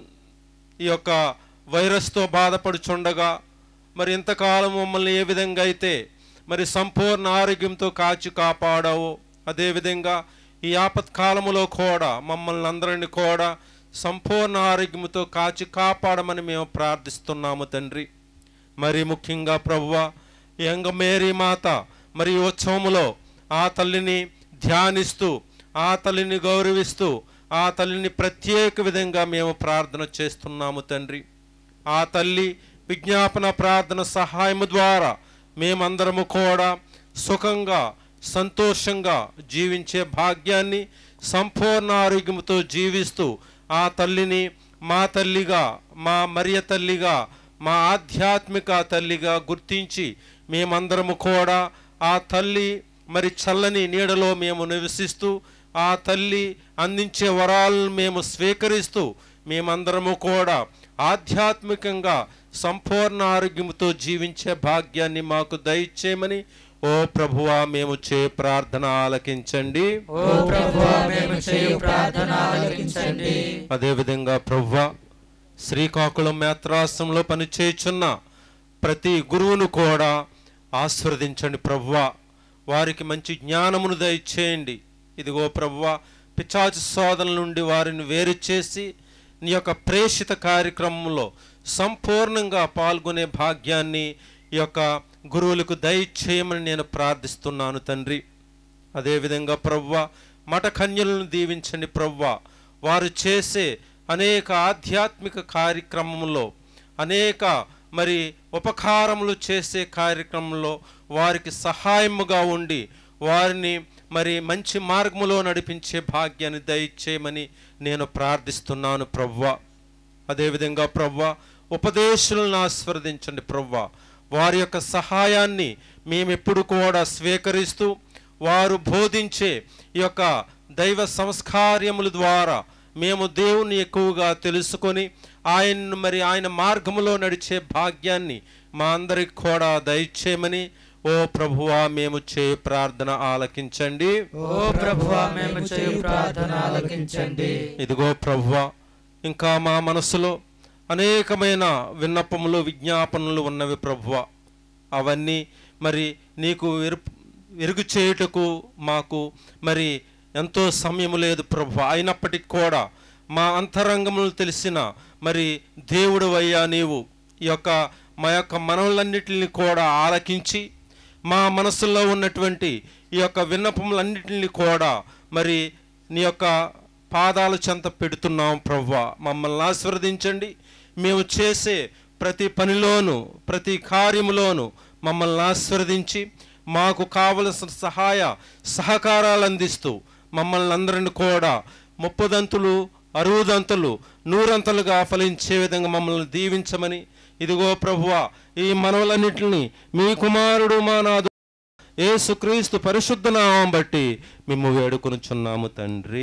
ఈ యొక్క వైరస్తో బాధపడుచుండగా మరి ఇంతకాలం మమ్మల్ని ఏ విధంగా అయితే మరి సంపూర్ణ ఆరోగ్యంతో కాచి కాపాడావో అదేవిధంగా ఈ ఆపత్కాలములో కూడా మమ్మల్ని అందరిని కూడా సంపూర్ణ ఆరోగ్యముతో కాచి కాపాడమని మేము ప్రార్థిస్తున్నాము తండ్రి మరి ముఖ్యంగా ప్రవ్వ యంగ మేరీ మాత మరి ఈ ఉత్సవములో ఆ తల్లిని ధ్యానిస్తూ ఆ తల్లిని గౌరవిస్తూ ఆ తల్లిని ప్రత్యేక విధంగా మేము ప్రార్థన చేస్తున్నాము తండ్రి ఆ తల్లి విజ్ఞాపన ప్రార్థన సహాయము ద్వారా మేమందరము కూడా సుఖంగా సంతోషంగా జీవించే భాగ్యాన్ని సంపూర్ణ ఆరోగ్యంతో జీవిస్తూ ఆ తల్లిని మా తల్లిగా మా మరియ తల్లిగా మా ఆధ్యాత్మిక తల్లిగా గుర్తించి మేమందరము కూడా ఆ తల్లి మరి చల్లని నీడలో మేము నివసిస్తూ ఆ తల్లి అందించే వరాలను మేము స్వీకరిస్తూ మేమందరము కూడా ఆధ్యాత్మికంగా సంపూర్ణ ఆరోగ్యంతో జీవించే భాగ్యాన్ని మాకు దయచేయమని ఓ ప్రభువా మేము చే ప్రార్థన ఆలకించండి ఓ ప్రభువా, మేము చేయు ప్రార్థన ఆలకించండి. అదేవిధంగా ప్రభువా శ్రీకాకుళం మేత్రాశ్రంలో పనిచేయుచున్న ప్రతి గురువును కూడా ఆస్వాదించండి ప్రభువా వారికి మంచి జ్ఞానమును దయచేయండి ఇదిగో ప్రభువా పిచాచు శోధనల నుండి వారిని వేరు చేసి నీ యొక్క ప్రేషిత కార్యక్రమంలో సంపూర్ణంగా పాల్గొనే భాగ్యాన్ని ఈ యొక్క గురువులకు దయచేయమని నేను ప్రార్థిస్తున్నాను తండ్రి అదేవిధంగా ప్రవ్వ మఠ కన్యలను దీవించండి ప్రవ్వ వారు చేసే అనేక ఆధ్యాత్మిక కార్యక్రమంలో అనేక మరి ఉపకారములు చేసే కార్యక్రమంలో వారికి సహాయముగా ఉండి వారిని మరి మంచి మార్గములో నడిపించే భాగ్యాన్ని దయచేయమని నేను ప్రార్థిస్తున్నాను ప్రవ్వ అదేవిధంగా ప్రవ్వ ఉపదేశాలను ఆస్వాదించండి ప్రవ్వ వారి యొక్క సహాయాన్ని మేమెప్పుడు కూడా స్వీకరిస్తూ వారు బోధించే ఈ యొక్క దైవ సంస్కార్యముల ద్వారా మేము దేవుని ఎక్కువగా తెలుసుకొని ఆయన్ను మరి ఆయన మార్గములో నడిచే భాగ్యాన్ని మా అందరికి కూడా దయచేయమని ఓ ప్రభువా మేము చే ప్రార్థన ఆలకించండి ఓ ప్రభువా, మేము చేయు ప్రార్థన ఆలకించండి. ఇదిగో ప్రభువా ఇంకా మా మనసులో అనేకమైన విన్నపములు విజ్ఞాపనలు ఉన్నవి ప్రభువా అవన్నీ మరి నీకు ఎరుపు ఎరుగు చేయుటకు మాకు మరి ఎంతో సమయం లేదు ప్రభు అయినప్పటికీ కూడా మా అంతరంగములు తెలిసిన మరి దేవుడు అయ్యా నీవు ఈ యొక్క మా యొక్క మనవులన్నిటిని కూడా ఆలకించి మా మనసులో ఉన్నటువంటి ఈ యొక్క విన్నపములన్నిటిని కూడా మరి నీ యొక్క పాదాల చెంత పెడుతున్నాం ప్రవ్వా మమ్మల్ని ఆశీర్వదించండి మేము చేసే ప్రతి పనిలోను ప్రతి కార్యములోను మమ్మల్ని ఆశీర్వదించి మాకు కావలసిన సహాయ సహకారాలు అందిస్తూ మమ్మల్ని అందరిని కూడా ముప్పదంతులు అరువుదంతులు నూరంతలుగా ఫలించే విధంగా మమ్మల్ని దీవించమని ఇదిగో ప్రభువా ఈ మనవలన్నింటినీ మీ కుమారుడు మా నాదు యేసుక్రీస్తు పరిశుద్ధ నామం బట్టి మేము వేడుకొనుచున్నాము తండ్రి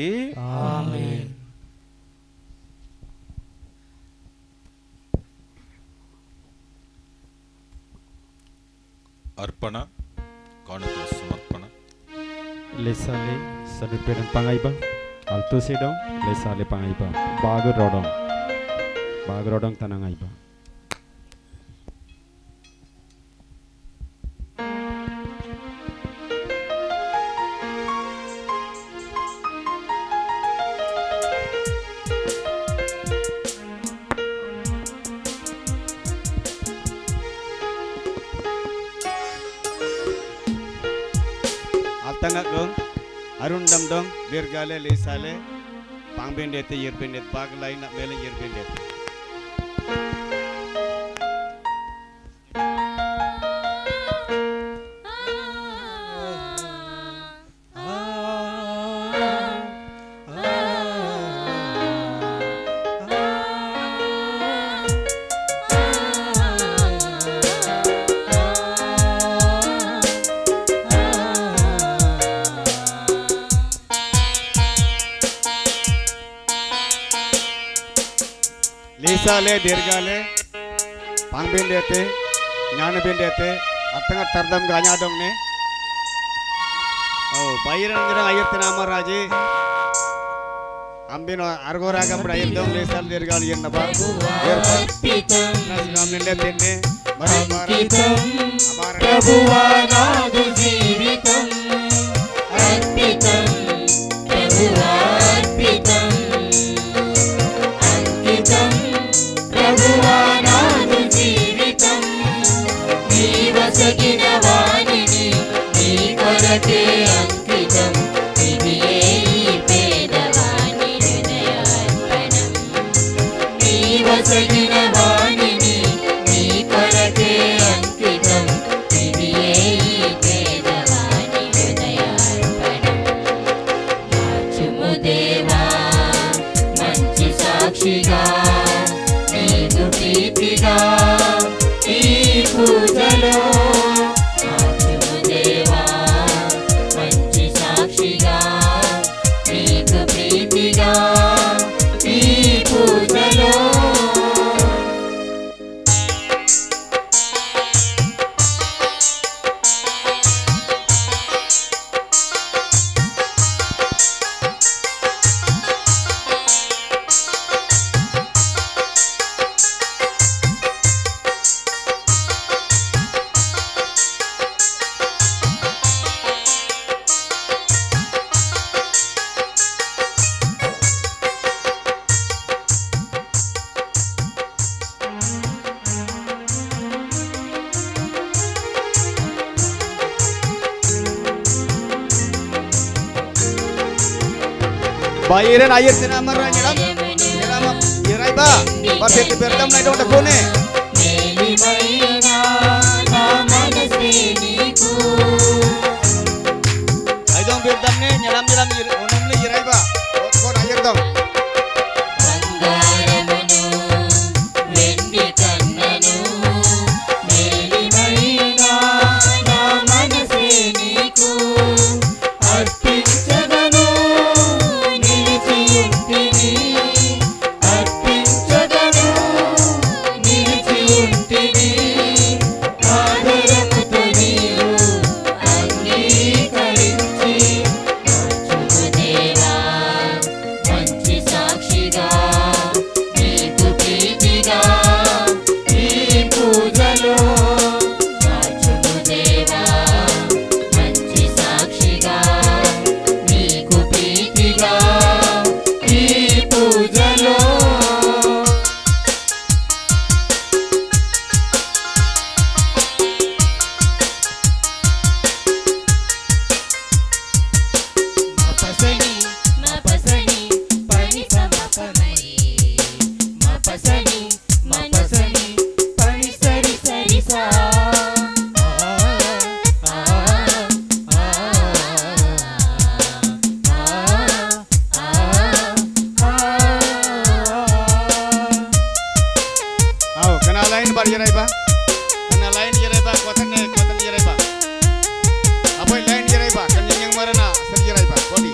అర్పణ కానుకల సమర్పణ Lesale sadupiran pangaiba. Alto sidong lesale pangaiba. Bago rodong. Bago rodong tanang aiba. altanga dong arun dam dong bergale lesale pangbendete yerbendet baglai na mele yerbendet లేసాలే దీర్ఘాలే pangbindete nyana bindete atanga tardam ganya dong ne oh bayiran ngira ayir tinama raji ambino argo ragam ayir dong lesal dirgal yen naba nasgam ninde tenne ప్రభువా నాదు జీవితం అర్పితం ప్రభువా అర్పితం అంకితం ప్రభువా నాదు జీవితం నీ వసగిన వాణిని నీ కొరకే అంకితం ఇది ఏ ఈ పేదవాణి హృదయార్పణం నీ వసగిన వాణిని నీ కొరకే అంకితం ఇది ఏ ఈ పేదవాణి హృదయార్పణం మార్చుము దేవా మంచి సాక్షిగా నీకు ప్రీతిగా ఈ పూజలో మార్చుము దేవా మంచి సాక్షిగా నీకు ప్రీతిగా ఈ పూజలో bayiran ayir tinama ranyiram tinama irai ba barse berdam na dong dakone మేలిమైన నా మనసే నీకు ay dong berdam ne nyaram nyaram onum ne irai ba kon ayir dong బంగారమును వెండి కన్నను మేలిమైన నా మనసే నీకు అర్పించగను నిలిచి ఉంటిని అర్పించగను నిలిచి ఉంటిని ఆదరముతో నీవు అంగీకరించి మార్చుము దేవా మంచి సాక్షిగా నీకు ప్రీతిగా ఈ పూజలో మార్చుము దేవా మంచి సాక్షిగా నీకు ప్రీతిగా ఈ పూజలో మపసని మపసని పని సమపమరి మపసని మపసని పని సరి సరి సా aw kana lain bar irai ba kana lain irai ba kotan ne kotan irai ba apoy lain irai ba kan yang marana sar irai ba kodi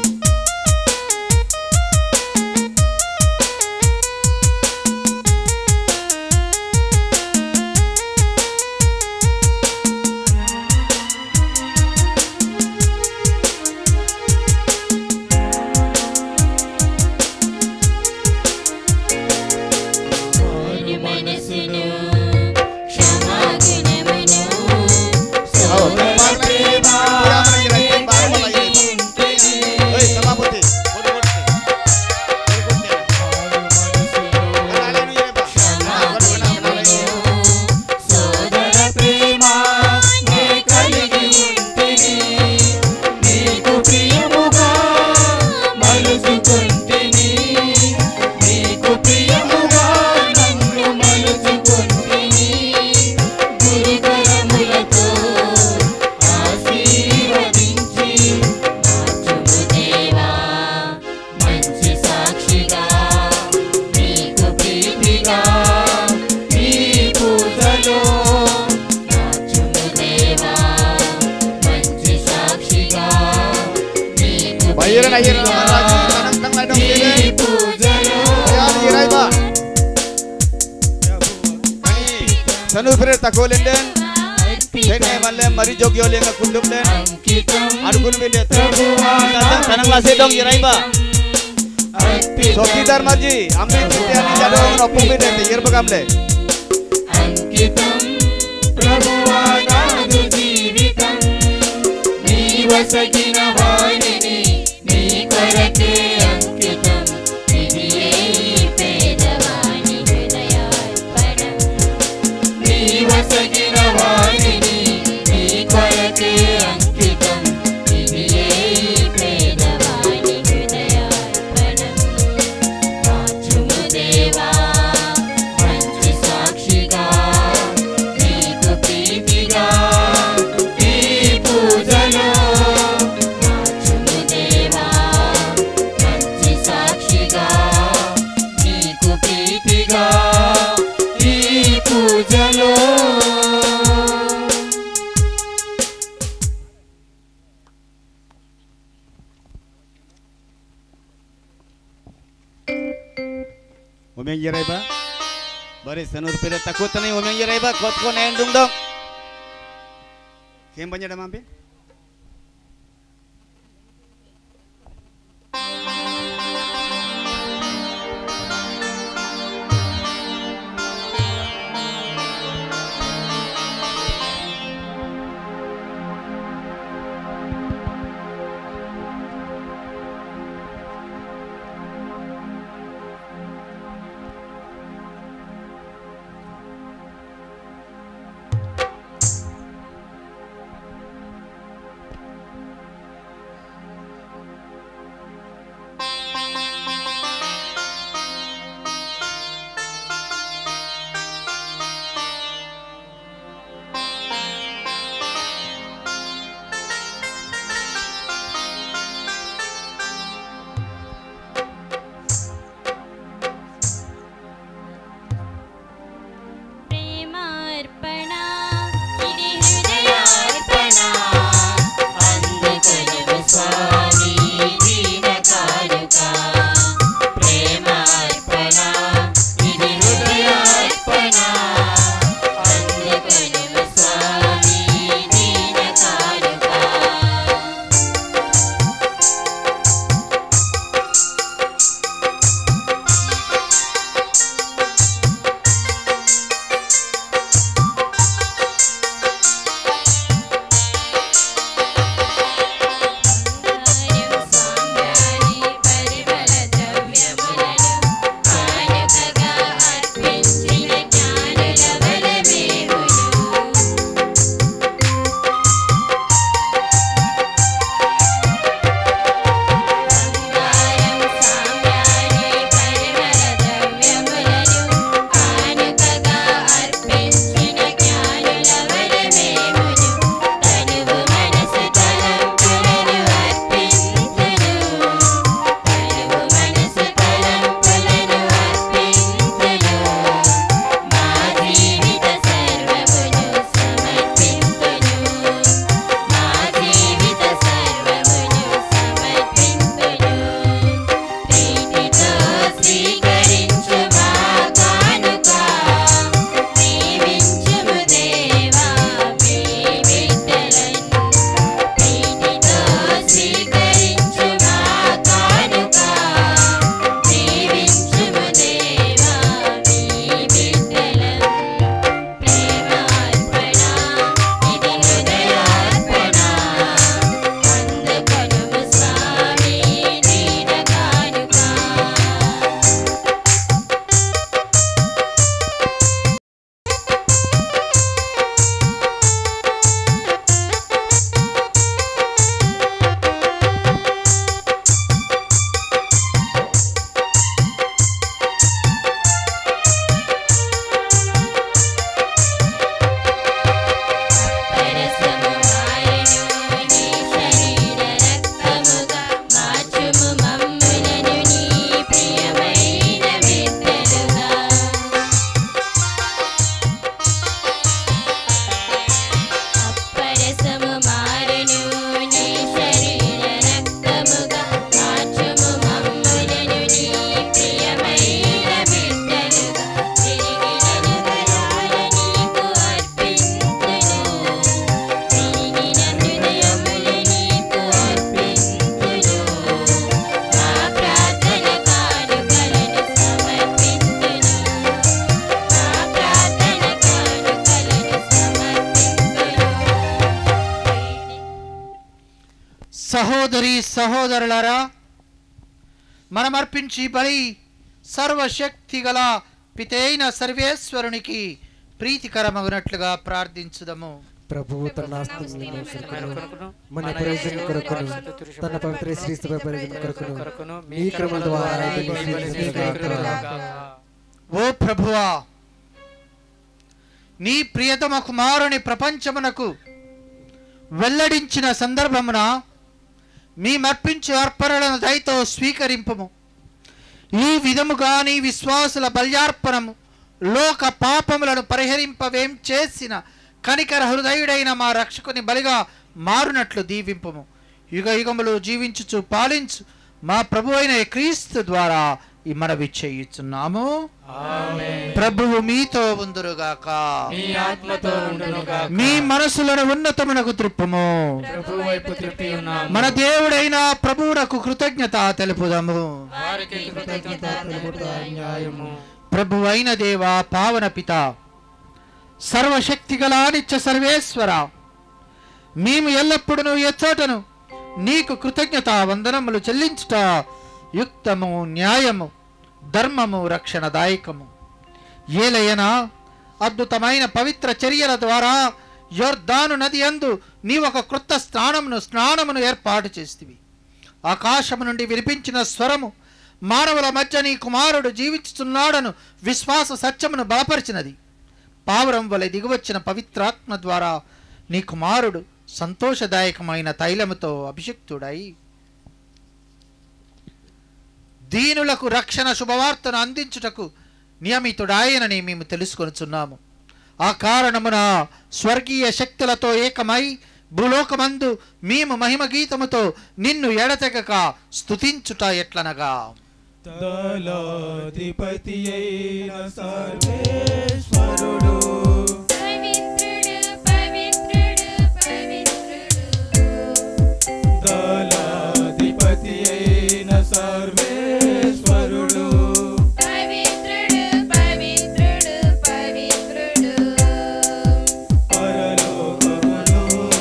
మారు మనసును క్షమాగుణమును aw tan bar lain ba irai irai bar mala irai ba oi samaputi kodi kodi సోదర ప్రేమ నే కలిగి ఉంటిని నీకు ప్రియముగా మలుచుకుంటిని నీకు ప్రియముగా నన్ను మలుచుకుంటిని గురుకరములతో ఆశీర్వదించి మార్చుము దేవా మంచి సాక్షిగా నీకు ప్రీతిగా ఈ పూజలో మార్చుము దేవా మంచి సాక్షిగా నీకు bayiran ayir raji tanang tang na dong ఈ kene పూజలో ayar irai ba Sanu pere takolen den. Tene malle mari jogyo lenga kundum den. Adukun bende. Tanang tanang lase dong jirai ba. Soki Dharmaji, Amrit Tityani Jadong Nopung bende tigir bekamle. ప్రభువానాదు జీవితం నీ వసగిన వాణిని నీ కొరకే అంకితం ఇది ఏ పేదవాణి హృదయార్పణం నీ వసగిన వాణిని నీ కొరకే అంకితం ఇది ఏ పేదవాణి హృదయార్పణం మార్చుము దేవా మంచి సాక్షిగా నీకు ప్రీతిగా ఈ పూజలో మార్చుము దేవా మంచి సాక్షిగా నీకు ప్రీతిగా ఈ పూజలో Omeng jirai ba. Bari sanu pere takut tani omeng jirai ba. Kot ko nendung dong. Kem banyak dah mampir. సహోదరి సహోదరులారా మనం అర్పించి బలి సర్వశక్తి గల పితైన సర్వేశ్వరునికి ప్రీతికరమగునట్లుగా ప్రార్థించుదము ప్రభువు తన ఆస్తిని కొరకును మన ప్రయోజనం కొరకును తన పవిత్ర శ్రీస్తు ప్రయోజనం కొరకును మీ క్రమల ద్వారా ఇతన్ని స్వీకరించుగాక. ఓ ప్రభువా నీ ప్రియతమ కుమారుని ప్రపంచమునకు వెల్లడించిన సందర్భమున మీ మర్పించు అర్పణలను దయతో స్వీకరింపము ఈ విధముగా నీ విశ్వాసుల బల్యార్పణము లోక పాపములను పరిహరింపవేం చేసిన కనికర హృదయుడైన మా రక్షకుని బలిగా మారునట్లు దీవింపము యుగ యుగములు జీవించుచు పాలించు మా ప్రభు అయిన క్రీస్తు ద్వారా ఈ మనవి చేయుచున్నాము ప్రభువు మీతో ఉందురుగాక మీ ఆత్మతో ఉండునుగాక. మీ మనసులను ఉన్నతమునకు త్రిప్పుము ప్రభు వైపు త్రిప్పి ఉన్నాము. మన దేవుడైన ప్రభువునకు కృతజ్ఞత తెలుపుదాము వారికి కృతజ్ఞత తెలుపుట న్యాయము ప్రభు అయిన దేవ పావన పిత సర్వశక్తి గల నిత్య సర్వేశ్వర మేము ఎల్లప్పుడూ ఎచ్చోటను నీకు కృతజ్ఞత వందనములు చెల్లించుట యుక్తము న్యాయము ధర్మము రక్షణదాయకము ఏలయనా అద్భుతమైన పవిత్ర చర్యల ద్వారా యోర్దాను నది అందు నీ ఒక క్రొత్త స్నానమును స్నానమును ఏర్పాటు చేస్తివి ఆకాశము నుండి వినిపించిన స్వరము మానవుల మధ్య నీ కుమారుడు జీవించుచున్నాడను విశ్వాస సత్యమును బలపరిచినది పావురం వలె దిగువచ్చిన పవిత్రాత్మ ద్వారా నీ కుమారుడు సంతోషదాయకమైన తైలముతో అభిషిక్తుడై దీనులకు రక్షణ శుభవార్తను అందించుటకు నియమితుడాయనని మేము తెలుసుకొనుచున్నాము ఆ కారణమున స్వర్గీయ శక్తులతో ఏకమై భూలోకమందు మేము మహిమ గీతముతో నిన్ను ఎడతెగక స్తుతించుట ఎట్లనగా దళాధిపతి అయిన సర్వేశ్వరుడు దళాధిపతి అయిన సర్వేశ్వరుడు పరలోకమును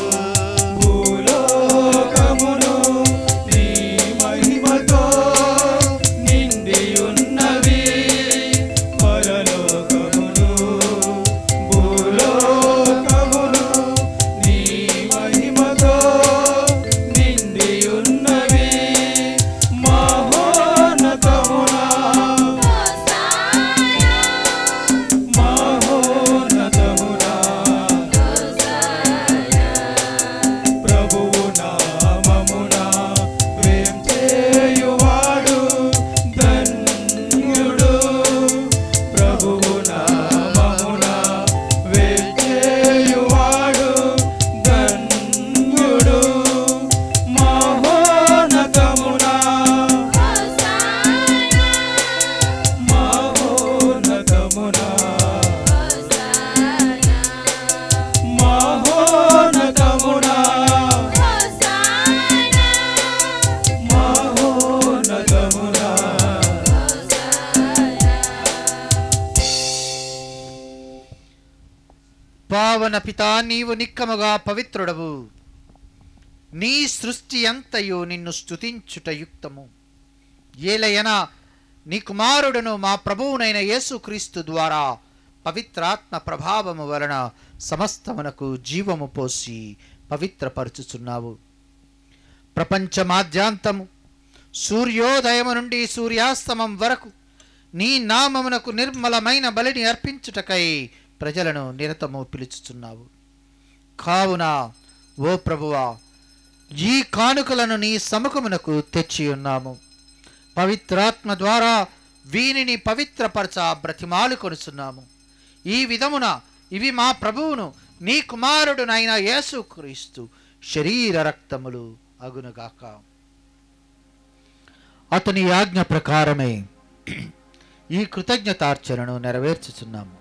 భూలోకమును నీ మహిమతో నిండి ఉన్నవి పరలోకమును భూలోకమును నీ మహిమతో నిండి ఉన్నవి మహోన్నతమునా మహోన్నతమునా ప్రభువు నామమునా వేం చేయువాడు ధన్యుడు ప్రభువు నామమునా వేం చేయువాడు ధన్యుడు మహోన్నతమునా మహోన్నతమునా మహోన్నతమునా మహోన్నతమునా పావన పితా నీవు నిక్కముగా పవిత్రుడవు నీ సృష్టి అంతయు నిన్ను స్తుతించుట యుక్తము ఏలయనా నీ కుమారుడును మా ప్రభువునైన యేసుక్రీస్తు ద్వారా పవిత్రాత్మ ప్రభావము వలన సమస్తమునకు జీవము పోసి పవిత్రపరచుచున్నావు ప్రపంచమాద్యాంతము సూర్యోదయము నుండి సూర్యాస్తమం వరకు నీ నామమునకు నిర్మలమైన బలిని అర్పించుటకై ప్రజలను నిరతము పిలుచుచున్నావు కావున ఓ ప్రభువా ఈ కానుకలను నీ సముఖమునకు తెచ్చి ఉన్నాము పవిత్రాత్మ ద్వారా వీనిని పవిత్రపరచ బ్రతిమాలు కొనుచున్నాము ఈ విధమున ఇవి మా ప్రభువును నీ కుమారుడునైన యేసుక్రీస్తు శరీర రక్తములు అగునుగాక అతని ఆజ్ఞ ప్రకారమే ఈ కృతజ్ఞతార్చనను నెరవేర్చుచున్నాము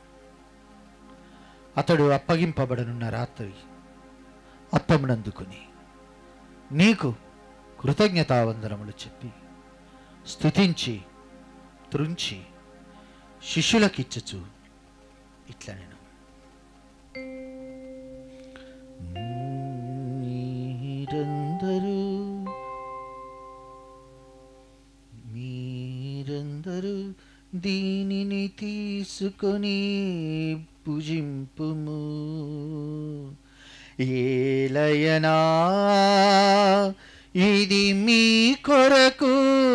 అతడు అప్పగింపబడనున్న రాత్రి అప్పమునందుకుని నీకు కృతజ్ఞతావందనములు చెప్పి స్తుతించి త్రుంచి శిష్యులకిచ్చుచు ఇట్లా నేను మీరందరూ మీరందరూ దీనిని తీసుకొని భుజింపుము ఏలయనా ఇది మీ కొరకు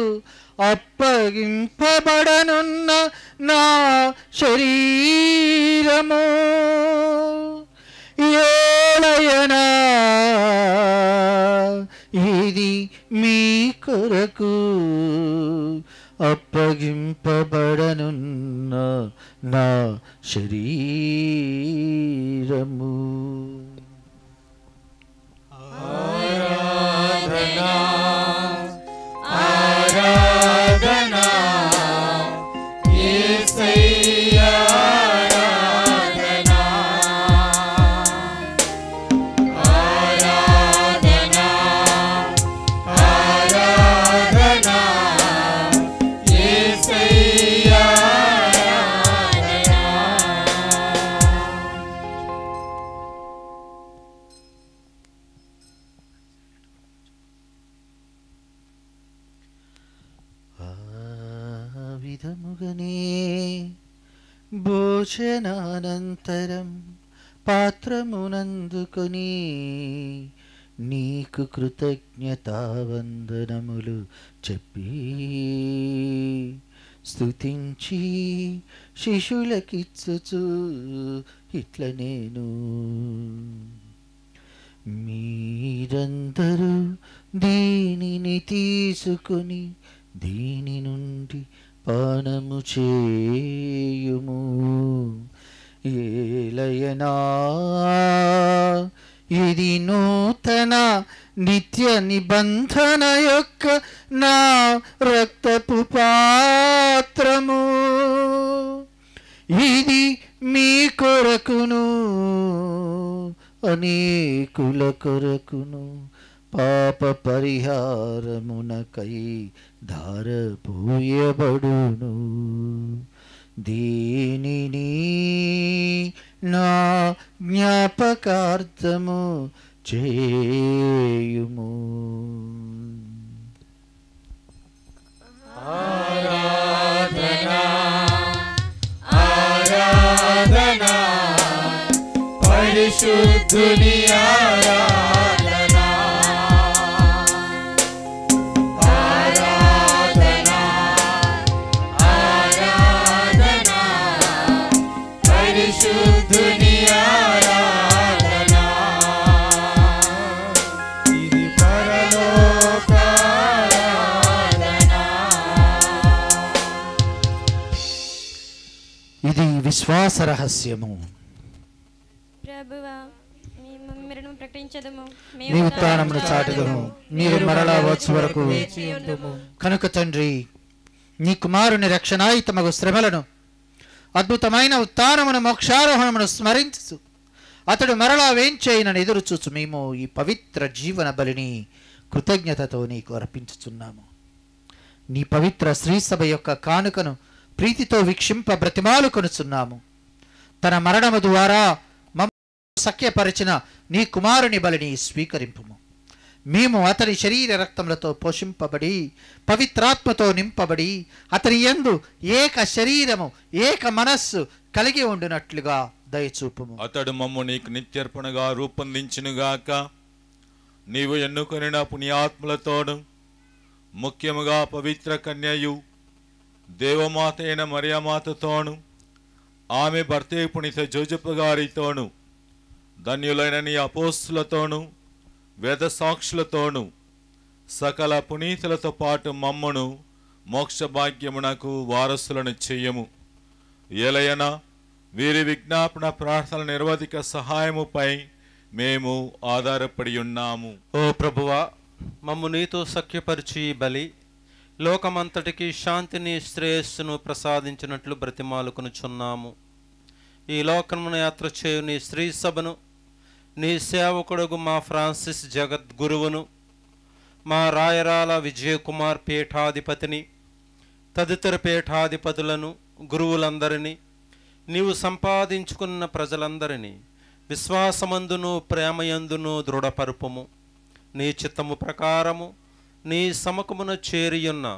అప్పగింపబడనున్న నా శరీరము ఏలయనా ఇది మీ కొరకు అప్పగింపబడనున్న నా శరీరము ఆరాధనా ఆరాధనా యేసయ్యా ఆరాధనా ఆరాధనా ఆరాధనా యేసయ్యా ఆరాధనా ఆ విధముగనే భోజనానంతరం పాత్రమునందుకొని నీకు కృతజ్ఞతావందనములు చెప్పి స్తుతించి శిశులకిచ్చుచు ఇట్ల నేను మీరందరూ దీనిని తీసుకొని దీని నుండి పానము చేయుము ఏలయనా ఇది నూతన నిత్య నిబంధన యొక్క నా రక్తపు పాత్రము ఇది మీ కొరకును అనేకుల కొరకును పాప పరిహారమునకై ధారపోయబడును దీనిని నా జ్ఞాపకార్థము చేయుము ఆరాధనా ఆరాధనా పరిశుద్ధుని ఆరాధనా ఆరాధనా ఆరాధనా పరిశుద్ధుని ఆరాధనా ఇది పరలోక ఆరాధనా ఇది విశ్వాస రహస్యము ప్రభువా మీ మరణం ప్రకటించదము నీ ఉత్థానమును చాటుదము నీవు మరలా వచ్చు వరకు కనుక తండ్రి నీ కుమారుని రక్షణాయుతమగు శ్రమలను అద్భుతమైన ఉత్థానమును మోక్షారోహణమును స్మరించు అతడు మరలా వేంచేయనని ఎదురు చూచు మేము ఈ పవిత్ర జీవన బలిని కృతజ్ఞతతో నీకు అర్పించుచున్నాము నీ పవిత్ర శ్రీసభ యొక్క కానుకను ప్రీతితో వీక్షింప బ్రతిమాలు కొనుచున్నాము తన మరణము ద్వారా మమ్మ సఖ్యపరిచిన నీ కుమారుని బలిని స్వీకరింపుము మేము అతని శరీర రక్తములతో పోషింపబడి పవిత్రాత్మతో నింపబడి అతని యందు ఏక శరీరము ఏక మనస్సు కలిగి ఉండునట్లుగా దయచూపుము అతడు మమ్ము నీకు నిత్యర్పణగా రూపొందించునుగాక నీవు ఎన్నుకొనిన పుణ్యాత్ములతోడు ముఖ్యముగా పవిత్ర కన్యయు దేవమాత అయిన మరియమాతతోను ఆమె భర్తే పుణిత జోజప్ప గారితోను ధన్యులైన నీ అపోస్తులతోను వేద సాక్షులతోను సకల పునీతులతో పాటు మమ్మను మోక్ష భాగ్యమునకు వారసులను చెయ్యము ఏలయన వీరి విజ్ఞాపన ప్రార్థన నిర్వధిక సహాయముపై మేము ఆధారపడి ఉన్నాము ఓ ప్రభువా మమ్ము నీతో సఖ్యపరిచి ఈ బలి లోకమంతటికి శాంతిని శ్రేయస్సును ప్రసాదించినట్లు బ్రతిమాలుకొనుచున్నాము ఈ లోకమును యాత్ర చేయు నీ స్త్రీ సభను నీ సేవకుడుగు మా ఫ్రాన్సిస్ జగద్గురువును మా రాయరాల విజయకుమార్ పీఠాధిపతిని తదితర పీఠాధిపతులను గురువులందరినీ నీవు సంపాదించుకున్న ప్రజలందరినీ విశ్వాసమందును ప్రేమయందును దృఢపరుపుము నీ చిత్తము ప్రకారము నీ సమకమున చేరియున్న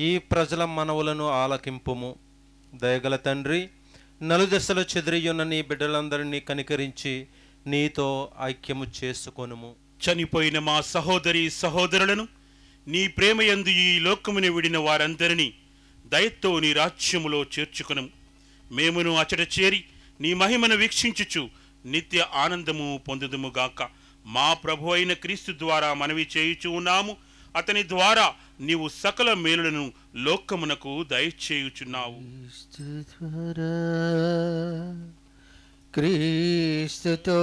ఈ ప్రజల మనవులను ఆలకింపుము దయగల తండ్రి నలుదశలో చెదిరియున్న నీ బిడ్డలందరినీ కనికరించి నీతో ఐక్యము చేసుకొనుము చనిపోయిన మా సహోదరి సహోదరులను నీ ప్రేమయందు ఈ లోకముని విడిన వారందరినీ దయతో నీ రాజ్యములో చేర్చుకును మేమును అచట చేరి నీ మహిమను వీక్షించుచు నిత్య ఆనందము పొందుదుముగాక మా ప్రభు అయిన క్రీస్తు ద్వారా మనవి చేయుచు ఉన్నాము అతని ద్వారా నీవు సకల మేలులను లోకమునకు దయచేయుచున్నావు క్రీస్తుతో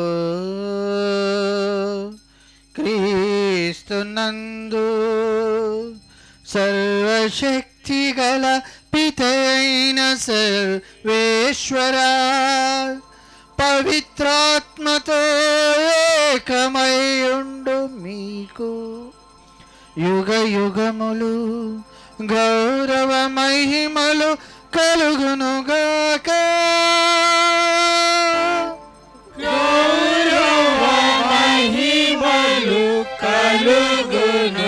క్రీస్తునందు సర్వశక్తి గల పితైన సర్వేశ్వర పవిత్రాత్మతో ఏకమయుండు మీకు యుగ యుగములు గౌరవ మహిమలు కలుగునుగాక గౌరవ మహిమలు కలుగునుగాక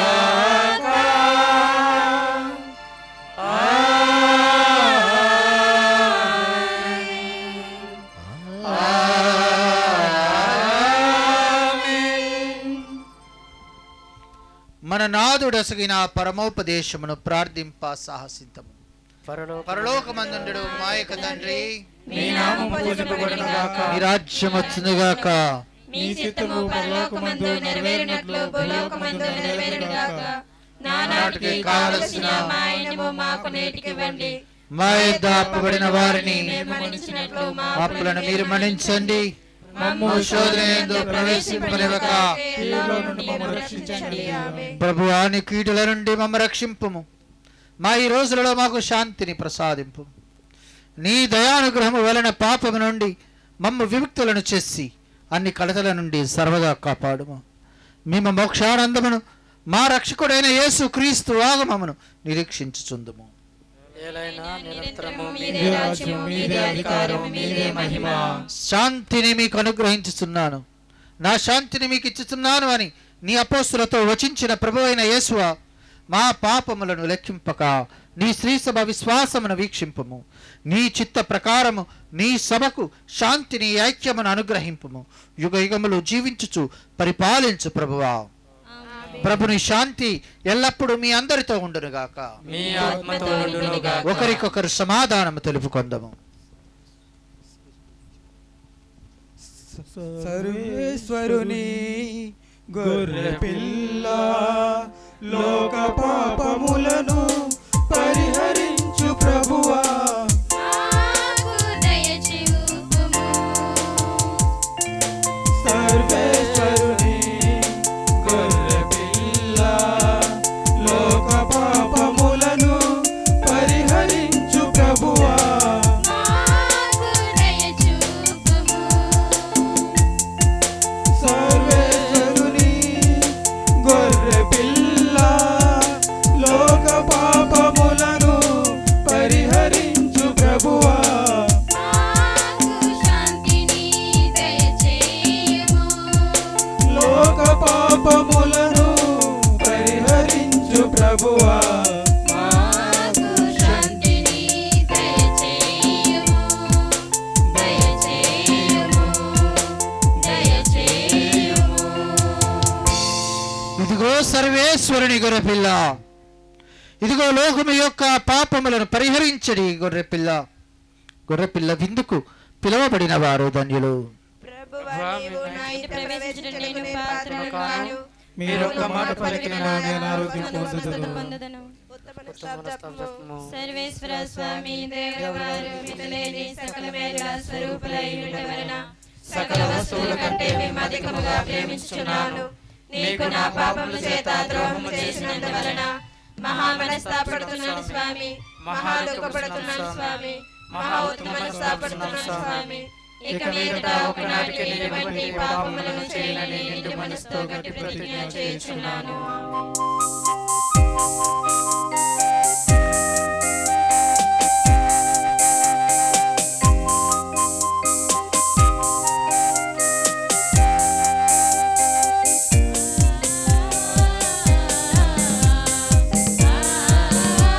మన నాదుడసగిన పరమోపదేశమును ప్రార్థింప సాహసితము పరలోకమందుండు మా యొక్క తండ్రి నీ నామము పూజింపబడునుగాక. నీ రాజ్యం వచ్చునుగాక నీ చిత్తము పరలోకమందు నెరవేరినట్లు భూలోకమందు నెరవేరునుగాక నానాటికి కావలసిన మా ఆయనము మాకు నేటికివ్వండి మా యొద్ద అప్పబడిన వారిని మేము మన్నించినట్లు మా అప్పులను మీరు మన్నించండి మమ్ము శోధన యందు ప్రవేశింపనివ్వక కీడులో నుండి మమ్మల్ని రక్షించండి ఆమేన్. ప్రభువాని కీడుల నుండి మమ్మ రక్షింపుము మా ఈ రోజులలో మాకు శాంతిని ప్రసాదింపు నీ దయానుగ్రహము వలన పాపము నుండి మమ్మ విముక్తులను చేసి అన్ని కలతల నుండి సర్వదా కాపాడుము మేము మోక్షానందమును మా రక్షకుడైన యేసు క్రీస్తు ఆగమమును నిరీక్షించుచుందుము ఏలైనా నిరంతరము మీదే రాజ్యము మీదే అధికారము మీదే మహిమ శాంతిని మీకు అనుగ్రహించుచున్నాను నా శాంతిని మీకు ఇచ్చుచున్నాను అని నీ అపోస్తులతో వచించిన ప్రభు అయిన యేసువ మా పాపములను లెక్కింపక నీ శ్రీ సభ విశ్వాసమును వీక్షింపము నీ చిత్త ప్రకారము నీ సభకు శాంతిని ఐక్యమును అనుగ్రహింపము యుగ యుగములు జీవించుచు పరిపాలించు ప్రభువా ప్రభుని శాంతి ఎల్లప్పుడూ మీ అందరితో ఉండునుగాక మీ ఆత్మతో ఉండునుగాక. ఒకరికొకరు సమాధానము తెలుపుకొందము సర్వేశ్వరుని గొర్రె పిల్ల లోక పాపములను పరిహరించు ప్రభువా సర్వేశ్వరుని గొర్రె పిల్ల లోక పాపములను పరిహరించు ప్రభువా సర్వేశ్వరుని గొర్రె పిల్ల లోక పాపములను పరిహరించు ప్రభువా లోక పాపములను పరిహరించు ప్రభువా ఇదిగో సర్వేశ్వరుని గొర్రెపిల్ల ఇదిగో లోకము యొక్క పాపములను పరిహరించడి గొర్రెపిల్ల గొర్రెపిల్ల విందుకు పిలువబడిన వారు ధన్యులు మీరొక్క మాట పలికిన నేను ఆరోగ్యం పొందుదును సర్వేశ్వర స్వామి దేవవారు మితలేని సకల మేలుల స్వరూపులై ఉండటం వలన సకల వస్తువుల కంటే మేము అధికముగా ప్రేమించుచున్నాను నీకు నా పాపముల చేత ద్రోహము చేసినందువలన మహా మనస్తాపడుతున్నాను స్వామి మహా దుఃఖపడుతున్నాను స్వామి మహా ఉత్తమ మనస్తాపడుతున్నాను స్వామి ఇక మీదట ఒకనాటికి నేను వంటి పాపములను చేయనని నిండు మనసుతో గట్టి ప్రతిజ్ఞ చేయుచున్నాను ఆ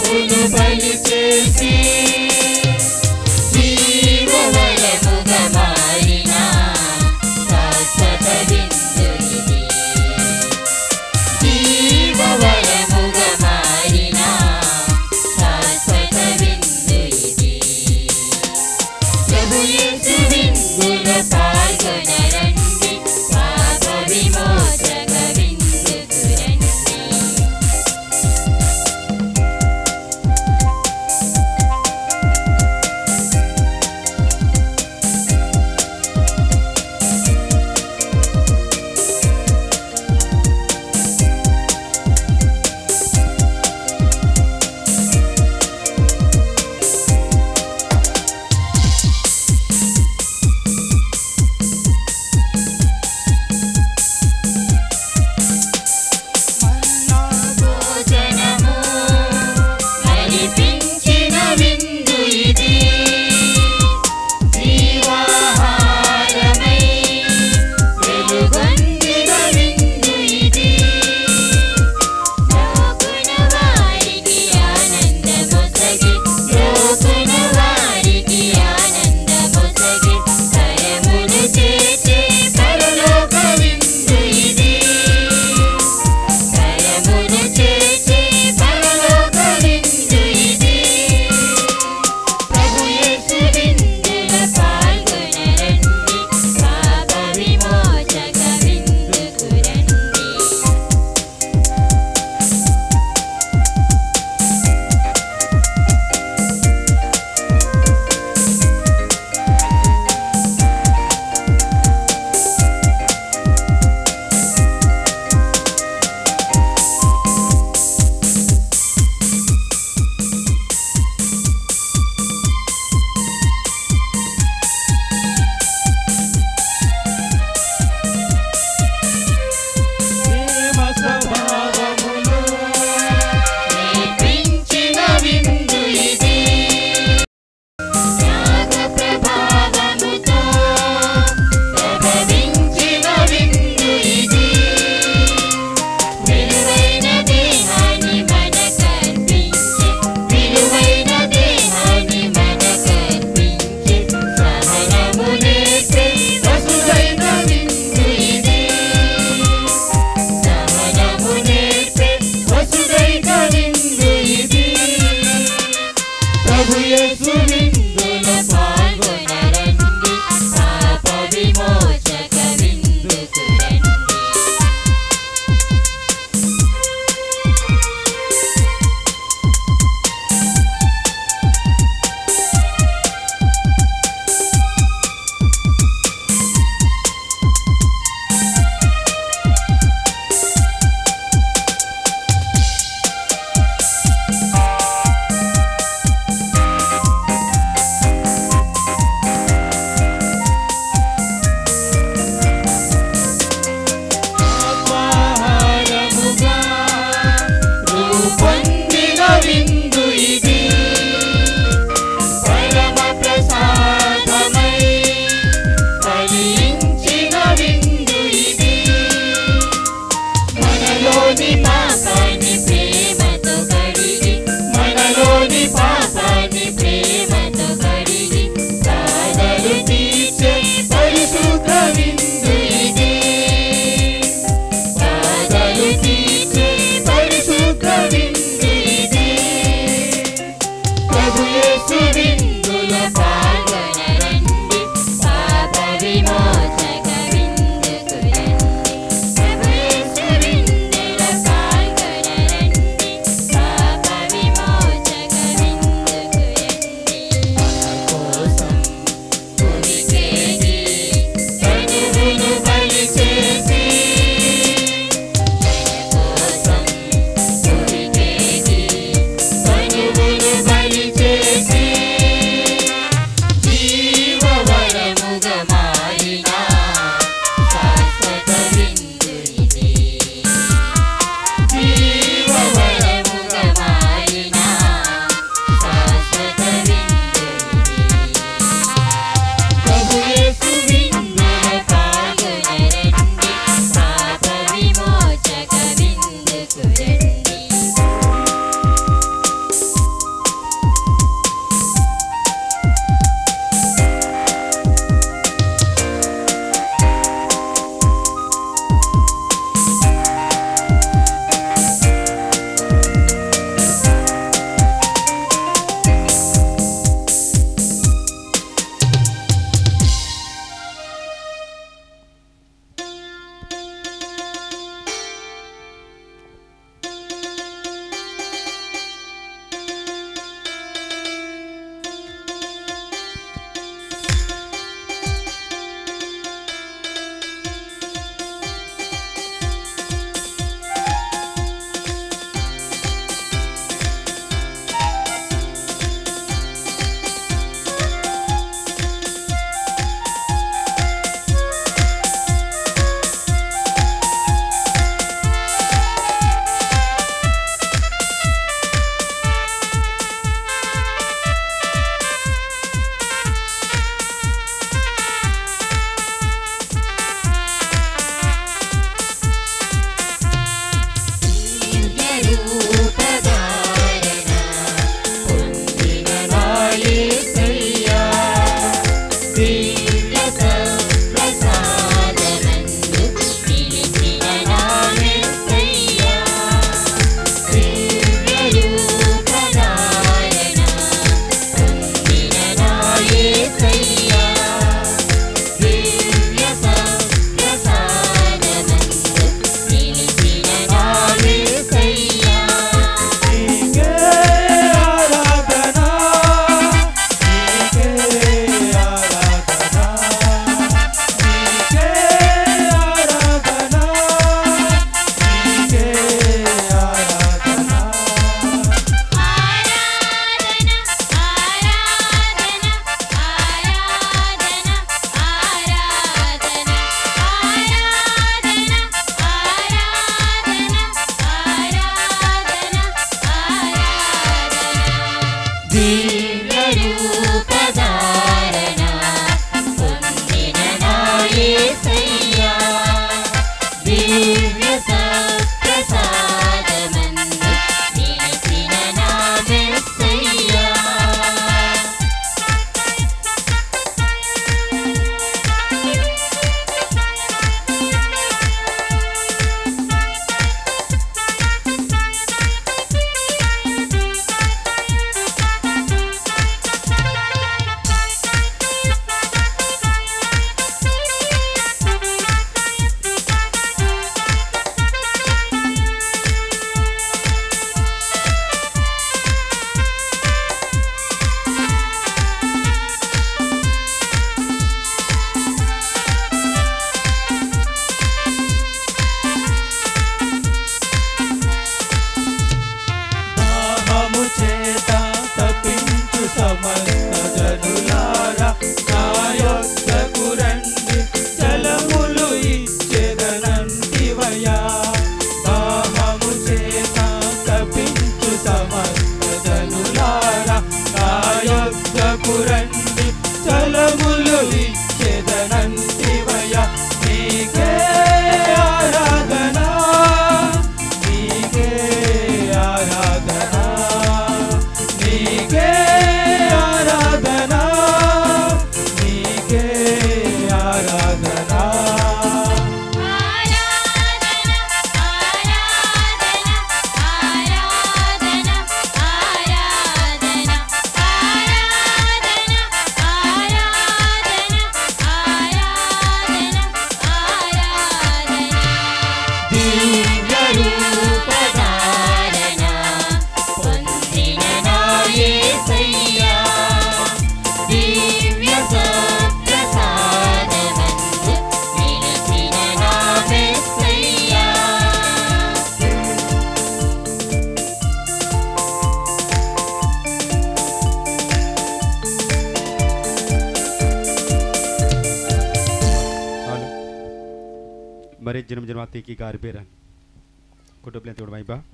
ప్రభువును బలి చేసి జీవవరముగా మారిన శాశ్వత విందు ఇది జీవవరముగా మారిన శాశ్వత విందు ఇది ప్రభు యేసు విందులో పాల్గొనరండి పాప విమోచక విందుకు రండి భోజనము నడిపించిన విందు ఇది జీవాహారమై వెలుగొందిన విందు ఇది లోకున వారికి ఆనందమొసగి లోకున వారికి ఆనందమొసగి కరములు చేసే పరలోక విందు ఇది కరములు చేసే పరలోక విందు ఇది ప్రభు యేసు విందుల పాల్గొనరండి పాప విమోచక విందుకు రండి నేర్పించిన విందు ఇది త్యాగ ప్రభావముతో ప్రభవించిన విందు ఇది విలువైన దేహాన్ని మనకర్పించి విలువైన దేహాన్ని మనకర్పించి సహనము నేర్పే వసుదైన విందు ఇది సహనము నేర్పే వసుదైన విందు ఇది ప్రభు యేసు విందులో పాల్గొనరండి పాప విమోచక విందుకు రండి దివ్య రూపధారణ పొందిన నా యేసయ్యా దివ్య సత్ప్రసాదమందు నిలిచిన నా మెస్సయ్యా దాహము చేత తప్పించు సమస్త జనులారా నా యొద్దకు రండి జలములు ఇచ్చెదనంటివయా దాహము చేత తప్పించు సమస్త జనులారా నా యొద్దకు రండి జలములు ఇచ్చెదనంటివయా నీకే ఆరాధన నీకే ఆరాధన నీకే ఆరాధన నీకే ఆరాధన దివ్య రూపధారణ పొందిన నా యేసయ్యా దివ్య సత్ప్రసాదమందు నిలిచిన నా మెస్సయ్యా Halo. Mari jenam jenam hati ki karberan. Kudu belian tuh ba.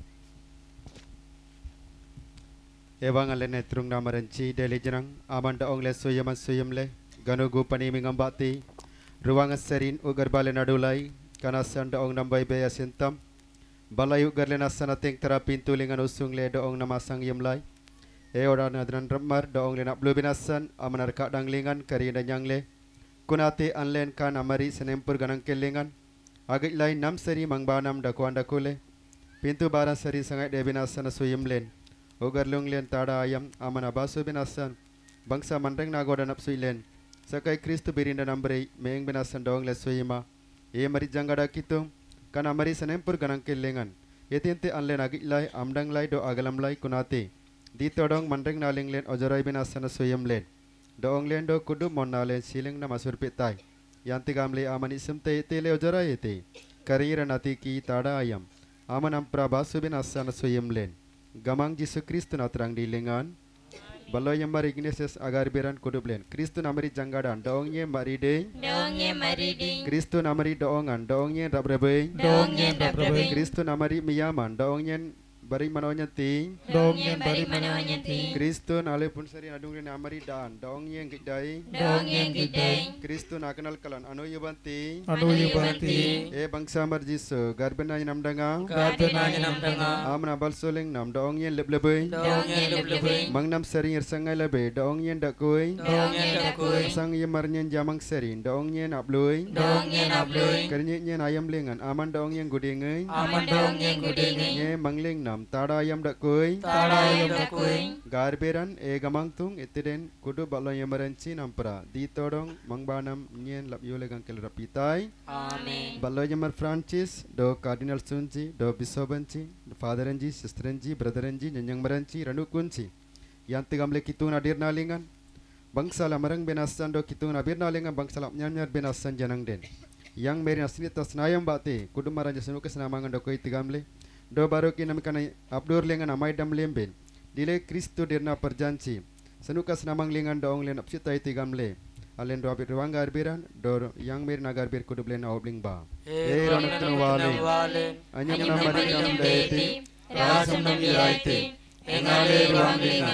Ewang ale ne trung na maranci deli jenang aman da ong le suyam suyam le ganu gu pani mingam bati ruang serin ugar bale nadulai kana san da ong nambai be asintam balai ugar le nasana ting tera pintu lingan usung le da ong namasang yem lai e ora na dran ramar da ong le nak blu binasan amanar ka dang lingan kari da nyang le kunate anlen kan amari senempur ganang kelingan agit lain nam seri mangbanam da kuanda kule pintu baran seri sangat de binasan suyem len ugar lung len tada ayam amana basu binasan bangsa mandeng nagoda napsui len sakai kristu birinda nambre meeng binasan dong le suyima e mari jangada kitum kan amari senempur ganang kelingan yetinte anlen agit lai amdang lai do agalam lai kunate di todong mandeng naling len ojorai binasan suyem len Doong len do kudu mon na len siling na masur pitai. Yanti gamle aman isem te te le ojara yete. Karira nati ki tada ayam. Aman ampra basubin asana suyem len. Gamang Jisu Kristu na terang di lengan. Balo yang mari Ignatius agar beran kudu len. Kristu namari janggadan doong ye mari ding. Doong ye mari ding. Kristu namari doongan doong ye rabrebe. Doong ye rabrebe. Kristu namari miyaman doong ye bari manonya ting. Doong ye bari manonya ting. Kristu nale pun sari adung ni amari dan doong ye gidai. Doong ye gidai. Kristu na kenal kalan anu yubanti. Anu yubanti. E bangsa mar Jisu garben na nam danga. Garben na nam danga. Amna bal soling nam doong ye leb lebe. Doong ye leb lebe. Mang nam sari yer sangai lebe doong ye dak koi. Doong ye dak koi. Sang ye marnyen jamang sari doong ye nap loi. Doong ye nap loi. Karnya ye ayam lengan aman doong ye gudingai. Aman doong ye gudingai. Ye mangling nam tada ayam dak koi. Tada ayam dak koi. Garberan e gamang tung itiden kudu balo ye maranci nampra. Di todong mangbanam nyen lap yule gang kel rapitai. Amen. Balo ye mar Francis do Cardinal Sunji do Bisobanci do Father Anji Sister Anji Brother Anji nyanyang maranci ranu kunci. Yang tigamle kitu nadir nalingan. Bangsa la marang benasan do kitu nabir nalingan bangsa la nyanyar benasan janang den. Yang meri nasini tas nayam bate kudu maranja sunu kesanamangan do koi tigamle. Do baru ki namikana abdur lengan amai dam lemben. Dile Kristo dirna perjanci. Senuka senamang lingan doong len apsita tigamle. Alen do abir ruang garbiran do yang meri nagar bir kudu blen awbling ba. Eh, ranuk tenu wale. Anyam Anyam namari namari nam nam daiti. daiti. Rasam nam iraiti. Engale ruang lingan.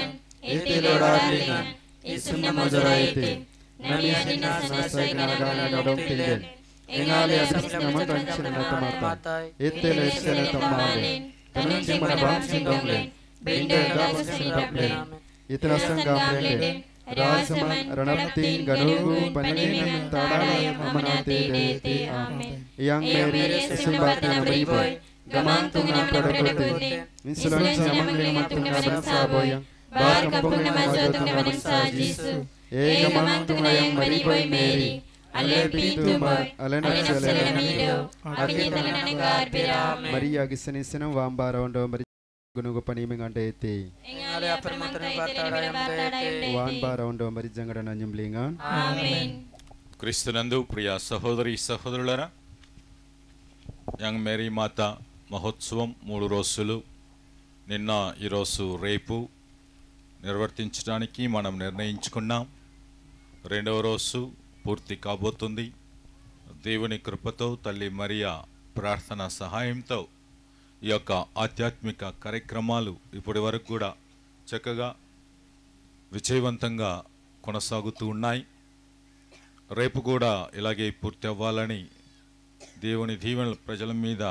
Ete loradlingan, isunna mojaraite, nami adina sanasai ganagana dodom tilden. Engali asas naman tansin na tamatay, Itele esele tamalin. tanunjing manabang sindonglen, bende gabang sindaplen. Itinasang gamlende. Rasaman ranaptin ganugu paninin tadala mamanate dete. Amen. Yang Mary sesimbati na mariboy. Gamantung ng pagkakuti, Insulan sa mangling matung na bansa boyang. Bar kampung na mazotong na bansa Jisu. E gamantung na yang mariboy Mary. Ale pintu mo, ale nagsalanamido, akita na nagar pirame. Maria gisanisinam wambara ondo Maria gunugu paniming ante ete. Ingale apermatan batara yang dete. Wan bara ondo Maria jangada nanjumlingan. Amen. క్రీస్తునందు ప్రియ సహోదరి సహోదరులరా young Mary మాత మహోత్సవం మూడు రోజులు నిన్న ఈరోజు రేపు నిర్వర్తించడానికి మనం నిర్ణయించుకున్నాం రెండవ రోజు పూర్తి కాబోతుంది దేవుని కృపతో తల్లి మరియా ప్రార్థన సహాయంతో ఈ యొక్క ఆధ్యాత్మిక కార్యక్రమాలు ఇప్పటి వరకు కూడా చక్కగా విజయవంతంగా కొనసాగుతూ ఉన్నాయి రేపు కూడా ఇలాగే పూర్తి అవ్వాలని దేవుని దీవెనలు ప్రజల మీద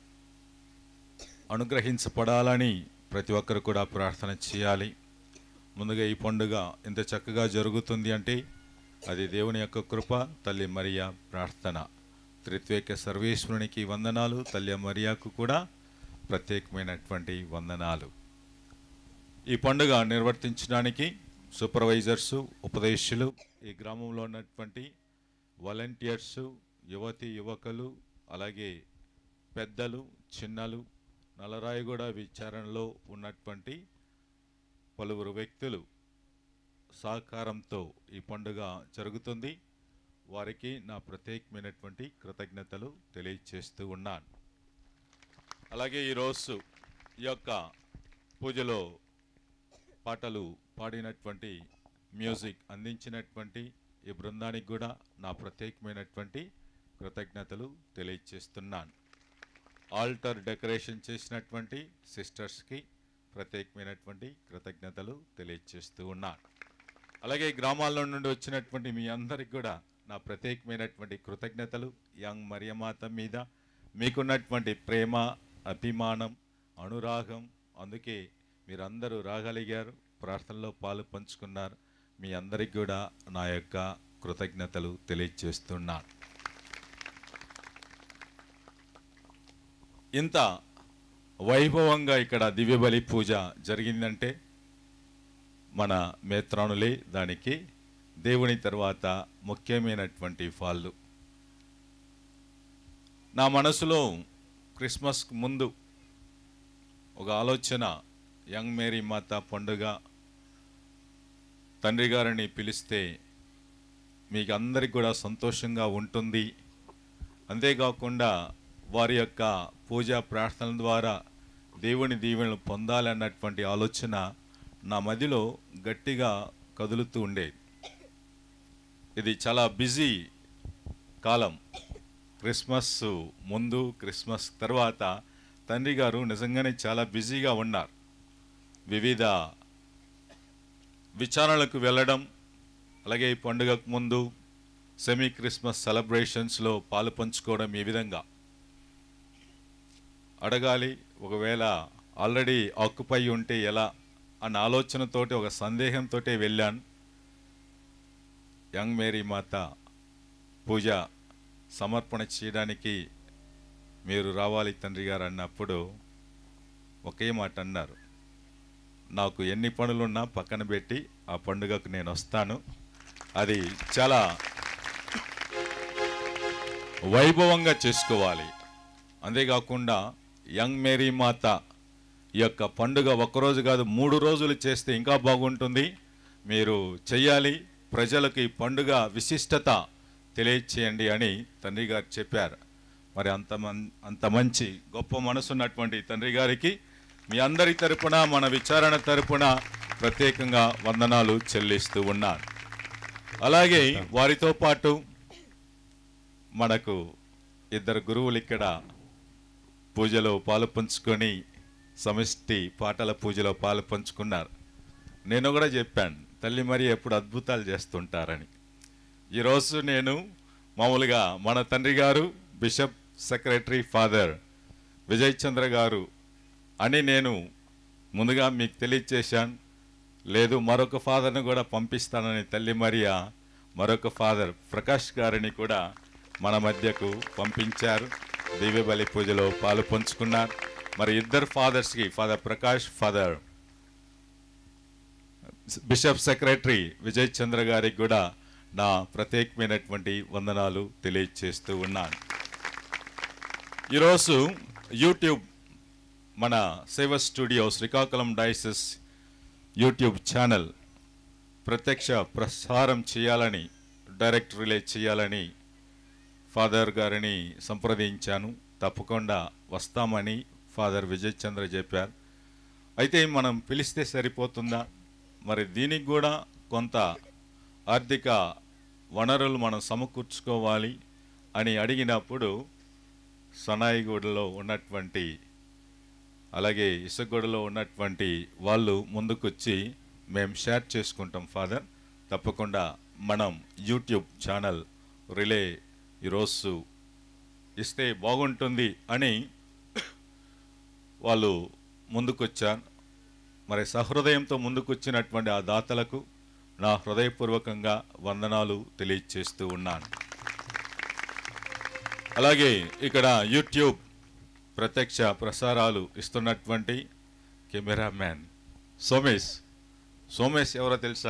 అనుగ్రహించబడాలని ప్రతి ఒక్కరు కూడా ప్రార్థన చేయాలి ముందుగా ఈ పండుగ ఇంత చక్కగా జరుగుతుంది అంటే అది దేవుని యొక్క కృప తల్లి మరియా ప్రార్థన త్రిత్వేక సర్వేశ్వరునికి వందనాలు తల్లి మరియాకు కూడా ప్రత్యేకమైనటువంటి వందనాలు ఈ పండుగ నిర్వర్తించడానికి సూపర్వైజర్సు ఉపదేశులు ఈ గ్రామంలో ఉన్నటువంటి వాలంటీర్సు యువతి యువకులు అలాగే పెద్దలు చిన్నలు నలరాయగూడ విచారణలో ఉన్నటువంటి పలువురు వ్యక్తులు సహకారంతో ఈ పండుగ జరుగుతుంది వారికి నా ప్రత్యేకమైనటువంటి కృతజ్ఞతలు తెలియచేస్తూ ఉన్నాను అలాగే ఈరోజు ఈ యొక్క పూజలో పాటలు పాడినటువంటి మ్యూజిక్ అందించినటువంటి ఈ బృందానికి కూడా నా ప్రత్యేకమైనటువంటి కృతజ్ఞతలు తెలియచేస్తున్నాను ఆల్టర్ డెకరేషన్ చేసినటువంటి సిస్టర్స్కి ప్రత్యేకమైనటువంటి కృతజ్ఞతలు తెలియచేస్తూ ఉన్నాను అలాగే గ్రామాల్లో నుండి వచ్చినటువంటి మీ అందరికి కూడా నా ప్రత్యేకమైనటువంటి కృతజ్ఞతలు యంగ్ మరియమాత మీద మీకున్నటువంటి ప్రేమ అభిమానం అనురాగం అందుకే మీరందరూ రాగలిగారు ప్రార్థనలో పాలు పంచుకున్నారు మీ అందరికి కూడా నా యొక్క కృతజ్ఞతలు తెలియజేస్తున్నాను ఇంత వైభవంగా ఇక్కడ దివ్యబలి పూజ జరిగిందంటే మన మేత్రానులే దానికి దేవుని తర్వాత ముఖ్యమైనటువంటి ఫాళ్ళు నా మనసులో క్రిస్మస్ ముందు ఒక ఆలోచన యంగ్ మేరీ మాత పండుగ తండ్రి గారిని పిలిస్తే మీకు అందరికి కూడా సంతోషంగా ఉంటుంది అంతేకాకుండా వారి యొక్క పూజా ప్రార్థనల ద్వారా దేవుని దీవెనలు పొందాలన్నటువంటి ఆలోచన నా మదిలో గట్టిగా కదులుతూ ఉండేది ఇది చాలా బిజీ కాలం క్రిస్మస్ ముందు క్రిస్మస్ తర్వాత తండ్రి గారు నిజంగానే చాలా బిజీగా ఉన్నారు వివిధ విచారణలకు వెళ్ళడం అలాగే ఈ పండుగకు ముందు సెమీ క్రిస్మస్ సెలబ్రేషన్స్లో పాలు పంచుకోవడం ఈ విధంగా అడగాలి ఒకవేళ ఆల్రెడీ ఆక్యుపై ఉంటే ఎలా అన్న ఆలోచనతోటి ఒక సందేహంతో వెళ్ళాను యంగ్ మేరీ మాత పూజ సమర్పణ చేయడానికి మీరు రావాలి తండ్రి గారు అన్నప్పుడు ఒకే మాట అన్నారు నాకు ఎన్ని పనులున్నా పక్కన పెట్టి ఆ పండుగకు నేను వస్తాను అది చాలా వైభవంగా చేసుకోవాలి అంతేకాకుండా యంగ్ మేరీ మాత ఈ యొక్క పండుగ ఒక్కరోజు కాదు మూడు రోజులు చేస్తే ఇంకా బాగుంటుంది మీరు చెయ్యాలి ప్రజలకు ఈ పండుగ విశిష్టత తెలియచేయండి అని తండ్రి గారు చెప్పారు మరి అంత మన్ అంత మంచి గొప్ప మనసున్నటువంటి తండ్రి గారికి మీ అందరి తరపున మన విచారణ తరపున ప్రత్యేకంగా వందనాలు చెల్లిస్తూ ఉన్నాను అలాగే వారితో పాటు మనకు ఇద్దరు గురువులు ఇక్కడ పూజలో పాలు పంచుకొని సమిష్టి పాటల పూజలో పాలు పంచుకున్నారు నేను కూడా చెప్పాను తల్లి మరి ఎప్పుడు అద్భుతాలు చేస్తుంటారని ఈరోజు నేను మామూలుగా మన తండ్రి గారు bishop secretary father Vijay Chandra garu అని నేను ముందుగా మీకు తెలియచేశాను లేదు మరొక ఫాదర్ని కూడా పంపిస్తానని తల్లి మరియా మరొక ఫాదర్ ప్రకాష్ గారిని కూడా మన మధ్యకు పంపించారు దివ్య బలి పూజలో పాలు పంచుకున్నారు మరి ఇద్దరు ఫాదర్స్కి father Prakash father bishop secretary Vijay Chandra గారికి కూడా నా ప్రత్యేకమైనటువంటి వందనాలు తెలియచేస్తూ ఉన్నాను ఈరోజు యూట్యూబ్ మన Seva studio Srikakulam diocese YouTube channel ప్రత్యక్ష ప్రసారం చేయాలని డైరెక్ట్ రిలే చేయాలని ఫాదర్ గారిని సంప్రదించాను తప్పకుండా వస్తామని ఫాదర్ విజయ్ చంద్ర చెప్పారు అయితే మనం పిలిస్తే సరిపోతుందా మరి దీనికి కూడా కొంత ఆర్థిక వనరులు మనం సమకూర్చుకోవాలి అని అడిగినప్పుడు సనాయిగూడలో ఉన్నటువంటి అలాగే ఇసుగూడలో ఉన్నటువంటి వాళ్ళు ముందుకొచ్చి మేము షేర్ చేసుకుంటాం ఫాదర్ తప్పకుండా మనం యూట్యూబ్ ఛానల్ రిలే ఈరోజు ఇస్తే బాగుంటుంది అని వాళ్ళు ముందుకొచ్చారు మరి సహృదయంతో ముందుకొచ్చినటువంటి ఆ దాతలకు నా హృదయపూర్వకంగా వందనాలు తెలియచేస్తూ ఉన్నాను అలాగే ఇక్కడ యూట్యూబ్ ప్రత్యక్ష ప్రసారాలు ఇస్తున్నటువంటి కెమెరామ్యాన్ సోమేష్ సోమేష్ ఎవరో తెలుసా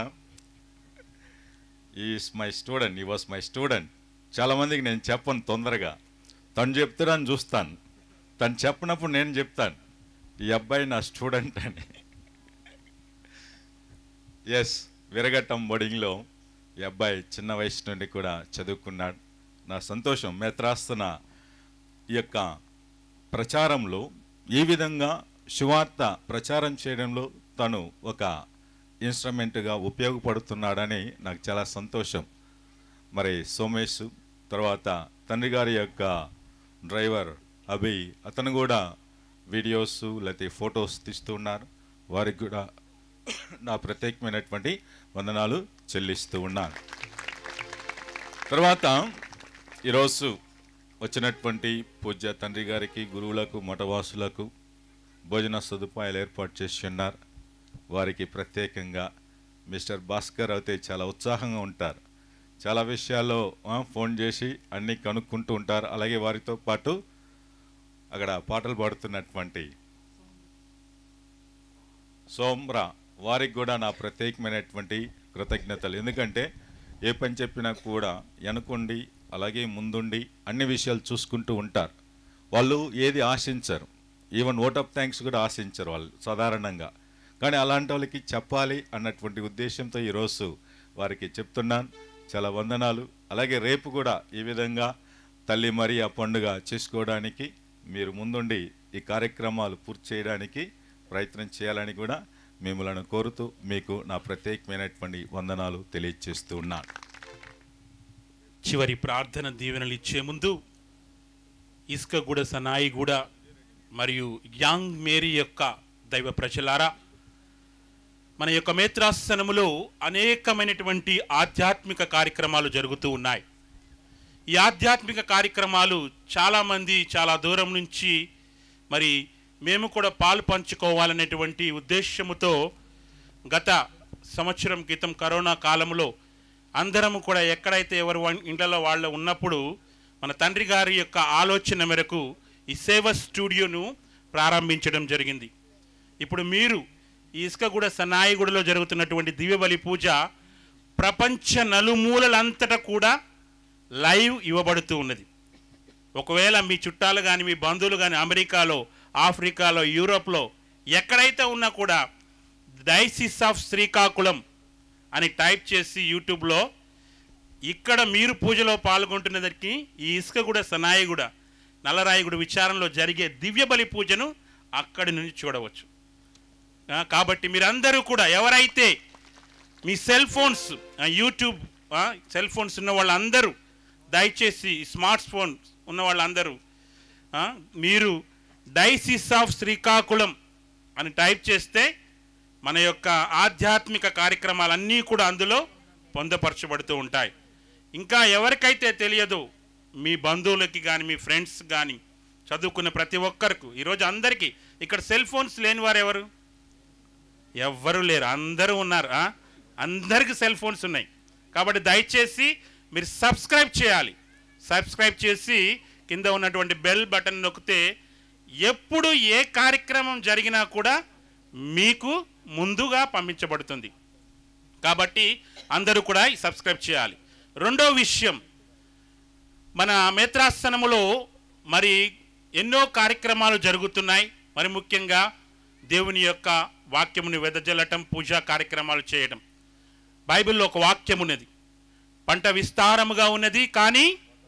is my student he was my student చాలామందికి నేను చెప్పను తొందరగా తను చెప్తారని చూస్తాను తను చెప్పినప్పుడు నేను చెప్తాను ఈ అబ్బాయి నా స్టూడెంట్ అని ఎస్ విరగట్టం బోర్డింగ్లో ఈ అబ్బాయి చిన్న వయసు నుండి కూడా చదువుకున్నాడు నా సంతోషం మేత్రాస్తున్న ఈ యొక్క ప్రచారంలో ఈ విధంగా శువార్త ప్రచారం చేయడంలో తను ఒక ఇన్స్ట్రుమెంట్గా ఉపయోగపడుతున్నాడని నాకు చాలా సంతోషం మరి సోమేష్ తర్వాత తండ్రి గారి యొక్క డ్రైవర్ అభి అతను కూడా వీడియోస్ లేకపోతే ఫొటోస్ తీస్తూ ఉన్నారు వారికి కూడా నా ప్రత్యేకమైనటువంటి వందనాలు చెల్లిస్తూ ఉన్నాను తర్వాత ఈరోజు వచ్చినటువంటి పూజ్య తండ్రి గారికి గురువులకు మఠవాసులకు భోజన సదుపాయాలు ఏర్పాటు చేసి ఉన్నారు వారికి ప్రత్యేకంగా మిస్టర్ భాస్కర్ అయితే చాలా ఉత్సాహంగా ఉంటారు చాలా విషయాల్లో ఆ, ఫోన్ చేసి అన్నీ కనుక్కుంటూ ఉంటారు అలాగే వారితో పాటు అక్కడ పాటలు పాడుతున్నటువంటి సోమ్రా వారికి కూడా నా ప్రత్యేకమైనటువంటి కృతజ్ఞతలు ఎందుకంటే ఏ పని చెప్పినా కూడా వెనుకుండి అలాగే ముందుండి అన్ని విషయాలు చూసుకుంటూ ఉంటారు వాళ్ళు ఏది ఆశించరు ఈవెన్ ఓట్ ఆఫ్ థ్యాంక్స్ కూడా ఆశించరు వాళ్ళు సాధారణంగా కానీ అలాంటి వాళ్ళకి చెప్పాలి అన్నటువంటి ఉద్దేశంతో ఈరోజు వారికి చెప్తున్నాను చాలా వందనాలు అలాగే రేపు కూడా ఈ విధంగా తల్లి మరి ఆ పండుగ చేసుకోవడానికి మీరు ముందుండి ఈ కార్యక్రమాలు పూర్తి చేయడానికి ప్రయత్నం చేయాలని కూడా మిమ్మల్ని కోరుతూ మీకు నా ప్రత్యేకమైనటువంటి వందనాలు తెలియజేస్తూ ఉన్నాను చివరి ప్రార్థన దీవెనలు ఇచ్చే ముందు ఇసుకగూడ సనాయిగూడ మరియు యాంగ్ మేరీ యొక్క దైవ ప్రజలారా మన యొక్క మేత్రాసనములో అనేకమైనటువంటి ఆధ్యాత్మిక కార్యక్రమాలు జరుగుతూ ఉన్నాయి ఈ ఆధ్యాత్మిక కార్యక్రమాలు చాలామంది చాలా దూరం నుంచి మరి మేము కూడా పాలు పంచుకోవాలనేటువంటి ఉద్దేశముతో గత సంవత్సరం క్రితం కరోనా కాలంలో అందరము కూడా ఎక్కడైతే ఎవరు వా- ఇండ్లలో వాళ్ళు ఉన్నప్పుడు మన తండ్రి గారి యొక్క ఆలోచన మేరకు ఈ సేవ స్టూడియోను ప్రారంభించడం జరిగింది ఇప్పుడు మీరు ఈ ఇసుకగూడ సనాయిగూడలో జరుగుతున్నటువంటి దివ్యబలి పూజ ప్రపంచ నలుమూలలంతటా కూడా లైవ్ ఇవ్వబడుతూ ఉన్నది ఒకవేళ మీ చుట్టాలు కానీ మీ బంధువులు కానీ అమెరికాలో ఆఫ్రికాలో యూరోప్లో ఎక్కడైతే ఉన్నా కూడా డైసిస్ ఆఫ్ శ్రీకాకుళం అని టైప్ చేసి యూట్యూబ్లో ఇక్కడ మీరు పూజలో పాల్గొంటున్నదరికి ఈ ఇసుక కూడా సనాయి కూడా నల్లరాయిగూడ విచారంలో జరిగే దివ్య బలి పూజను అక్కడి నుంచి చూడవచ్చు ఆ, కాబట్టి మీరందరూ కూడా ఎవరైతే మీ సెల్ ఫోన్స్ ఆ, యూట్యూబ్ ఆ, సెల్ ఫోన్స్ ఉన్న వాళ్ళందరూ దయచేసి స్మార్ట్ ఫోన్ ఉన్న వాళ్ళందరూ ఆ, మీరు డైసిస్ ఆఫ్ శ్రీకాకుళం అని టైప్ చేస్తే మన యొక్క ఆధ్యాత్మిక కార్యక్రమాలన్నీ కూడా అందులో పొందపరచబడుతూ ఉంటాయి ఇంకా ఎవరికైతే తెలియదో మీ బంధువులకి కానీ మీ ఫ్రెండ్స్ కానీ చదువుకున్న ప్రతి ఒక్కరికి ఈరోజు అందరికీ ఇక్కడ సెల్ ఫోన్స్ లేని వారు ఎవరు ఎవ్వరు లేరు అందరూ ఉన్నారు ఆ? అందరికి సెల్ ఫోన్స్ ఉన్నాయి కాబట్టి దయచేసి మీరు సబ్స్క్రైబ్ చేయాలి సబ్స్క్రైబ్ చేసి కింద ఉన్నటువంటి బెల్ బటన్ నొక్కితే ఎప్పుడు ఏ కార్యక్రమం జరిగినా కూడా మీకు ముందుగా పంపించబడుతుంది కాబట్టి అందరూ కూడా ఈ సబ్స్క్రైబ్ చేయాలి రెండో విషయం మన మేత్రాసనములో మరి ఎన్నో కార్యక్రమాలు జరుగుతున్నాయి మరి ముఖ్యంగా దేవుని యొక్క వాక్యముని వెదజల్లటం పూజా కార్యక్రమాలు చేయడం బైబిల్లో ఒక వాక్యం ఉన్నది పంట విస్తారముగా ఉన్నది కానీ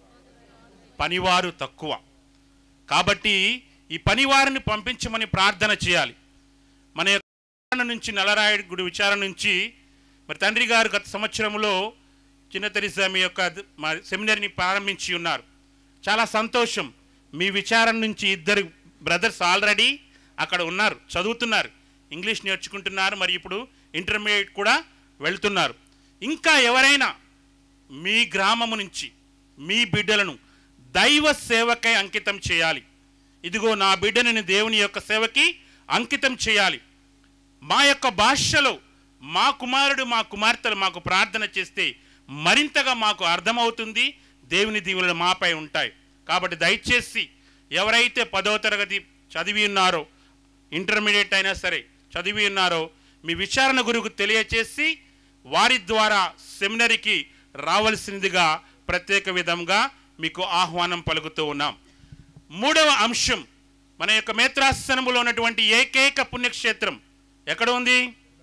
పనివారు తక్కువ కాబట్టి ఈ పనివారిని పంపించమని ప్రార్థన చేయాలి మన యొక్క విచారణ నుంచి నలరాయుడు గుడి విచారణ నుంచి మరి తండ్రి గారు గత సంవత్సరంలో చిన్న తెరిసా మీ యొక్క ద- మా సెమినరీని ప్రారంభించి ఉన్నారు చాలా సంతోషం మీ విచారణ నుంచి ఇద్దరు బ్రదర్స్ ఆల్రెడీ అక్కడ ఉన్నారు చదువుతున్నారు ఇంగ్లీష్ నేర్చుకుంటున్నారు మరి ఇప్పుడు ఇంటర్మీడియట్ కూడా వెళ్తున్నారు ఇంకా ఎవరైనా మీ గ్రామము నుంచి మీ బిడ్డలను దైవ సేవకై అంకితం చేయాలి ఇదిగో నా బిడ్డని నేను దేవుని యొక్క సేవకి అంకితం చేయాలి మా యొక్క భాషలో మా కుమారుడు మా కుమార్తెలు మాకు ప్రార్థన చేస్తే మరింతగా మాకు అర్థమవుతుంది దేవుని దీవులు మాపై ఉంటాయి కాబట్టి దయచేసి ఎవరైతే పదవ తరగతి చదివి ఉన్నారో ఇంటర్మీడియట్ అయినా సరే చదివి ఉన్నారో మీ విచారణ గురువుకు తెలియచేసి వారి ద్వారా సెమినరీకి రావలసిందిగా ప్రత్యేక విధంగా మీకు ఆహ్వానం పలుకుతూ ఉన్నాం మూడవ అంశం మన యొక్క మేత్రాసనములో ఉన్నటువంటి ఏకైక పుణ్యక్షేత్రం ఎక్కడ ఉంది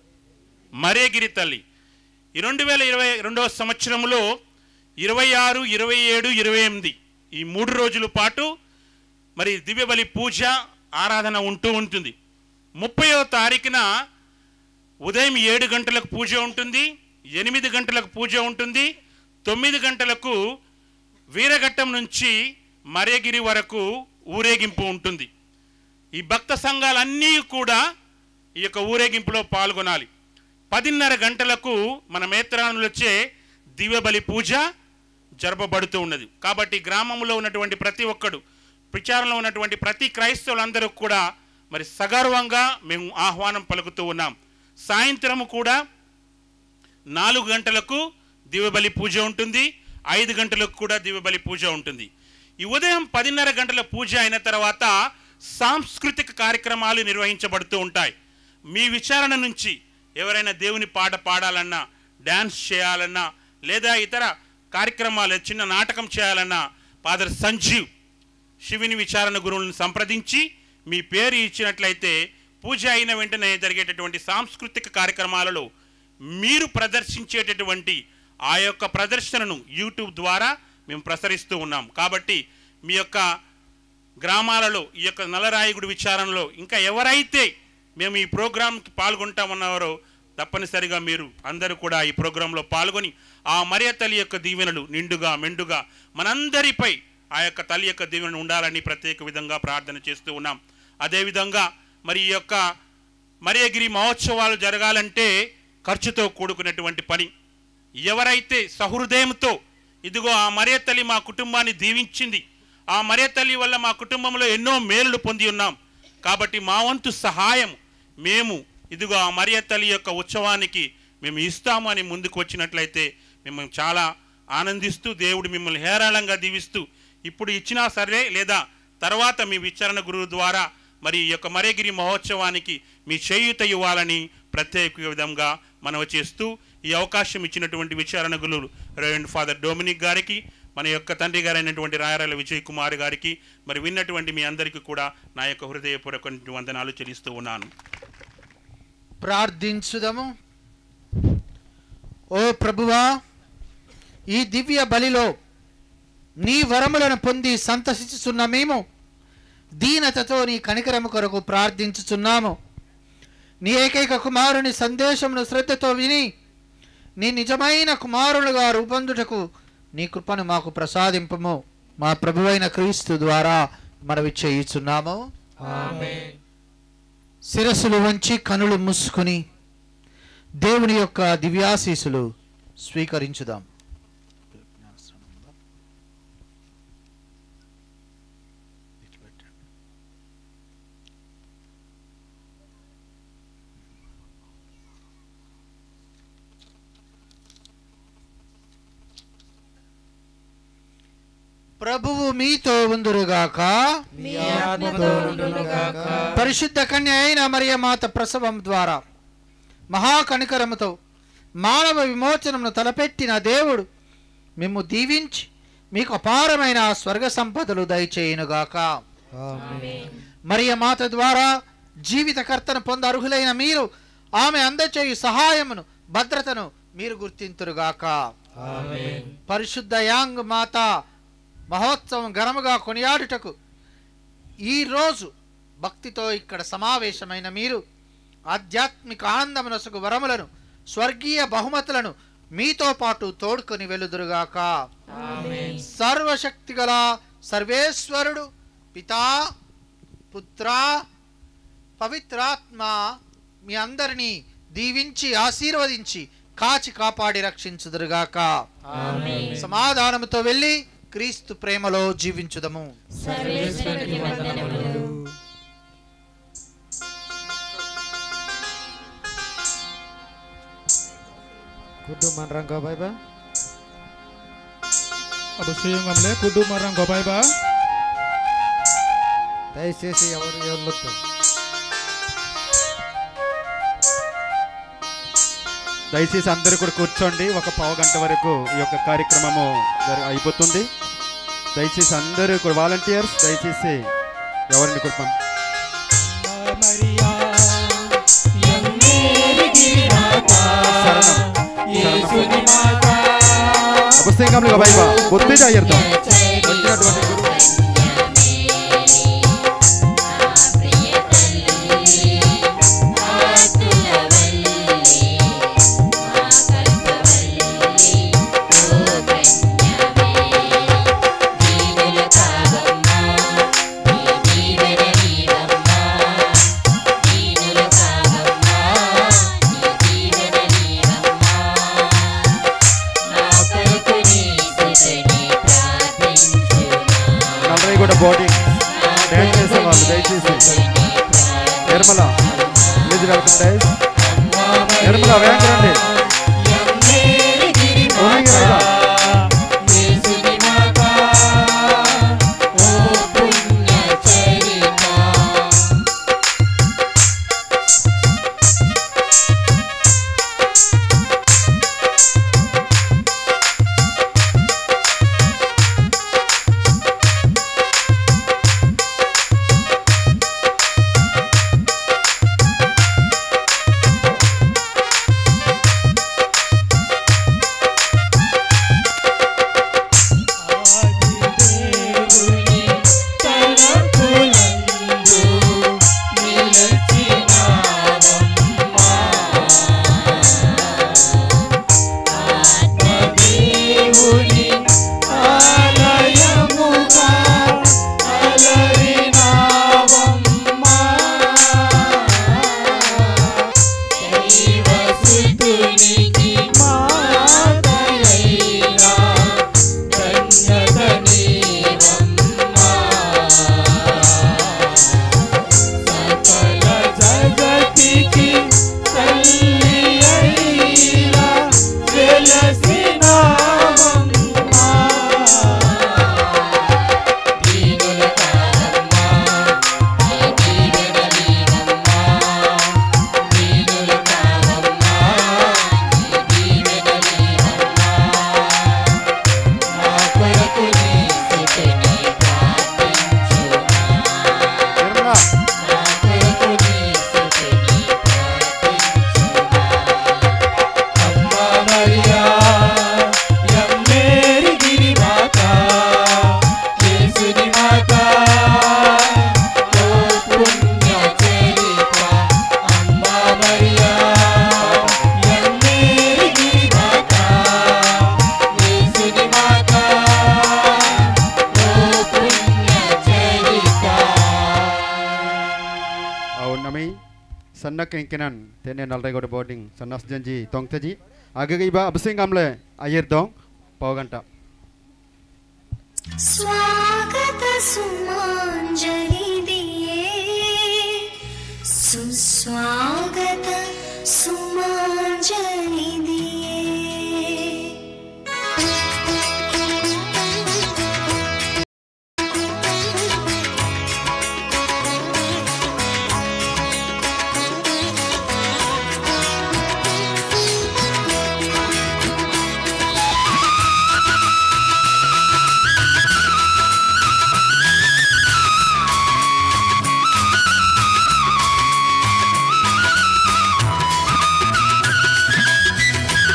మరేగిరి తల్లి ఈ రెండు వేల ఇరవై రెండవ సంవత్సరంలో ఇరవై ఆరు ఇరవై ఏడు ఇరవై ఎనిమిది ఈ మూడు రోజుల పాటు మరి దివ్యబలి పూజ ఆరాధన ఉంటూ ఉంటుంది ముప్పయో తారీఖున ఉదయం ఏడు గంటలకు పూజ ఉంటుంది ఎనిమిది గంటలకు పూజ ఉంటుంది తొమ్మిది గంటలకు వీరఘట్టం నుంచి మరేగిరి వరకు ఊరేగింపు ఉంటుంది ఈ భక్త సంఘాలన్నీ కూడా ఈ యొక్క ఊరేగింపులో పాల్గొనాలి పదిన్నర గంటలకు మన మేత్రానులొచ్చే దివ్యబలి పూజ జరపబడుతూ ఉన్నది కాబట్టి గ్రామంలో ఉన్నటువంటి ప్రతి ఒక్కడు ప్రచారంలో ఉన్నటువంటి ప్రతి క్రైస్తవులందరూ కూడా మరి సగర్వంగా మేము ఆహ్వానం పలుకుతూ ఉన్నాం సాయంత్రము కూడా నాలుగు గంటలకు దివ్యబలి పూజ ఉంటుంది ఐదు గంటలకు కూడా దివ్యబలి పూజ ఉంటుంది ఈ ఉదయం పదిన్నర గంటల పూజ అయిన తర్వాత సాంస్కృతిక కార్యక్రమాలు నిర్వహించబడుతూ ఉంటాయి మీ విచారణ నుంచి ఎవరైనా దేవుని పాట పాడాలన్నా డ్యాన్స్ చేయాలన్నా లేదా ఇతర కార్యక్రమాలు చిన్న నాటకం చేయాలన్నా ఫాదర్ సంజీవ్ శివుని విచారణ గురువులను సంప్రదించి మీ పేరు ఇచ్చినట్లయితే పూజ అయిన వెంటనే జరిగేటటువంటి సాంస్కృతిక కార్యక్రమాలలో మీరు ప్రదర్శించేటటువంటి ఆ యొక్క ప్రదర్శనను యూట్యూబ్ ద్వారా మేము ప్రసరిస్తూ ఉన్నాం కాబట్టి మీ యొక్క గ్రామాలలో ఈ యొక్క నలరాయగుడి విచారణలో ఇంకా ఎవరైతే మేము ఈ ప్రోగ్రాంకి పాల్గొంటామన్నారో తప్పనిసరిగా మీరు అందరూ కూడా ఈ ప్రోగ్రాంలో పాల్గొని ఆ మరియ తల్లి యొక్క దీవెనలు నిండుగా మెండుగా మనందరిపై ఆ యొక్క తల్లి యొక్క దీవెనలు ఉండాలని ప్రత్యేక విధంగా ప్రార్థన చేస్తూ ఉన్నాం అదేవిధంగా మరి ఈ యొక్క మరియగిరి మహోత్సవాలు జరగాలంటే ఖర్చుతో కూడుకున్నటువంటి పని ఎవరైతే సహృదయంతో ఇదిగో ఆ మరియ తల్లి మా కుటుంబాన్ని దీవించింది ఆ మరియ తల్లి వల్ల మా కుటుంబంలో ఎన్నో మేలులు పొంది ఉన్నాం కాబట్టి మా వంతు సహాయం మేము ఇదిగో ఆ మరియ తల్లి యొక్క ఉత్సవానికి మేము ఇస్తాము అని ముందుకు వచ్చినట్లయితే మేము చాలా ఆనందిస్తూ దేవుడు మిమ్మల్ని హేరాళంగా దీవిస్తూ ఇప్పుడు ఇచ్చినా సరే లేదా తర్వాత మీ విచారణ గురువు ద్వారా మరి ఈ యొక్క మరేగిరి మహోత్సవానికి మీ చేయూత ఇవ్వాలని ప్రత్యేక విధంగా మనవి చేస్తూ ఈ అవకాశం ఇచ్చినటువంటి విచారణ గురువులు రెవెండ్ ఫాదర్ డొమినిక్ గారికి మన యొక్క తండ్రి గారైనటువంటి రాయరాల విజయ్ కుమార్ గారికి మరి విన్నటువంటి మీ అందరికీ కూడా నా యొక్క హృదయపూర్వక వందనాలు చెల్లిస్తూ ఉన్నాను ప్రార్థించుదము ఓ ప్రభువా ఈ దివ్య బలిలో నీ వరములను పొంది సంతసించుచున్న మేము దీనతతో నీ కనికరము కొరకు ప్రార్థించుచున్నాము నీ ఏకైక కుమారుని సందేశమును శ్రద్ధతో విని నీ నిజమైన కుమారులుగా రూపొందుటకు నీ కృపను మాకు ప్రసాదింపము మా ప్రభువైన క్రీస్తు ద్వారా మనవి చేయుచున్నాము శిరస్సులు వంచి కనులు మూసుకుని దేవుని యొక్క దివ్యాశీసులు స్వీకరించుదాం ప్రభువు మీతో ఉందురుగాక మీ ఆత్మతో ఉండునుగాక. పరిశుద్ధ కన్య అయిన మరియమాత ప్రసవం ద్వారా మహాకనికరముతో మానవ విమోచనమును తలపెట్టిన దేవుడు మిమ్ము దీవించి మీకు అపారమైన స్వర్గ సంపదలు దయచేయునుగాక మరియమాత ద్వారా జీవితకర్తను పొంద అర్హులైన మీరు ఆమె అందచేయు సహాయమును భద్రతను మీరు గుర్తింతురుగాక పరిశుద్ధ యాంగ్ మాత మహోత్సవం ఘనముగా కొనియాడుటకు ఈ రోజు భక్తితో ఇక్కడ సమావేశమైన మీరు ఆధ్యాత్మిక ఆనందమునసుకు వరములను స్వర్గీయ బహుమతులను మీతో పాటు తోడుకొని వెలుదురుగాక సర్వశక్తిగల సర్వేశ్వరుడు పితా పుత్ర పవిత్రాత్మ మీ అందరినీ దీవించి ఆశీర్వదించి కాచి కాపాడి రక్షించుదురుగాక సమాధానముతో వెళ్ళి క్రీస్తు ప్రేమలో జీవించుదము సర్వేశ్వరుని వందనములు Kudu manrang gabay ba? అప్పుడు శ్రీయంగంలో కుడ్డు మర్రం గోపాయి బా దయచేసి ఎవరు ఎవరు దయచేసి అందరూ కూడా కూర్చోండి ఒక పావు గంట వరకు ఈ యొక్క కార్యక్రమము జర అయిపోతుంది దయచేసి అందరూ కూడా వాలంటీర్స్ దయచేసి ఎవరిని కూడా పం- పుస్తకంలో ఇక బైబా బుద్ధి జాగ్రత్త వచ్చినటువంటి గురువు నల్లయ్య కూడా బోర్డింగ్ డ్యాన్స్ చేసే వాళ్ళు దయచేసి Nirmala please welcome dais Nirmala వేగంగా రండి ఓన్లీ రైలా. anak kengkenan tene nalrai gode boarding sanas janji tong taji aga iba absing gamle ayer dong pawganta स्वागत सुमांजलि दिए सुस्वागत सुमांजलि दिए Thank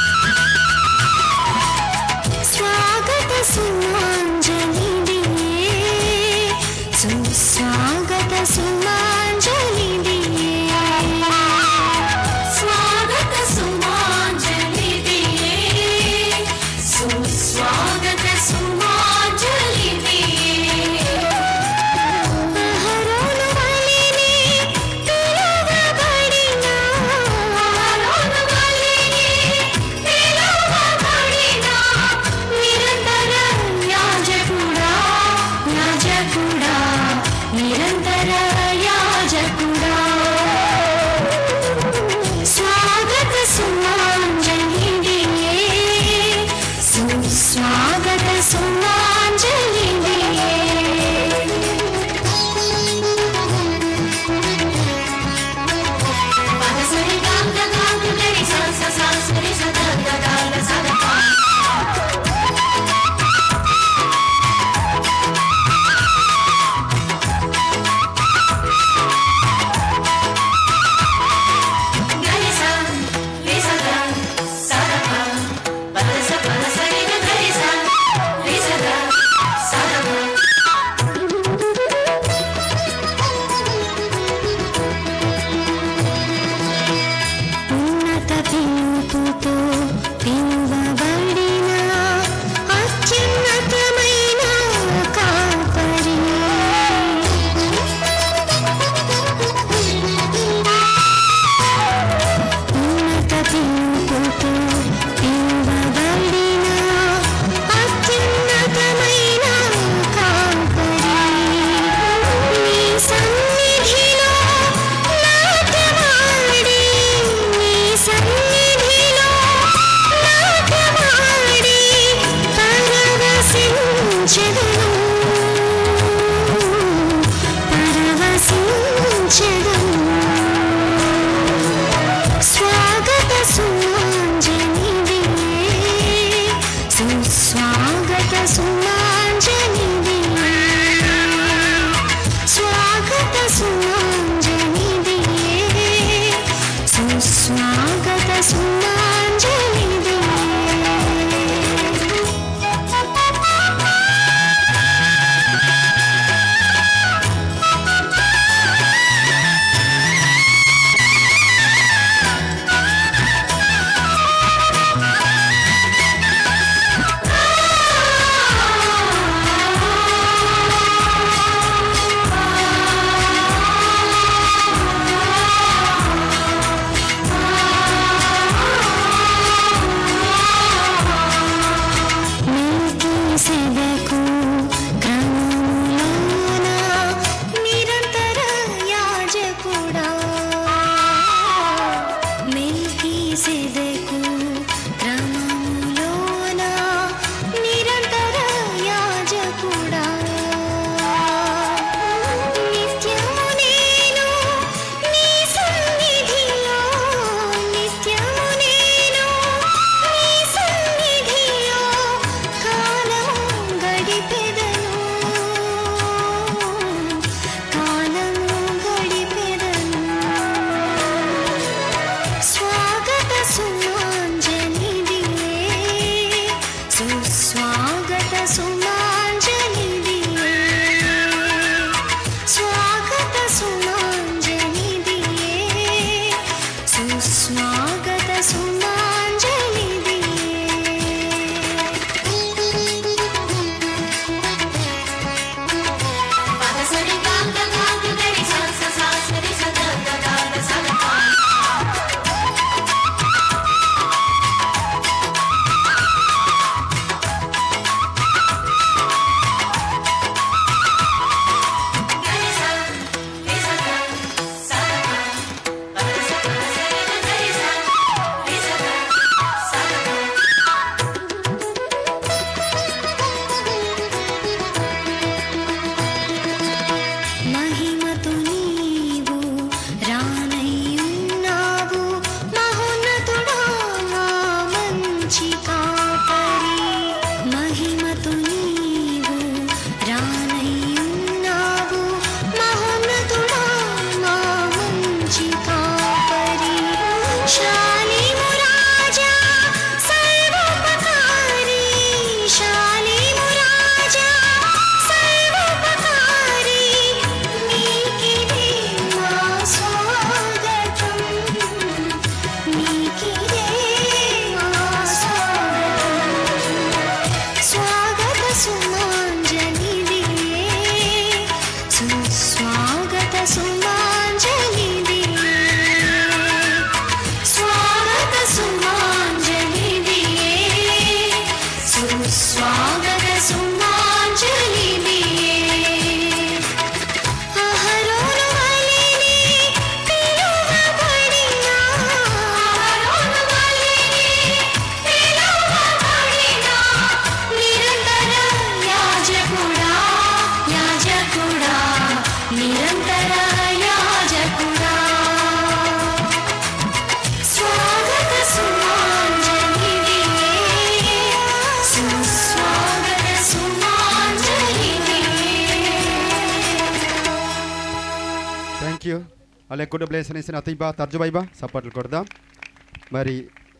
అలాగే కుటుంబ లేసిన అతిబా తర్జుబైబా సపోర్ట్లు కొడదాం మరి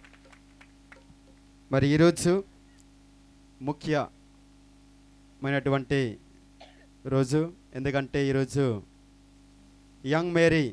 మరి ఈరోజు ముఖ్యమైనటువంటి రోజు ఎందుకంటే ఈరోజు యంగ్ మేరీ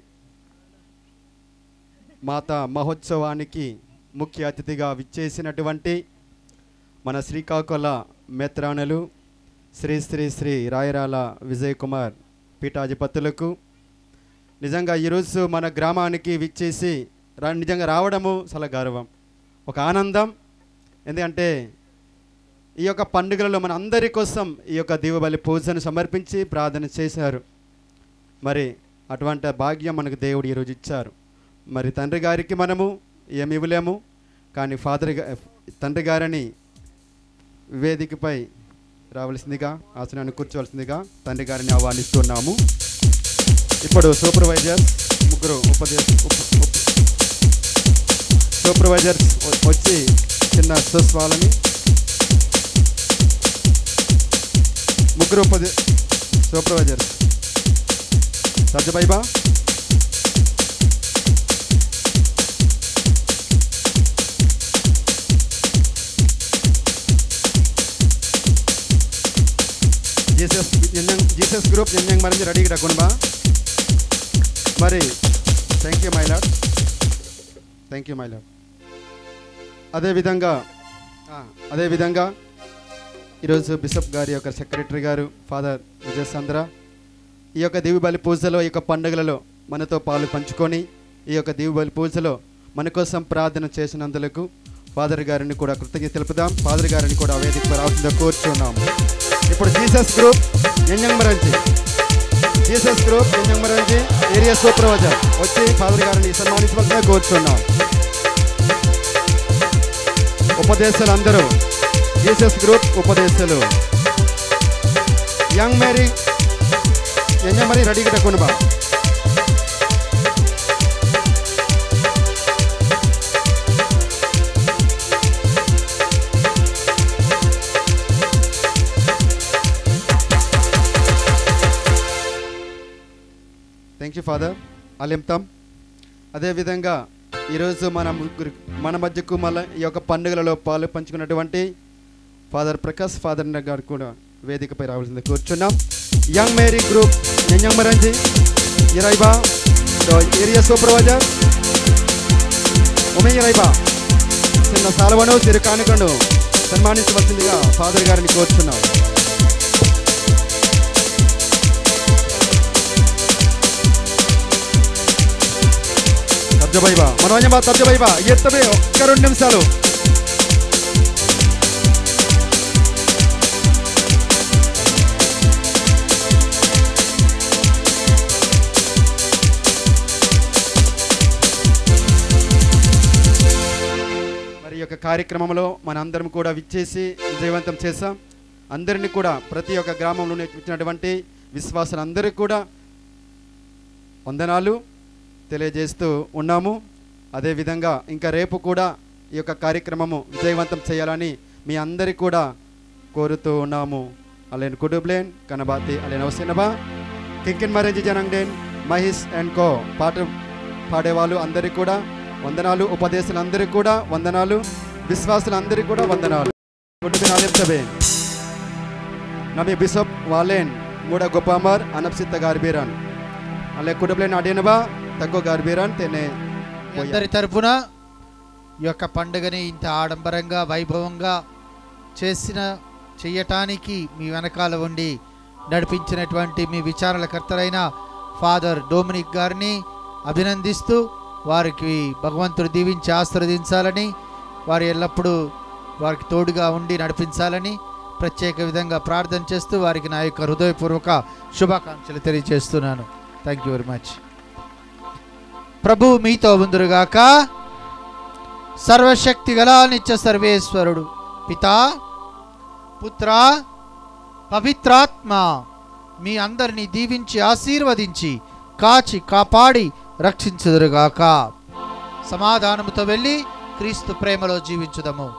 మాత మహోత్సవానికి ముఖ్య అతిథిగా విచ్చేసినటువంటి మన శ్రీకాకుళ మెత్రానులు శ్రీ శ్రీ శ్రీ రాయరాల విజయ్ కుమార్ పీఠాధిపతులకు నిజంగా ఈరోజు మన గ్రామానికి విచ్చేసి రా నిజంగా రావడము చాలా గర్వం ఒక ఆనందం ఎందుకంటే ఈ యొక్క పండుగలలో మన అందరి కోసం ఈ యొక్క దీవబలి పూజను సమర్పించి ప్రార్థన చేశారు మరి అటువంటి భాగ్యం మనకు దేవుడు ఈరోజు ఇచ్చారు మరి తండ్రి గారికి మనము ఏమి ఇవ్వలేము కానీ ఫాదర్ గా- తండ్రి గారిని వేదికపై రావాల్సిందిగా ఆసనాన్ని కూర్చోవలసిందిగా తండ్రి గారిని ఆహ్వానిస్తున్నాము ఇప్పుడు సూపర్వైజర్ ముగ్గురు ఉపదేశ ఉప- ఉప- సూపర్వైజర్స్ వ- వచ్చి చిన్న సుస్వాలని ముగ్గురు ఉపదే సూపర్వైజర్స్ సజ్జబైబా జీసస్ ఎన్ఎం జీసస్ గ్రూప్ ఎన్ఎం మరించి రెడీగా రకుంబా మరి thank you my lord thank you my lord అదేవిధంగా ఆ, అదేవిధంగా ఈరోజు బిషప్ గారి యొక్క సెక్రటరీ గారు ఫాదర్ విజయచంద్ర ఈ యొక్క దివి బలి పూజలో ఈ యొక్క పండుగలలో మనతో పాలు పంచుకొని ఈ యొక్క దివి బలి పూజలో మన కోసం ప్రార్థన చేసినందులకు ఫాదర్ గారిని కూడా కృతజ్ఞత తెలుపుదాం ఫాదర్ గారిని కూడా వేదికపై రావాల్సిందిగా కోరుచున్నాము ఇప్పుడు జీసస్ గ్రూప్ ఎంజంమరంచి జీసస్ గ్రూప్ ఎంజంమరంచి ఏరియా సూపర్వైజర్ వచ్చి ఫాదర్ గారిని సన్మానించవలసిందిగా కోరుచున్నాం ఉపదేశాలు అందరూ జీసస్ గ్రూప్ ఉపదేశాలు యంగ్ మేరీ ఎంజంమరి రెడీగా తక్కువ బా థ్యాంక్ యూ ఫాదర్ అలింతాం అదేవిధంగా ఈరోజు మన ముగ్గురు మన మధ్యకు మళ్ళీ ఈ యొక్క పండుగలలో పాలు పంచుకున్నటువంటి ఫాదర్ ప్రకాష్ ఫాదర్ గారు కూడా వేదికపై రావాల్సింది కూర్చున్నాం యంగ్ మేరీ గ్రూప్ ఎంజంమరంజి ఇరైబా ఏరియా సూపర్వైజర్ ఉమే ఇరైబా చిన్న సాలవను చిరు కానుకను సన్మానించవలసిందిగా ఫాదర్ గారిని కోరుచున్నాం తర్జబైబా మనోజమా తర్జబైబా ఎత్తమే ఒక్క రెండు నిమిషాలు మరి ఈ యొక్క కార్యక్రమంలో మనందరం కూడా విచ్చేసి విజయవంతం చేశాం అందరినీ కూడా ప్రతి ఒక్క గ్రామంలో వచ్చినటువంటి విశ్వాసులందరికీ కూడా వందనాలు తెలియజేస్తూ ఉన్నాము అదేవిధంగా ఇంకా రేపు కూడా ఈ యొక్క కార్యక్రమము విజయవంతం చేయాలని మీ అందరికీ కూడా కోరుతూ ఉన్నాము అలెన్ కుడుబ్లేన్ కనబాతి అలెన్ అవసినబా కింకిన్ మరేంజి జనండేన్ మహేష్ అండ్ కో పాట పాడేవాళ్ళు అందరికీ కూడా వందనాలు ఉపదేశాలందరికీ కూడా వందనాలు విశ్వాసులందరికీ కూడా వందనాలు కుటుంబిన ఆలిప్తబే నమి బిషప్ వాలేన్ మూడ గొప్పమార్ అనప్సిత గార్బీరాన్ అలే కుటుంబలేని అడినబా తక్కువ గార్బీరాన్ తెనే మీ అందరి తరపున ఈ యొక్క పండుగని ఇంత ఆడంబరంగా వైభవంగా చేసిన చెయ్యటానికి మీ వెనకాల ఉండి నడిపించినటువంటి మీ విచారణకర్తలైన ఫాదర్ డొమినిక్ గారిని అభినందిస్తూ వారికి భగవంతుడు దీవించి ఆశీర్వదించాలని వారు ఎల్లప్పుడూ వారికి తోడుగా ఉండి నడిపించాలని ప్రత్యేక విధంగా ప్రార్థన చేస్తూ వారికి నా యొక్క హృదయపూర్వక శుభాకాంక్షలు తెలియజేస్తున్నాను థ్యాంక్ యూ వెరీ మచ్ ప్రభు మీతో ఉందురుగాక సర్వశక్తి గల నిత్య సర్వేశ్వరుడు పితా పుత్ర పవిత్రాత్మ మీ అందరినీ దీవించి ఆశీర్వదించి కాచి కాపాడి రక్షించుదురుగాక సమాధానముతో వెళ్ళి క్రీస్తు ప్రేమలో జీవించుదము